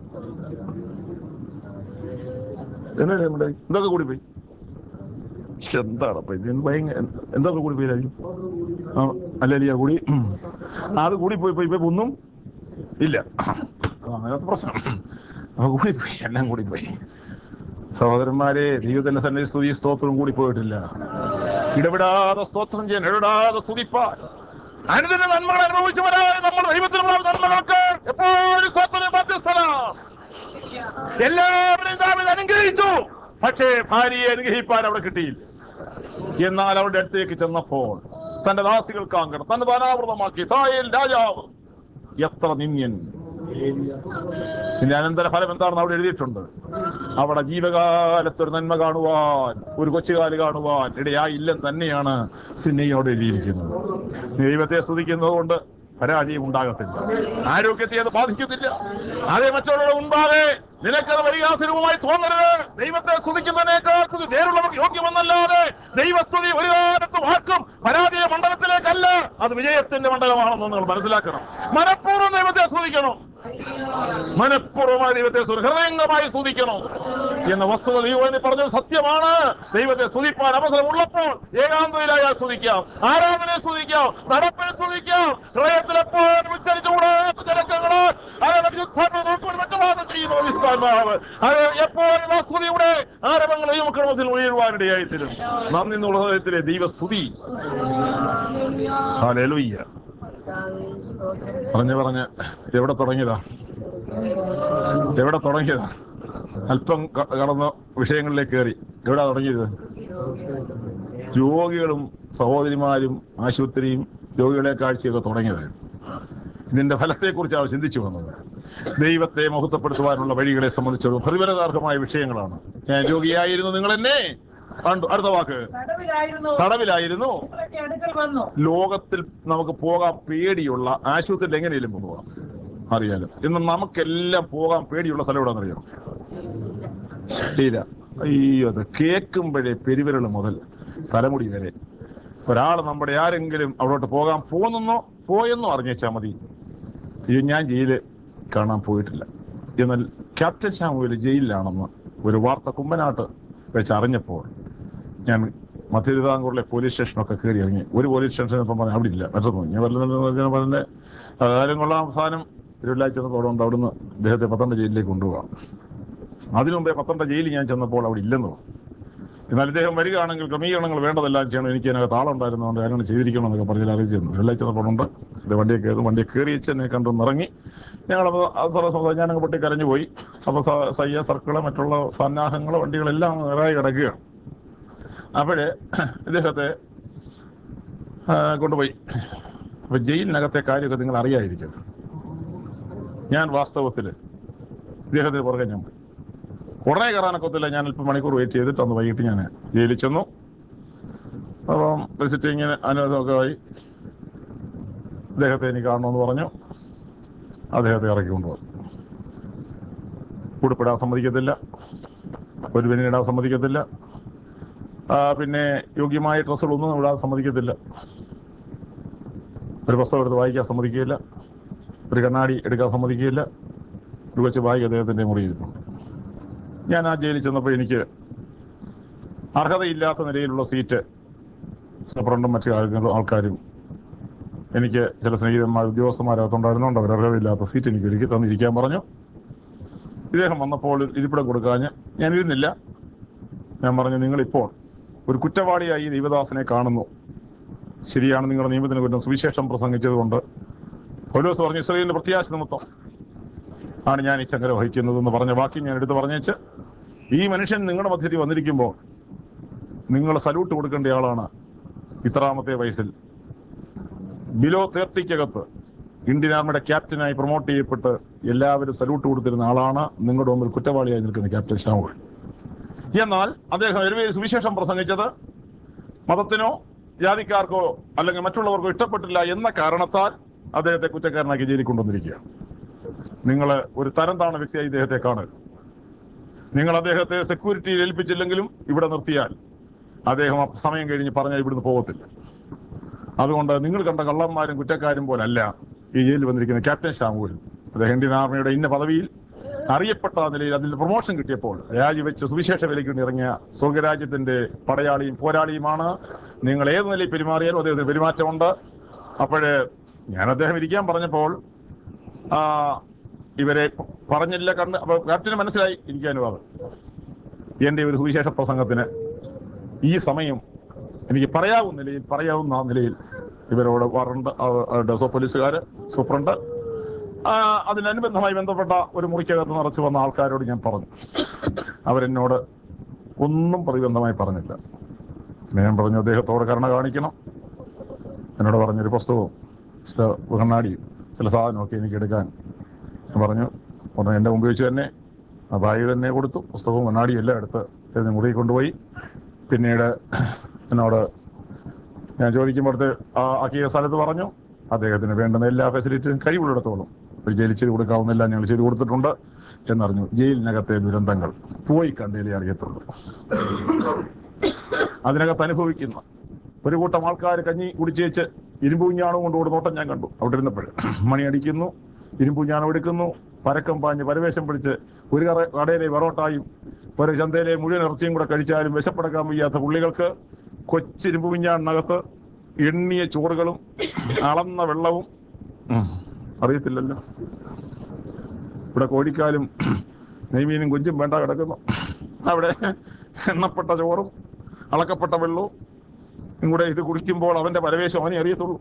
എന്നാ നമ്മുടെ എന്തൊക്കെ കൂടിപ്പോയി ശ്ശെ, എന്താണ് അപ്പൊ ഇത് ഭയങ്കര എന്തൊക്കെ കൂടിപ്പോയി രാജു ആ, അല്ല അല്ല കൂടി ഉം. അത് കൂടിപ്പോയി പോയി ഇപ്പൊ ഒന്നും ഇല്ല അത് അങ്ങനത്തെ പ്രശ്നം അപ്പൊ കൂടിപ്പോയി എല്ലാം കൂടിപ്പോയി സഹോദരന്മാരെ ദൈവത്തിന്റെ സന്നിധി സ്തുതി സ്തോത്രം കൂടി പോയിട്ടില്ല ഇടപെടാതെ സ്തോത്രം ചെയ്യാൻ ഇടപെടാതെ സ്തുതിപ്പാൻ അനുദിന നന്മകൾ അനുഭവിച്ചവരായ നമ്മൾ ദൈവത്തിനുള്ള നന്മകൾക്ക് എപ്പോഴും സ്തോത്രം ബാധ്യസ്ഥനാണ് എല്ലാവരെയും ദാവീദ് അനുഗ്രഹിച്ചു പക്ഷേ ഭാര്യയെ അനുഗ്രഹിപ്പാൻ അവിടെ കിട്ടിയില്ല എന്നാൽ അവരുടെ അടുത്തേക്ക് ചെന്നപ്പോൾ തന്റെ ദാസികൾക്ക് അങ്കണം തന്റെ ധനാവൃതമാക്കി സായേൽ രാജാവ് എത്ര നിന്യൻ ഇതിന്റെ അനന്തര ഫലം എന്താണെന്ന് അവിടെ എഴുതിയിട്ടുണ്ട് അവിടെ ജീവകാലത്ത് ഒരു നന്മ കാണുവാൻ ഒരു കൊച്ചുകാല് കാണുവാൻ ഇടയായില്ലെന്ന് തന്നെയാണ് സിന്നയോട് എഴുതിയിരിക്കുന്നത് ദൈവത്തെ സ്തുതിക്കുന്നത് കൊണ്ട് പരാജയം ഉണ്ടാകത്തില്ല ആരോഗ്യത്തെ അത് ബാധിക്കത്തില്ല അതേ മറ്റുള്ളവരുടെ മുൻപാകെ നിനക്കത് പരിഹാസരവുമായി തോന്നരുത് ദൈവത്തെ സ്തുതിക്കുന്നതിനേക്കാൾ സ്തുതി നേരുള്ളവർക്ക് യോഗ്യമെന്നല്ലാതെ ദൈവസ്തുതി ഒരു കാലത്തും ആർക്കും പരാജയ മണ്ഡലത്തിലേക്കല്ല അത് വിജയത്തിന്റെ മണ്ഡലമാണെന്ന് നിങ്ങൾ മനസ്സിലാക്കണം മനഃപൂർവ്വം ദൈവത്തെ സ്തുതിക്കണം മനഃപൂർവ്വമായി ദൈവത്തെ സ്തുതി- ഹൃദയംഗമായി സ്തുതിക്കണം എന്ന വസ്തുത ദൈവം പറഞ്ഞത് സത്യമാണ് ദൈവത്തെ സ്തുതിപ്പാൻ അവസരം ഉള്ളപ്പോൾ ഏകാന്തയിലായാൽ സ്തുതിക്കാം ആരാധനയെ സ്തുതിക്കാം നടപ്പിനെ സ്തുതിക്കാം ഹൃദയത്തിൽ എപ്പോഴും ഉച്ചരിച്ചുകൂടെ ജനങ്ങള് ചെയ്യുന്നു വിശുദ്ധാത്മാവ്. അത് എപ്പോഴും ആ സ്തുതിയുടെ ആരവങ്ങൾ ദൈവക്രമത്തിൽ ഉയരുവാനിടയായി തരും നന്ദി എന്നുള്ള ഹൃദയത്തിലെ ദൈവസ്തുതി ഹല്ലേലൂയ്യ പറഞ്ഞു പറഞ്ഞ് എവിടെ തുടങ്ങിയതാ എവിടെ തുടങ്ങിയതാ അല്പം ക- കടന്ന് വിഷയങ്ങളിലേക്ക് കയറി എവിടാ തുടങ്ങിയത് രോഗികളും സഹോദരിമാരും ആശുപത്രിയും രോഗികളെ കാഴ്ചയൊക്കെ തുടങ്ങിയത് ഇതിന്റെ ഫലത്തെക്കുറിച്ചാണ് ചിന്തിച്ചു വന്നത് ദൈവത്തെ മഹത്വപ്പെടുത്തുവാനുള്ള വഴികളെ സംബന്ധിച്ചത് പ്രതിഫലതാർഹമായ വിഷയങ്ങളാണ് ഞാൻ രോഗിയായിരുന്നു നിങ്ങൾ എന്നെ കണ്ടു അടുത്ത വാക്ക് തടവിലായിരുന്നു തടവിലായിരുന്നു നിങ്ങളുടെ അടുക്കൽ വന്നു ലോകത്തിൽ നമുക്ക് പോകാൻ പേടിയുള്ള ആശുപത്രിയിൽ എങ്ങനെയും പോകാം അറിയാലോ ഇന്ന് നമുക്കെല്ലാം പോകാൻ പേടിയുള്ള സ്ഥലം എവിടെയെന്നറിയോ ശരീര അയ്യോ അത് കേൾക്കുമ്പോഴേ പെരുവിരൽ മുതൽ തലമുടി വരെ ഒരാൾ നമ്മുടെ ആരെങ്കിലും അവിടോട്ട് പോകാൻ പോകുന്നെന്നോ പോയെന്നോ അറിഞ്ഞേച്ചാൽ മതി അയ്യോ ഞാൻ ജയില് കാണാൻ പോയിട്ടില്ല എന്നാൽ ക്യാപ്റ്റൻ ശാമുവേൽ ജയിലിലാണെന്ന് ഒരു വാർത്ത കുമ്പനാട്ട് വെച്ച് അറിഞ്ഞപ്പോൾ ഞാൻ മധ്യതിരുവിതാംകൂറിലെ പോലീസ് സ്റ്റേഷനൊക്കെ കയറി ഇറങ്ങി ഒരു പോലീസ് സ്റ്റേഷൻ ഇപ്പം പറഞ്ഞു അവിടെ ഇല്ല മറ്റൊന്നും ഞാൻ വല്ലതും പറഞ്ഞ കാര്യം കൊള്ളാം അവസാനം തിരുവല്ലായി ചെന്നപ്പോൾ അവിടെ ഉണ്ട് അവിടുന്ന് അദ്ദേഹത്തെ പത്തനംതിട്ട ജയിലിലേക്ക് കൊണ്ടുപോകാം അതിനു മുമ്പേ പത്തനംതിട്ട ജയിലിൽ ഞാൻ ചെന്നപ്പോൾ അവിടെ ഇല്ലെന്ന് പറഞ്ഞു എന്നാൽ ഇദ്ദേഹം വരികയാണെങ്കിൽ ക്രമീകരണങ്ങൾ വേണ്ടതെല്ലാം ചെയ്യണം എനിക്ക് അതിനകത്ത് ആളുണ്ടായിരുന്നതുകൊണ്ട് കാര്യങ്ങൾ ചെയ്തിരിക്കണം എന്നൊക്കെ പറഞ്ഞ് അറിയിച്ചിരുന്നു വെള്ളിയാഴ്ച ചെന്നപ്പോഴുണ്ട് ഇത് വണ്ടിയെ കയറി വണ്ടിയെ കയറി വെച്ച് എന്നെ കണ്ടൊന്ന് ഇറങ്ങി ഞങ്ങളപ്പോൾ അതുള്ള സമയത്ത് ഞാനങ്ങ് പൊട്ടി കരഞ്ഞു പോയി അപ്പോൾ സയ്യ സർക്കിള് മറ്റുള്ള സന്നാഹങ്ങൾ വണ്ടികളെല്ലാം നിറായി കിടക്കുകയാണ് അപ്പോഴേ ഇദ്ദേഹത്തെ ആ, കൊണ്ടുപോയി അപ്പൊ ജയിലിനകത്തെ കാര്യമൊക്കെ നിങ്ങൾ അറിയാതിരിക്കും ഞാൻ വാസ്തവത്തിൽ ഇദ്ദേഹത്തിന് പുറകെ ഞാൻ പോയി ഉടനെ കയറാനൊക്കത്തില്ല ഞാൻ അല്പം മണിക്കൂർ വെയിറ്റ് ചെയ്തിട്ട് അന്ന് വൈകിട്ട് ഞാൻ ജയിലിൽ ചെന്നു അപ്പം വിസിറ്റിങ്ങിന് അനുവാദമൊക്കെ ആയി അദ്ദേഹത്തെ എനിക്ക് കാണണമെന്ന് പറഞ്ഞു അദ്ദേഹത്തെ ഇറക്കി കൊണ്ടുവന്നു ഉടുപ്പിടാൻ സമ്മതിക്കത്തില്ല ഒരു പിന്നിടാൻ സമ്മതിക്കത്തില്ല ആ, പിന്നെ യോഗ്യമായ ഡ്രസ്സുകളൊന്നും ഇടാൻ സമ്മതിക്കത്തില്ല ഒരു പുസ്തകം എടുത്ത് വായിക്കാൻ സമ്മതിക്കുകയില്ല ഒരു കണ്ണാടി എടുക്കാൻ സമ്മതിക്കുകയില്ല ഒരു കൊച്ചു ബാഗ് അദ്ദേഹത്തിന്റെ മുറിയിരുന്നു ഞാൻ ആ ജയിലിൽ ചെന്നപ്പോൾ എനിക്ക് അർഹതയില്ലാത്ത നിലയിലുള്ള സീറ്റ് സൂപ്രണ്ടും മറ്റു ആൾക്കാരും ആൾക്കാരും എനിക്ക് ചില സ്നേഹിതന്മാർ ഉദ്യോഗസ്ഥന്മാരകത്തുണ്ടായിരുന്നുകൊണ്ട് അവർ അർഹതയില്ലാത്ത സീറ്റ് എനിക്ക് ഒരുക്കി തന്നിരിക്കാൻ പറഞ്ഞു ഇദ്ദേഹം വന്നപ്പോൾ ഇരിപ്പിടം കൊടുക്കാഞ്ഞ് ഞാൻ ഇരുന്നില്ല ഞാൻ പറഞ്ഞു നിങ്ങളിപ്പോൾ ഒരു കുറ്റവാളിയായി ഈ ദൈവദാസനെ കാണുന്നു ശരിയാണ് നിങ്ങളുടെ നിയമത്തിന് കുറ്റം സുവിശേഷം പ്രസംഗിച്ചതുകൊണ്ട് പൗലോസ് പറഞ്ഞു ഇസ്രയേലിന്റെ പ്രത്യാശ നിമിത്തം ആണ് ഞാൻ ഈ ചങ്ങല വഹിക്കുന്നതെന്ന് പറഞ്ഞ വാക്യം ഞാൻ എടുത്ത് പറഞ്ഞേച്ച് ഈ മനുഷ്യൻ നിങ്ങളുടെ മധ്യത്തിൽ വന്നിരിക്കുമ്പോൾ നിങ്ങൾ സല്യൂട്ട് കൊടുക്കേണ്ട ആളാണ് ഇത്രാമത്തെ വയസ്സിൽ ബിലോ തേർട്ടിക്കകത്ത് ഇന്ത്യൻ ആർമിയുടെ ക്യാപ്റ്റനായി പ്രൊമോട്ട് ചെയ്യപ്പെട്ട് എല്ലാവരും സല്യൂട്ട് കൊടുത്തിരുന്ന ആളാണ് നിങ്ങളുടെ മുമ്പിൽ കുറ്റവാളിയായി നിൽക്കുന്ന ക്യാപ്റ്റൻ ഷാമുൽ എന്നാൽ അദ്ദേഹം എരുവയിൽ സുവിശേഷം പ്രസംഗിച്ചത് മതത്തിനോ ജാതിക്കാർക്കോ അല്ലെങ്കിൽ മറ്റുള്ളവർക്കോ ഇഷ്ടപ്പെട്ടില്ല എന്ന കാരണത്താൽ അദ്ദേഹത്തെ കുറ്റക്കാരനാക്കി ജയിലിൽ കൊണ്ടുവന്നിരിക്കുകയാണ് നിങ്ങൾ ഒരു തരം താണ വ്യക്തിയായി ഇദ്ദേഹത്തെ കാണരുത് നിങ്ങൾ അദ്ദേഹത്തെ സെക്യൂരിറ്റിയിൽ ഏൽപ്പിച്ചില്ലെങ്കിലും ഇവിടെ നിർത്തിയാൽ അദ്ദേഹം ആ സമയം കഴിഞ്ഞ് പറഞ്ഞാൽ ഇവിടുന്ന് പോകത്തില്ല അതുകൊണ്ട് നിങ്ങൾ കണ്ട കള്ളന്മാരും കുറ്റക്കാരും പോലല്ല ഈ ജയിലിൽ വന്നിരിക്കുന്ന ക്യാപ്റ്റൻ ഷാമൂൽ അദ്ദേഹം ഇന്ത്യൻ ആർമിയുടെ ഇന്ന പദവിയിൽ അറിയപ്പെട്ട നിലയിൽ അതിൽ പ്രൊമോഷൻ കിട്ടിയപ്പോൾ രാജിവെച്ച് സുവിശേഷ വിലയ്ക്ക് വേണ്ടി ഇറങ്ങിയ സ്വർഗരാജ്യത്തിന്റെ പടയാളിയും പോരാളിയുമാണ് നിങ്ങൾ ഏത് നിലയിൽ പെരുമാറിയാലും അദ്ദേഹത്തിന് പെരുമാറ്റമുണ്ട് അപ്പോഴ് ഞാൻ അദ്ദേഹം ഇരിക്കാൻ പറഞ്ഞപ്പോൾ ആ, ഇവരെ പറഞ്ഞില്ല കണ്ട് അപ്പൊ ക്യാപ്റ്റന് മനസ്സിലായി എനിക്ക് അനുവാദം എന്റെ ഒരു സുവിശേഷ പ്രസംഗത്തിന് ഈ സമയം എനിക്ക് പറയാവുന്ന നിലയിൽ പറയാവുന്ന നിലയിൽ ഇവരോട് വാറണ്ട് ഡെസോ പോലീസുകാര് സൂപ്രണ്ട് ആ, അതിനനുബന്ധമായി ബന്ധപ്പെട്ട ഒരു മുറിക്കകത്ത് നിറച്ചു വന്ന ആൾക്കാരോട് ഞാൻ പറഞ്ഞു അവരെന്നോട് ഒന്നും പ്രതിബന്ധമായി പറഞ്ഞില്ല പിന്നെ ഞാൻ പറഞ്ഞു അദ്ദേഹത്തോട് കരുണ കാണിക്കണം എന്നോട് പറഞ്ഞൊരു പുസ്തകവും ചില കണ്ണാടിയും ചില സാധനമൊക്കെ എനിക്ക് എടുക്കാൻ ഞാൻ പറഞ്ഞു പറഞ്ഞു എൻ്റെ മുമ്പിൽ വെച്ച് തന്നെ ആ ബാഗ് തന്നെ കൊടുത്തു പുസ്തകവും കണ്ണാടിയും എല്ലാം എടുത്ത് തിരിഞ്ഞ് മുറിയിൽ കൊണ്ടുപോയി പിന്നീട് എന്നോട് ഞാൻ ചോദിക്കുമ്പോഴത്തെ ആ ആക്കിയ സ്ഥലത്ത് പറഞ്ഞു അദ്ദേഹത്തിന് വേണ്ടുന്ന എല്ലാ ഫെസിലിറ്റിയും കഴിവുള്ളിടത്തോളം ഒരു ജയിൽ ചെയ്ത് കൊടുക്കാവുന്നെല്ലാം ഞങ്ങൾ ചെയ്തു കൊടുത്തിട്ടുണ്ട് എന്നറിഞ്ഞു ജയിലിനകത്തെ ദുരന്തങ്ങൾ പോയി കണ്ടേലേ അറിയത്തുള്ളൂ അതിനകത്ത് അനുഭവിക്കുന്ന ഒരു കൂട്ടം ആൾക്കാർ കഞ്ഞി കുടിച്ചേച്ച് ഇരുമ്പൂഞ്ഞാണും കൊണ്ട് ഓടുന്നോട്ടം ഞാൻ കണ്ടു അവിടെ ഇരുന്നപ്പോൾ മണി അടിക്കുന്നു ഇരുമ്പൂഞ്ഞാണം എടുക്കുന്നു പരക്കം പാഞ്ഞ് പരവേശം പിടിച്ച് ഒരു കറ കടയിലെ വെറോട്ടായും ഒരു ചന്തയിലെ മുഴുവൻ ഇറച്ചിയും കൂടെ കഴിച്ചാലും വിശപ്പടക്കാൻ വയ്യാത്ത പുള്ളികൾക്ക് കൊച്ചിരുമ്പൂഞ്ഞാണിനകത്ത് എണ്ണിയ ചോറുകളും അളന്ന വെള്ളവും ഉം, അറിയത്തില്ലല്ലോ ഇവിടെ കോഴിക്കാലും നെയ്മീനും കുഞ്ചും വേണ്ട കിടക്കുന്നു അവിടെ എണ്ണപ്പെട്ട ചോറും അളക്കപ്പെട്ട വെള്ളവും കൂടെ ഇത് കുടിക്കുമ്പോൾ അവന്റെ പരവേശം അവനെ അറിയത്തുള്ളൂ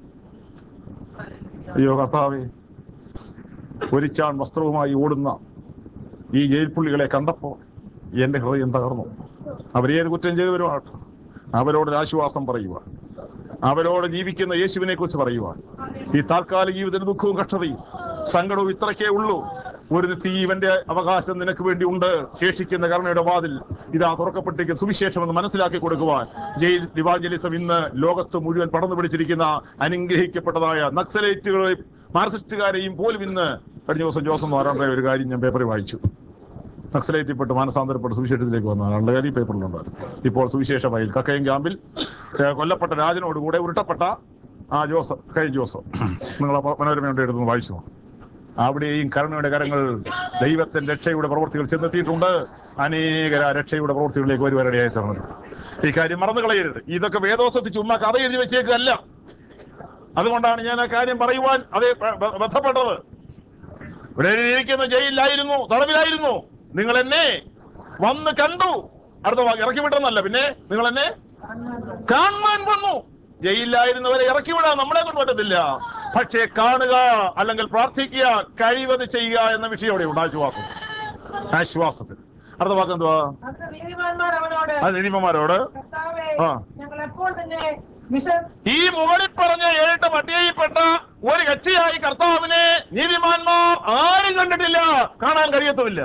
അയ്യോ കർത്താവേ ഒരിച്ചാൺ വസ്ത്രവുമായി ഓടുന്ന ഈ ജയിൽ പുള്ളികളെ കണ്ടപ്പോൾ എന്റെ ഹൃദയം തകർന്നു അവരേത് കുറ്റം ചെയ്തവരുമാകട്ടെ അവരോട് ഒരു ആശ്വാസം പറയുക അവരോട് ജീവിക്കുന്ന യേശുവിനെ കുറിച്ച് പറയുക ഈ താൽക്കാലിക ജീവിതത്തിന് ദുഃഖവും കഷ്ടതയും സങ്കടവും ഇത്രയ്ക്കേ ഉള്ളൂ ഒരു തീവന്റെ അവകാശം നിനക്ക് വേണ്ടി ഉണ്ട് ശേഷിക്കുന്ന കരുണയുടെ വാതിൽ ഇതാ തുറക്കപ്പെട്ടിരിക്കുന്ന സുവിശേഷം എന്ന് മനസ്സിലാക്കി കൊടുക്കുവാൻ ജയിൽ ഡിവാഞ്ചലിസം ഇന്ന് ലോകത്ത് മുഴുവൻ പടർന്നു പിടിച്ചിരിക്കുന്ന അനുഗ്രഹിക്കപ്പെട്ടതായ നക്സലേറ്റുകളെയും മാർസിസ്റ്റുകാരെയും പോലും ഇന്ന് കഴിഞ്ഞ ദിവസം ജോസം മാറാണ്ട ഒരു കാര്യം ഞാൻ പേപ്പറിൽ വായിച്ചു നക്സലേറ്റിൽപ്പെട്ട് മാനസാന്തരപ്പെട്ട് സുവിശേഷത്തിലേക്ക് വന്ന ആളുടെ കാര്യം ഈ പേപ്പറിലുണ്ട് ഇപ്പോൾ സുവിശേഷ വയൽ കക്കയം ക്യാമ്പിൽ ഏഹ്, കൊല്ലപ്പെട്ട രാജനോട് കൂടെ ഉരുട്ടപ്പെട്ട ആ ജോസഫ് കെ ജോസഫ് നിങ്ങൾ ആ മനോരമയുടെ എടുത്ത് വായിച്ചു അവിടെയും കരുണയുടെ കരങ്ങൾ ദൈവത്തിന്റെ രക്ഷയുടെ പ്രവൃത്തികൾ ചെന്നെത്തിയിട്ടുണ്ട് അനേകര രക്ഷയുടെ പ്രവൃത്തികളിലേക്ക് വരുവാനിടയായി തീർന്നു ഈ കാര്യം മറന്നു കളയരുത് ഇതൊക്കെ വേദോസത്തിൽ ചുമ്മാ കഥ എഴുതി വെച്ചേക്കല്ല അതുകൊണ്ടാണ് ഞാൻ ആ കാര്യം പറയുവാൻ അതേ ബ- ബ- ബന്ധപ്പെട്ടത് ഇവിടെ ഇരിക്കുന്ന ജയിലിലായിരുന്നു തടവിലായിരുന്നു നിങ്ങൾ എന്നെ വന്ന് കണ്ടു അടുത്ത വാക്ക് ഇറക്കി വിട്ടെന്നല്ല പിന്നെ നിങ്ങൾ എന്നെ കാണാൻ വന്നു ജയിലിലായിരുന്നവരെ ഇറക്കി വിടാൻ നമ്മളെ കൊണ്ട് പറ്റത്തില്ല പക്ഷേ കാണുക അല്ലെങ്കിൽ പ്രാർത്ഥിക്കുക കഴിവത് ചെയ്യുക എന്ന വിഷയം അവിടെ ഉണ്ട് ആശ്വാസം ആശ്വാസത്തിൽ അടുത്ത വാക്ക് എന്തുവാ അന്ന് നീതിമാന്മാർ അവനോട് അത് നീതിമാരോട് കർത്താവേ ആ. ഞങ്ങൾ എപ്പോൾ തന്നെ വിശ ഈ മുകളിൽ പറഞ്ഞ ഏഴെട്ട് പട്ടികയിൽപ്പെട്ട ഒരു കക്ഷിയായി കർത്താവിനെ നീതിമാന്മാർ ആരും കണ്ടിട്ടില്ല കാണാൻ കഴിയത്തുമില്ല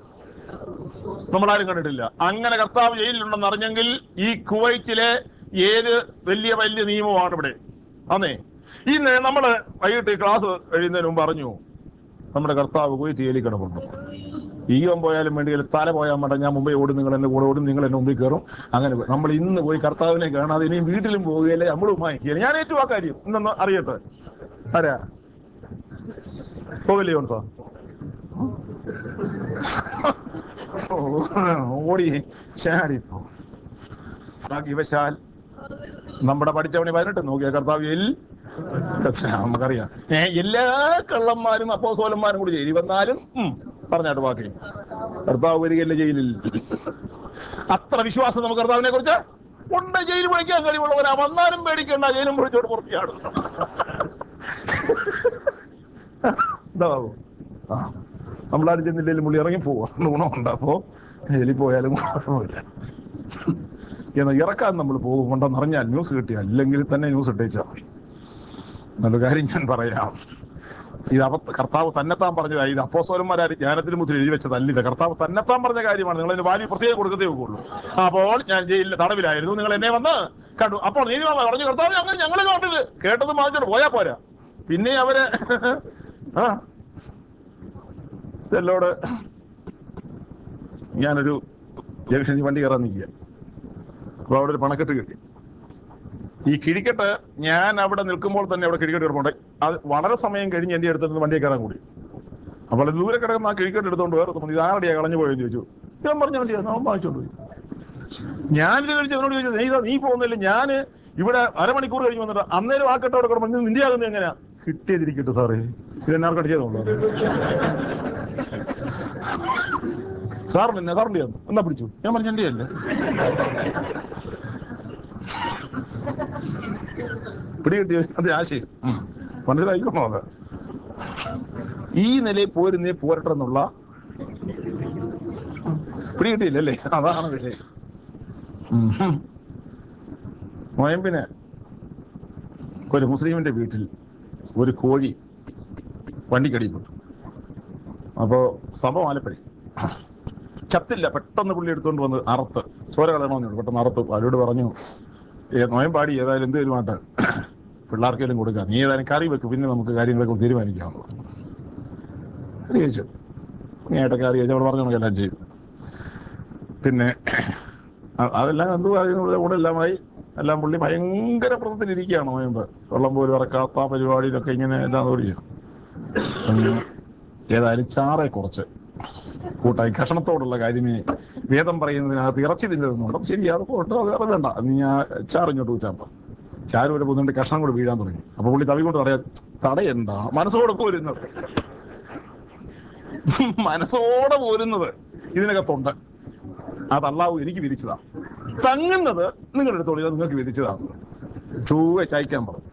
നമ്മളാരും കണ്ടിട്ടില്ല അങ്ങനെ കർത്താവ് ജയിലിലുണ്ടെന്ന് അറിഞ്ഞെങ്കിൽ ഈ കുവൈറ്റിലെ ഏത് വലിയ വലിയ നിയമമാണ് ഇവിടെ അന്നേ ഇന്ന് നമ്മള് വൈകിട്ട് ഈ ക്ലാസ് കഴിയുന്നതിന് മുമ്പ് പറഞ്ഞു നമ്മുടെ കർത്താവ് കുവൈറ്റ് ജയിലിൽ കിടപ്പുണ്ട് ഈവൻ പോയാലും വേണ്ടിയാലും തല പോയാൽ വേണ്ട ഞാൻ മുമ്പേ ഓടും നിങ്ങൾ എന്നെ കൂടെ ഓടും നിങ്ങൾ എന്നെ മുമ്പിൽ കയറും അങ്ങനെ പോയി. നമ്മൾ ഇന്ന് പോയി കർത്താവിനെ കാണാതെ ഇനിയും വീട്ടിലും പോവുകയല്ലേ നമ്മളും വാങ്ങിക്കുകയില്ല ഞാൻ ഏറ്റവും ആ കാര്യം ഇന്നൊന്ന് അറിയട്ടെ ആരാ പോവില്ലേ സാ ഓടി ചാടിപ്പോ ഭാഗ്യവശാൽ നമ്മുടെ പഠിച്ചവണി പതിനെട്ട് നോക്കിയ കർത്താവിൽ നമുക്കറിയാം ഏ എല്ലാ കള്ളന്മാരും അപ്പോസോലന്മാരും കൂടി ജയിലിൽ വന്നാലും ഉം, പറഞ്ഞാട്ട് ബാക്കി കർത്താവ് വരികയല്ലേ ജയിലിൽ അത്ര വിശ്വാസം നമുക്ക് കർത്താവിനെ കുറിച്ച് ഉണ്ട് ജയിൽ വിളിക്കാൻ കഴിവുള്ളവരാ വന്നാലും പേടിക്കണ്ട ജയിലും വിളിച്ചോട്ട് പുറത്തിയാണ് എന്താവും ആ നമ്മളാരും ചെന്നില്ലെങ്കിലും പുള്ളി ഇറങ്ങി പോവാ ഗുണമുണ്ട് അപ്പോ ജയിലിൽ പോയാലും കുഴപ്പമില്ല എന്നാൽ ഇറക്കാൻ നമ്മൾ പോകുന്നുണ്ടെന്ന് അറിഞ്ഞാൽ ന്യൂസ് കിട്ടിയാൽ അല്ലെങ്കിൽ തന്നെ ന്യൂസ് ഇട്ടേച്ചാൽ മതി എന്നുള്ള കാര്യം ഞാൻ പറയാം ഇത് അബദ്ധ കർത്താവ് തന്നെത്താൻ പറഞ്ഞതാ ഇത് അപ്പോസോലന്മാരാര് ജ്ഞാനത്തിന് മുതൽ എഴുതി വെച്ചതല്ല ഇത് കർത്താവ് തന്നെത്താൻ പറഞ്ഞ കാര്യമാണ് നിങ്ങൾ അതിന് വാല്യൂ പ്രത്യേകം കൊടുക്കത്തേ ഉള്ളൂ അപ്പോൾ ഞാൻ ജയിലിൽ തടവിലായിരുന്നു നിങ്ങൾ എന്നെ വന്ന് കണ്ടു അപ്പോൾ നീതിമാമ പറഞ്ഞു കർത്താവ് അങ്ങനെ ഞങ്ങൾ കണ്ടിട്ട് കേട്ടത് മാറ്റിട്ട് പോയാ പോരാ പിന്നെ അവര് ആ ഇതെല്ലോട് ഞാനൊരു ജംഗ്ഷനിൽ വണ്ടി കയറാൻ നിൽക്കുക അപ്പോൾ അവിടെ ഒരു പണക്കെട്ട് കിട്ടി ഈ കിഴിക്കെട്ട് ഞാൻ അവിടെ നിൽക്കുമ്പോൾ തന്നെ അവിടെ കിഴിക്കെട്ട് കിടപ്പുണ്ട് അത് വളരെ സമയം കഴിഞ്ഞ് എൻ്റെ അടുത്ത് വണ്ടിയെ കയറാൻ കൂടി അപ്പോൾ ദൂരെ കിടക്കുന്ന ആ കിഴിക്കെട്ട് എടുത്തുകൊണ്ട് വേറെ തോന്നി ഇത് ആരുടെയാ കളഞ്ഞു പോയെന്ന് ചോദിച്ചു ഞാൻ പറഞ്ഞ വണ്ടിയാണ് അവൻ വാങ്ങിച്ചോണ്ട് പോയി ഞാനിത് കഴിച്ച് അവനോട് ചോദിച്ചത് നീ ഇതാ നീ പോകുന്നില്ല ഞാൻ ഇവിടെ അരമണിക്കൂർ കഴിഞ്ഞ് വന്നിട്ട് അന്നേരം ആ കെട്ടോടെ കിടന്നു നിന്റെ ആകുന്നത് എങ്ങനെയാ കിട്ടിയതിരിക്കട്ടെ സാറേ ഇത് എന്നാർക്ക് അടിച്ചതുള്ളൂ സാറിന് എന്നെ സാറിന്റെ എന്നാ പിടിച്ചു ഞാൻ പറഞ്ഞ എന്റെ അല്ലേ പിടി കിട്ടിയ അത് ആശയം ഉം. മനസ്സിലായിക്കോണോ അത് ഈ നിലയിൽ പോരുന്നേ പോരട്ടെ എന്നുള്ള പിടി കിട്ടിയില്ലല്ലേ അതാണ് വിഷയം ഉം. നോയമ്പിന് ഒരു മുസ്ലിമിന്റെ വീട്ടിൽ ഒരു കോഴി വണ്ടിക്കടിപ്പെട്ടു അപ്പോ സംഭവം ആലപ്പുഴ ചത്തില്ല പെട്ടെന്ന് പുള്ളി എടുത്തുകൊണ്ട് വന്ന് അറുത്ത് ചോര കളയണമെന്ന് പറഞ്ഞു. പെട്ടെന്ന് അറുത്ത് അവരോട് പറഞ്ഞു ഏ നോയം പാടി ഏതായാലും എന്തെങ്കിലുമായിട്ട് പിള്ളേർക്കെങ്കിലും കൊടുക്കാം നീ ഏതായാലും കറി വെക്ക് പിന്നെ നമുക്ക് കാര്യങ്ങളൊക്കെ തീരുമാനിക്കാമെന്ന് പറഞ്ഞു കറി വെച്ചു നീയായിട്ട് കറി വെച്ചു അവിടെ പറഞ്ഞു എല്ലാം ചെയ്തു പിന്നെ അ- അതെല്ലാം എന്തു അതിനുള്ള കൂടെ എല്ലാമായി എല്ലാം പുള്ളി ഭയങ്കര വ്രതത്തിലിരിക്കുകയാണ് നോയമ്പ് വെള്ളം പോലും ഇറക്കാത്ത പരിപാടിയിലൊക്കെ ഇങ്ങനെ എല്ലാം ഓടിയും ഏതായാലും ചാറെ കുറച്ച് കൂട്ടായി കഷണത്തോടുള്ള കാര്യമേ വേദം പറയുന്നതിനകത്ത് ഇറച്ചി തിന്നതെന്നുണ്ട് അത് ശരി അത് പോട്ടോ അത് വേറെ വേണ്ട നീ ആ ചാറിങ്ങോട്ട് ഊറ്റാൻ ചാറ് വരെ പോകുന്നുണ്ട് കഷ്ണം കൂടെ വീഴാൻ തുടങ്ങി അപ്പൊ പുള്ളി തവി കൊണ്ട് തടയാ തടയണ്ട മനസ്സോടെ പോരുന്നത് മനസ്സോടെ പോരുന്നത് ഇതിനകത്തുണ്ട് അത് അള്ളാഹു എനിക്ക് വിധിച്ചതാ തങ്ങുന്നത് നിങ്ങളുടെ അടുത്തോളിയോ നിങ്ങൾക്ക് വിധിച്ചതാണ് ചൂവെ ചായ്ക്കാൻ പറഞ്ഞു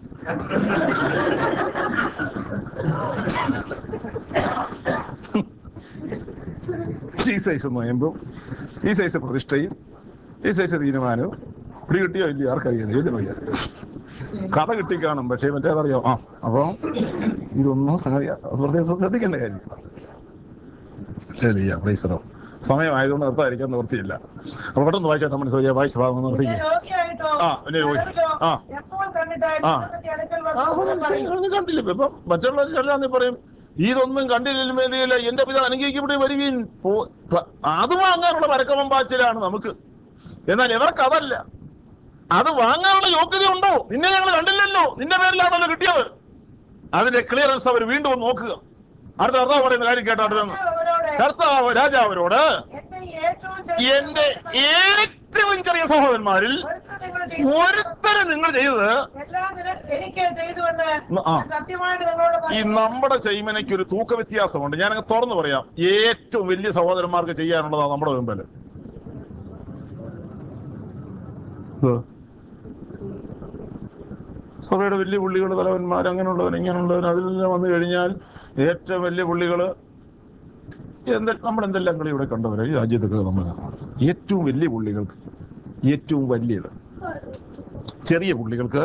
ഈ സൈസ് നോയമ്പും ഈ സൈസ് പ്രതിഷ്ഠയും ഈ സൈസ് തീരുമാനവും പിടി കിട്ടിയോ ഇല്ലയോ ആർക്കറിയാം ഏതിനറിയാം കഥ കിട്ടിക്കാണും പക്ഷേ മറ്റേതറിയാം ആ അപ്പൊ ഇതൊന്നും സംഗതി അത് പ്രത്യേകം ശ്രദ്ധിക്കേണ്ട കാര്യം ശരിയാ പ്രൈസറോ സമയമായതുകൊണ്ട് നിർത്താതിരിക്കാൻ നിവൃത്തിയില്ല അപ്പൊ പെട്ടെന്ന് വായിച്ചാൽ നമ്മൾ സോരിയ വായിച്ച ഭാഗം പിന്നെ നിർത്തിക്കും രോഗിയായിട്ടോ ആ, പിന്നെ രോഗി. ചിലർക്കോ ആ. എപ്പോൾ കണ്ടിട്ടായിട്ട് ആ. ദൈവത്തിന്റെ അടുക്കൽ ആ, വന്ന് പറയും ഒന്നും കണ്ടില്ല ഇപ്പൊ മറ്റുള്ളവർ ചെല്ലാന്ന് പറയും ഇതൊന്നും കണ്ടില്ലെങ്കിലും വേണ്ടിയില്ല എന്റെ പിതാ അനുഗ്രഹിക്കപ്പെട്ട് വരുവീൻ പോ- പ- അത് വാങ്ങാനുള്ള പരക്കമം പാച്ചിലാണ് നമുക്ക് എന്നാൽ ഇവർക്ക് അതല്ല അത് വാങ്ങാനുള്ള യോഗ്യത ഉണ്ടോ നിന്നെ ഞങ്ങൾ കണ്ടില്ലല്ലോ നിന്റെ പേരിലാണല്ലോ കിട്ടിയത് അതിന്റെ ക്ലിയറൻസ് അവർ വീണ്ടും ഒന്ന് നോക്കുക അടുത്ത കർത്താവ് പറയുന്ന കാര്യം കേട്ടോ അടുത്ത അവരോട് കർത്താവ് രാജാവിനോട് എന്റെ ഏറ്റവും ചെറിയ എന്റെ ഏറ്റവും ചെറിയ സഹോദരന്മാരിൽ ഒരുത്തൻ നിങ്ങൾ ചെയ്തു ഒരുത്തരം നിങ്ങൾ ചെയ്തത് എല്ലാം നിന- എനിക്ക് ചെയ്തുവെന്ന് ആ. ഞാൻ സത്യമായിട്ട് നിങ്ങളോട് ഈ പറയുന്നു. നമ്മുടെ ചെയ്മനയ്ക്ക് ഒരു തൂക്ക വ്യത്യാസമുണ്ട് ഞാനങ്ങ് തുറന്നു പറയാം ഏറ്റവും വലിയ സഹോദരന്മാർക്ക് ചെയ്യാനുള്ളതാണ് നമ്മുടെ മുമ്പിൽ സഭയുടെ വലിയ പുള്ളികൾ തലവന്മാർ അങ്ങനെയുള്ളവർ ഇങ്ങനെയുള്ളവർ അതിലെല്ലാം വന്നു കഴിഞ്ഞാൽ ഏറ്റവും വലിയ പുള്ളികൾ എന്തെ നമ്മൾ എന്തെല്ലാം കളി ഇവിടെ കണ്ടവരെ ഈ രാജ്യത്തൊക്കെ നമ്മൾ ഏറ്റവും വലിയ പുള്ളികൾക്ക് ഏറ്റവും വലിയത് ചെറിയ പുള്ളികൾക്ക്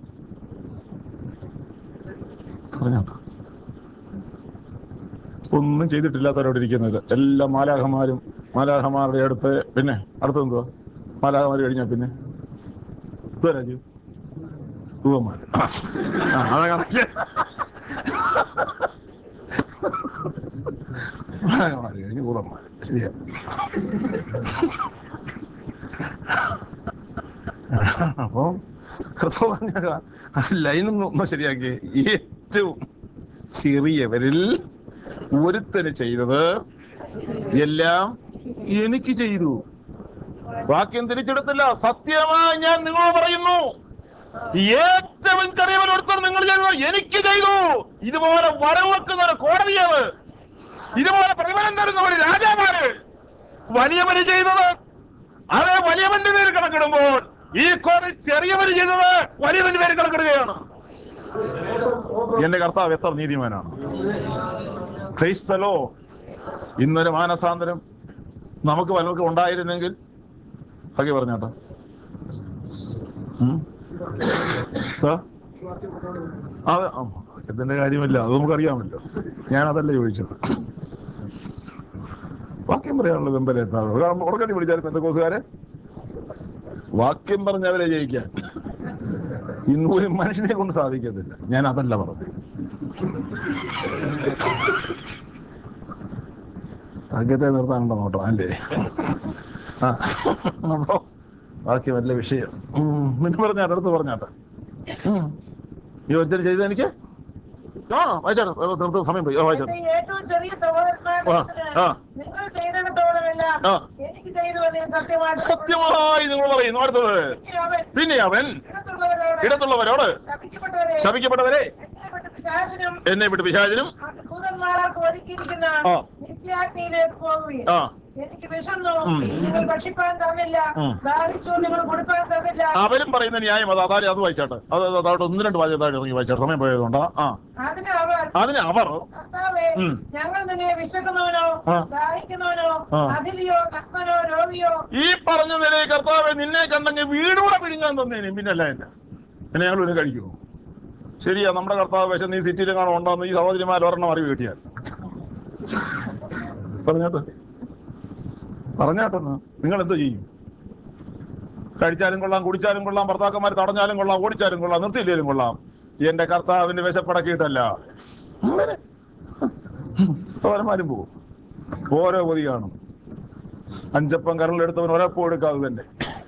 പറഞ്ഞോട്ടോ ഒന്നും ചെയ്തിട്ടില്ലാത്തവരോട് ഇരിക്കുന്നത് എല്ലാ മാലാഹമാരും മാലാഹമാരുടെ അടുത്ത് പിന്നെ അടുത്ത് എന്തുവാ മാലാഹമാർ കഴിഞ്ഞാൽ പിന്നെ എന്തുവാ രാജു ദൂവന്മാര് ആ, അതാ കറക്റ്റ് മാലാഹമാര് കഴിഞ്ഞ് ഭൂതന്മാര് ശരിയാ അപ്പോ കർത്താവ് പറഞ്ഞ ലൈനൊന്നും ഒന്ന് ശരിയാക്കി ഏറ്റവും ചെറിയവരിൽ ഒരുത്തന് ചെയ്തത് എല്ലാം എനിക്ക് ചെയ്തു വാക്യം തിരിച്ചെടുത്തില്ല സത്യമായി ഞാൻ നിങ്ങളോട് പറയുന്നു ഏറ്റവും ചെറിയവൻ ഒരുത്തൻ നിങ്ങൾ ചെയ്തത് എനിക്ക് ചെയ്തു ഇതുപോലെ വരവ് വെക്കുന്ന ഒരു കോടതിയത് ഇതുപോലെ പ്രതിഫലം തരുന്നവര് രാജാമാര് വലിയവന് ചെയ്തത് അതേ വലിയവന്റെ പേര് കണക്കിടുമ്പോൾ ഈ കോടതി ചെറിയവന് ചെയ്തത് വലിയവന്റെ പേര് കണക്കിടുകയാണ് എന്റെ കർത്താവ് എത്ര നീതിമാനാണ് ക്രൈസ്തലോ ഇന്നൊരു മാനസാന്തരം നമുക്ക് പലർക്കും ഉണ്ടായിരുന്നെങ്കിൽ ബാക്കി പറഞ്ഞോട്ടോ ഉം? ആ? അത് ആ, ഇതിന്റെ കാര്യമല്ല അത് നമുക്കറിയാമല്ലോ ഞാനതല്ല ചോദിച്ചത് വാക്യം പറയാനുള്ള വെമ്പലെ ഉറക്കത്തി വിളിച്ചാൽ പെന്തക്കോസുകാരെ വാക്യം പറഞ്ഞവരെ ജയിക്കാൻ ഇന്ന് ഒരു മനുഷ്യനെ കൊണ്ട് സാധിക്കത്തില്ല ഞാൻ അതല്ല പറഞ്ഞത് ഭാഗ്യത്തെ നിർത്താനുണ്ടോ നോട്ടോ അല്ലേ ആ അപ്പോ ബാക്കി വല്ല വിഷയം ഉം, പിന്നെ പറഞ്ഞാട്ടെ അടുത്ത് പറഞ്ഞാട്ടെ ഉം. ഈ ഒരുത്തര് ചെയ്ത് എനിക്ക് ആ വായിച്ചാട്ടെ ഏ, നിർത്ത് സമയം പോയി ആ, വായിച്ചാട്ടെ എന്റെ ഏറ്റവും ചെറിയ സഹോദരന്മാരുടെ ആ, ആ. നിങ്ങൾ ചെയ്തിടത്തോളമെല്ലാം ആ. എനിക്ക് ചെയ്തു എന്ന് ഞാൻ സത്യമായിട്ട് സത്യമായി നിങ്ങൾ പറയുന്നു അടുത്തത് പിന്നെ അവൻ പിന്നെ അവൻ ഇടത്തുള്ളവരോട് ഇടത്തുള്ളവരോട് ശപിക്കപ്പെട്ടവരെ ശപിക്കപ്പെട്ടവരെ എന്നെ വിട്ട് പിശാചിനും എന്നെ വിട്ട് പിശാചിനും ദൂതന്മാർക്ക് ഒരുക്കിയിരിക്കുന്ന ആ. നിത്യാഗ്നിയിലേക്ക് പോകുകയും ആ എനിക്ക് വിശന്നു ഉം. നിങ്ങൾ ഭക്ഷിപ്പാൻ തന്നില്ല ഉം. ദാഹിച്ചു നിങ്ങൾ കൊടുപ്പാൻ തന്നില്ല അവരും പറയുന്ന ന്യായം അത് അതാരും അത് വായിച്ചാട്ടെ അത് അത് അതവിടെ ഒന്ന് രണ്ട് വാചകം താഴെ ഇറങ്ങി വായിച്ചാട്ടെ സമയം പോയതുകൊണ്ടാ ആ അതിന് അവർ അതിന് അവർ കർത്താവേ ഉം. ഞങ്ങൾ നിന്നെ വിശക്കുന്നവനോ ആ. ദാഹിക്കുന്നവനോ ആ. അതിഥിയോ നഗ്നനോ രോഗിയോ ഈ പറഞ്ഞ നിലയിൽ കർത്താവെ നിന്നെ കണ്ടെങ്കിൽ വീടുകൂടെ പിടിഞ്ഞാൻ തന്നേനും പിന്നല്ല എന്നെ പിന്നെ ഞങ്ങൾ ഒരു കഴിക്കുമോ ശരിയാ നമ്മുടെ കർത്താവ് വിശ നീ സിറ്റിയിലും കാണോ ഉണ്ടോന്ന് ഈ സഹോദരിമാർ ഒരെണ്ണം അറിവ് കിട്ടിയാൽ പറഞ്ഞാട്ടെ പറഞ്ഞാട്ടെന്ന് നിങ്ങൾ എന്ത് ചെയ്യും കഴിച്ചാലും കൊള്ളാം കുടിച്ചാലും കൊള്ളാം ഭർത്താക്കന്മാർ തടഞ്ഞാലും കൊള്ളാം ഓടിച്ചാലും കൊള്ളാം നിർത്തിയില്ലേലും കൊള്ളാം എന്റെ കർത്താവിന്റെ വിശപ്പടക്കിയിട്ടല്ല അങ്ങനെ സഹോദരന്മാരും പോകും ഓരോ പൊതി കാണും അഞ്ചപ്പം കരളിലെടുത്തവൻ ഒരപ്പം എടുക്കാതെ തന്നെ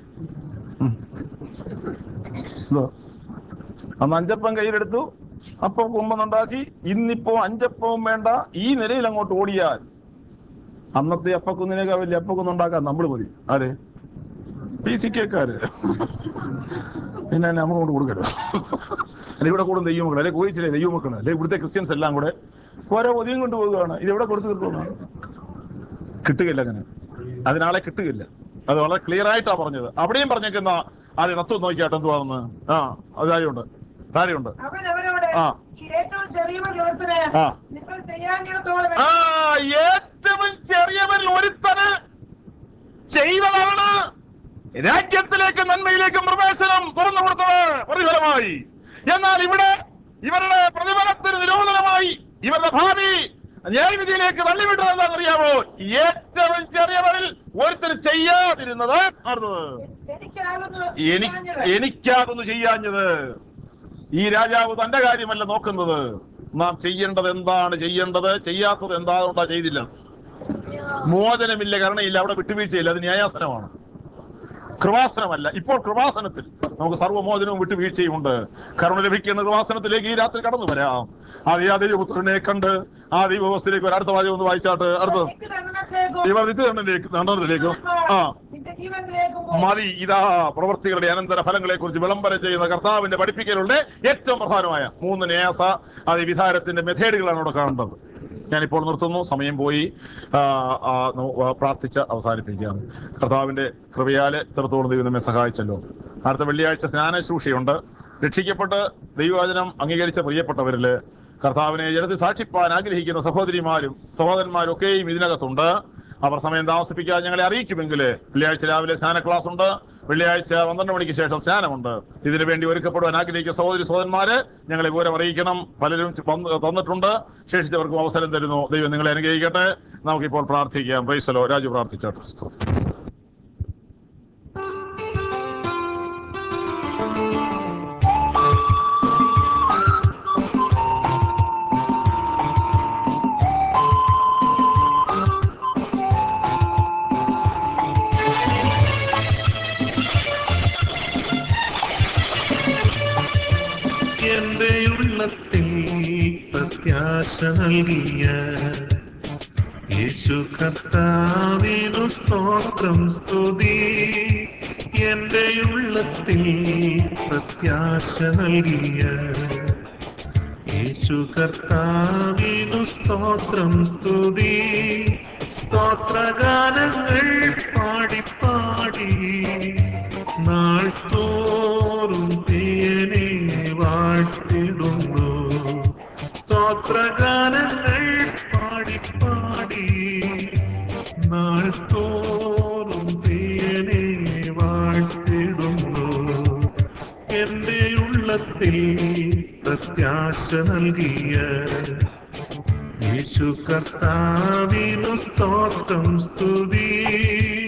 ഇതോ. അന്ന് അഞ്ചപ്പം കയ്യിലെടുത്തു അപ്പം കുമ്പന്നുണ്ടാക്കി ഇന്നിപ്പോ അഞ്ചപ്പവും വേണ്ട ഈ നിലയിൽ അങ്ങോട്ട് ഓടിയാൽ അന്നത്തെ അപ്പക്കുന്നിനേക്കാൾ വലിയ അപ്പക്കുന്നുണ്ടാക്കാൻ നമ്മൾ മതി ആര് പി സി കേക്കാര് പിന്നെ നമ്മൾ കൊണ്ട് കൊടുക്കരുത് അല്ലെ ഇവിടെ കൂടും ദൈവമക്കൾ അല്ലെ കോയിച്ചില്ലേ ദൈവമക്കള് അല്ലെ ഇവിടുത്തെ ക്രിസ്ത്യൻസ് എല്ലാം കൂടെ ഓരോ ഒതിയും കൊണ്ട് പോവുകയാണ് ഇത് എവിടെ കൊടുത്തു തീർക്കുന്നതാണ് കിട്ടുകയില്ല അങ്ങനെ അതിനാളെ കിട്ടുകയില്ല അത് വളരെ ക്ലിയർ ആയിട്ടാ പറഞ്ഞത് അവിടെയും പറഞ്ഞേക്കുന്ന ആദ്യം തത്വം നോക്കിയാട്ടെ എന്തുവാണെന്ന് ആ അത് കാര്യമുണ്ട് കാര്യമുണ്ട് അവൻ അവരോട് ആ. ഈ ഏറ്റവും ചെറിയവൻ ഒരുത്തന് ആ. നിങ്ങൾ ചെയ്യാനിടത്തോളം ആ ഏറ്റവും ചെറിയവരിൽ ഒരുത്തന് ചെയ്തതാണ് രാജ്യത്തിലേക്ക് നന്മയിലേക്കും പ്രവേശനം തുറന്നു കൊടുത്തത് പ്രതിഫലമായി എന്നാൽ ഇവിടെ ഇവരുടെ പ്രതിഫലത്തിന് നിരോധനമായി ഇവരുടെ ഭാവി ന്യായവിധിയിലേക്ക് തള്ളിവിട്ടത് എന്താണെന്നറിയാമോ ഏറ്റവും ചെറിയവരിൽ ഒരുത്തന് ചെയ്യാതിരുന്നത് ആർന്നത് എനിക്കാകുന്നു എനിക്ക് ചെയ്യാഞ്ഞത്. എനിക്കാകുന്നു ചെയ്യാഞ്ഞത് ഈ രാജാവ് തന്റെ കാര്യമല്ല നോക്കുന്നത് നാം ചെയ്യേണ്ടത് എന്താണ് ചെയ്യേണ്ടത് ചെയ്യാത്തത് എന്താണോണ്ടാ ചെയ്തില്ല മോചനമില്ല കരുണയില്ല അവിടെ വിട്ടുവീഴ്ചയില്ല അത് ന്യായാസനമാണ് കൃപാസനമല്ല ഇപ്പോൾ കൃപാസനത്തിൽ നമുക്ക് സർവ്വമോചനവും വിട്ടുവീഴ്ചയും ഉണ്ട് കരുണ ലഭിക്കുന്ന കൃപാസനത്തിലേക്ക് ഈ രാത്രി കടന്നു വരാം അത് ആ ദൈവപുത്രനെ കണ്ട് ആ ദൈവവസ്ഥയിലേക്ക് ഒരു അടുത്ത വാചകം ഒന്ന് വായിച്ചാട്ട് അടുത്ത നിത്യദണ്ഡനത്തിലേക്കും ഇവ നിത്യദണ്ഡനിലേക്ക് ദണ്ഡനത്തിലേക്കും ആ നിത്യജീവനിലേക്കും പോകും. മതി ഇതാ പ്രവൃത്തികളുടെ അനന്തര ഫലങ്ങളെ കുറിച്ച് വിളംബരം ചെയ്യുന്ന കർത്താവിന്റെ പഠിപ്പിക്കലുടെ ഏറ്റവും പ്രധാനമായ മൂന്ന് ന്യാസ അത് വിധാനത്തിന്റെ മെഥേഡുകളാണ് ഇവിടെ കാണേണ്ടത് ഞാനിപ്പോൾ നിർത്തുന്നു സമയം പോയി ആ, ആ, നോ- ആ, പ്രാർത്ഥിച്ച് അവസാനിപ്പിക്കാം കർത്താവിന്റെ കൃപയാലെ ഇത്രത്തോളം ദൈവം നമ്മെ സഹായിച്ചല്ലോ അടുത്ത വെള്ളിയാഴ്ച സ്നാനശുശ്രൂഷയുണ്ട് രക്ഷിക്കപ്പെട്ട് ദൈവവചനം അംഗീകരിച്ച പ്രിയപ്പെട്ടവരില് കർത്താവിനെ ജനത്തിൽ സാക്ഷിപ്പാൻ ആഗ്രഹിക്കുന്ന സഹോദരിമാരും സഹോദരന്മാരും ഒക്കെയും ഇതിനകത്തുണ്ട് അവർ സമയം താമസിപ്പിക്കാതെ ഞങ്ങളെ അറിയിക്കുമെങ്കിൽ വെള്ളിയാഴ്ച രാവിലെ സ്നാന ക്ലാസ് ഉണ്ട് വെള്ളിയാഴ്ച പന്ത്രണ്ട് മണിക്ക് ശേഷം സ്നാനമുണ്ട് ഇതിനു വേണ്ടി ഒരുക്കപ്പെടുവാൻ ആഗ്രഹിക്കുന്ന സഹോദരി സഹോദരന്മാര് ഞങ്ങളെ വിവരം അറിയിക്കണം പലരും വന്ന് തന്നിട്ടുണ്ട് ശേഷിച്ചവർക്കും അവസരം തരുന്നു ദൈവം നിങ്ങളെ അനുഗ്രഹിക്കട്ടെ നമുക്കിപ്പോൾ പ്രാർത്ഥിക്കാം പ്രൈസലോ രാജു പ്രാർത്ഥിച്ചോട്ടെ എന്റെ ഉള്ളത്തിൽ പ്രത്യാശ നൽകിയ യേശു കർത്താവിനു സ്തോത്രം സ്തുതി എന്റെ ഉള്ളത്തിൽ പ്രത്യാശ നൽകിയ യേശു കർത്താവിനു സ്തോത്രം സ്തുതി സ്തോത്രഗാനങ്ങൾ പാടി പാടി നാൾ തോറും തീയനെ വാഴ്ത്തിടുന്നു സ്തോത്രഗാനങ്ങൾ പാടി പാടി നാൾ തോറും തീയനെ വാഴ്ത്തിടുന്നു എന്റെ ഉള്ളത്തിൽ പ്രത്യാശ നൽകിയ യേശു കർത്താവിനു സ്തോത്രം സ്തുതി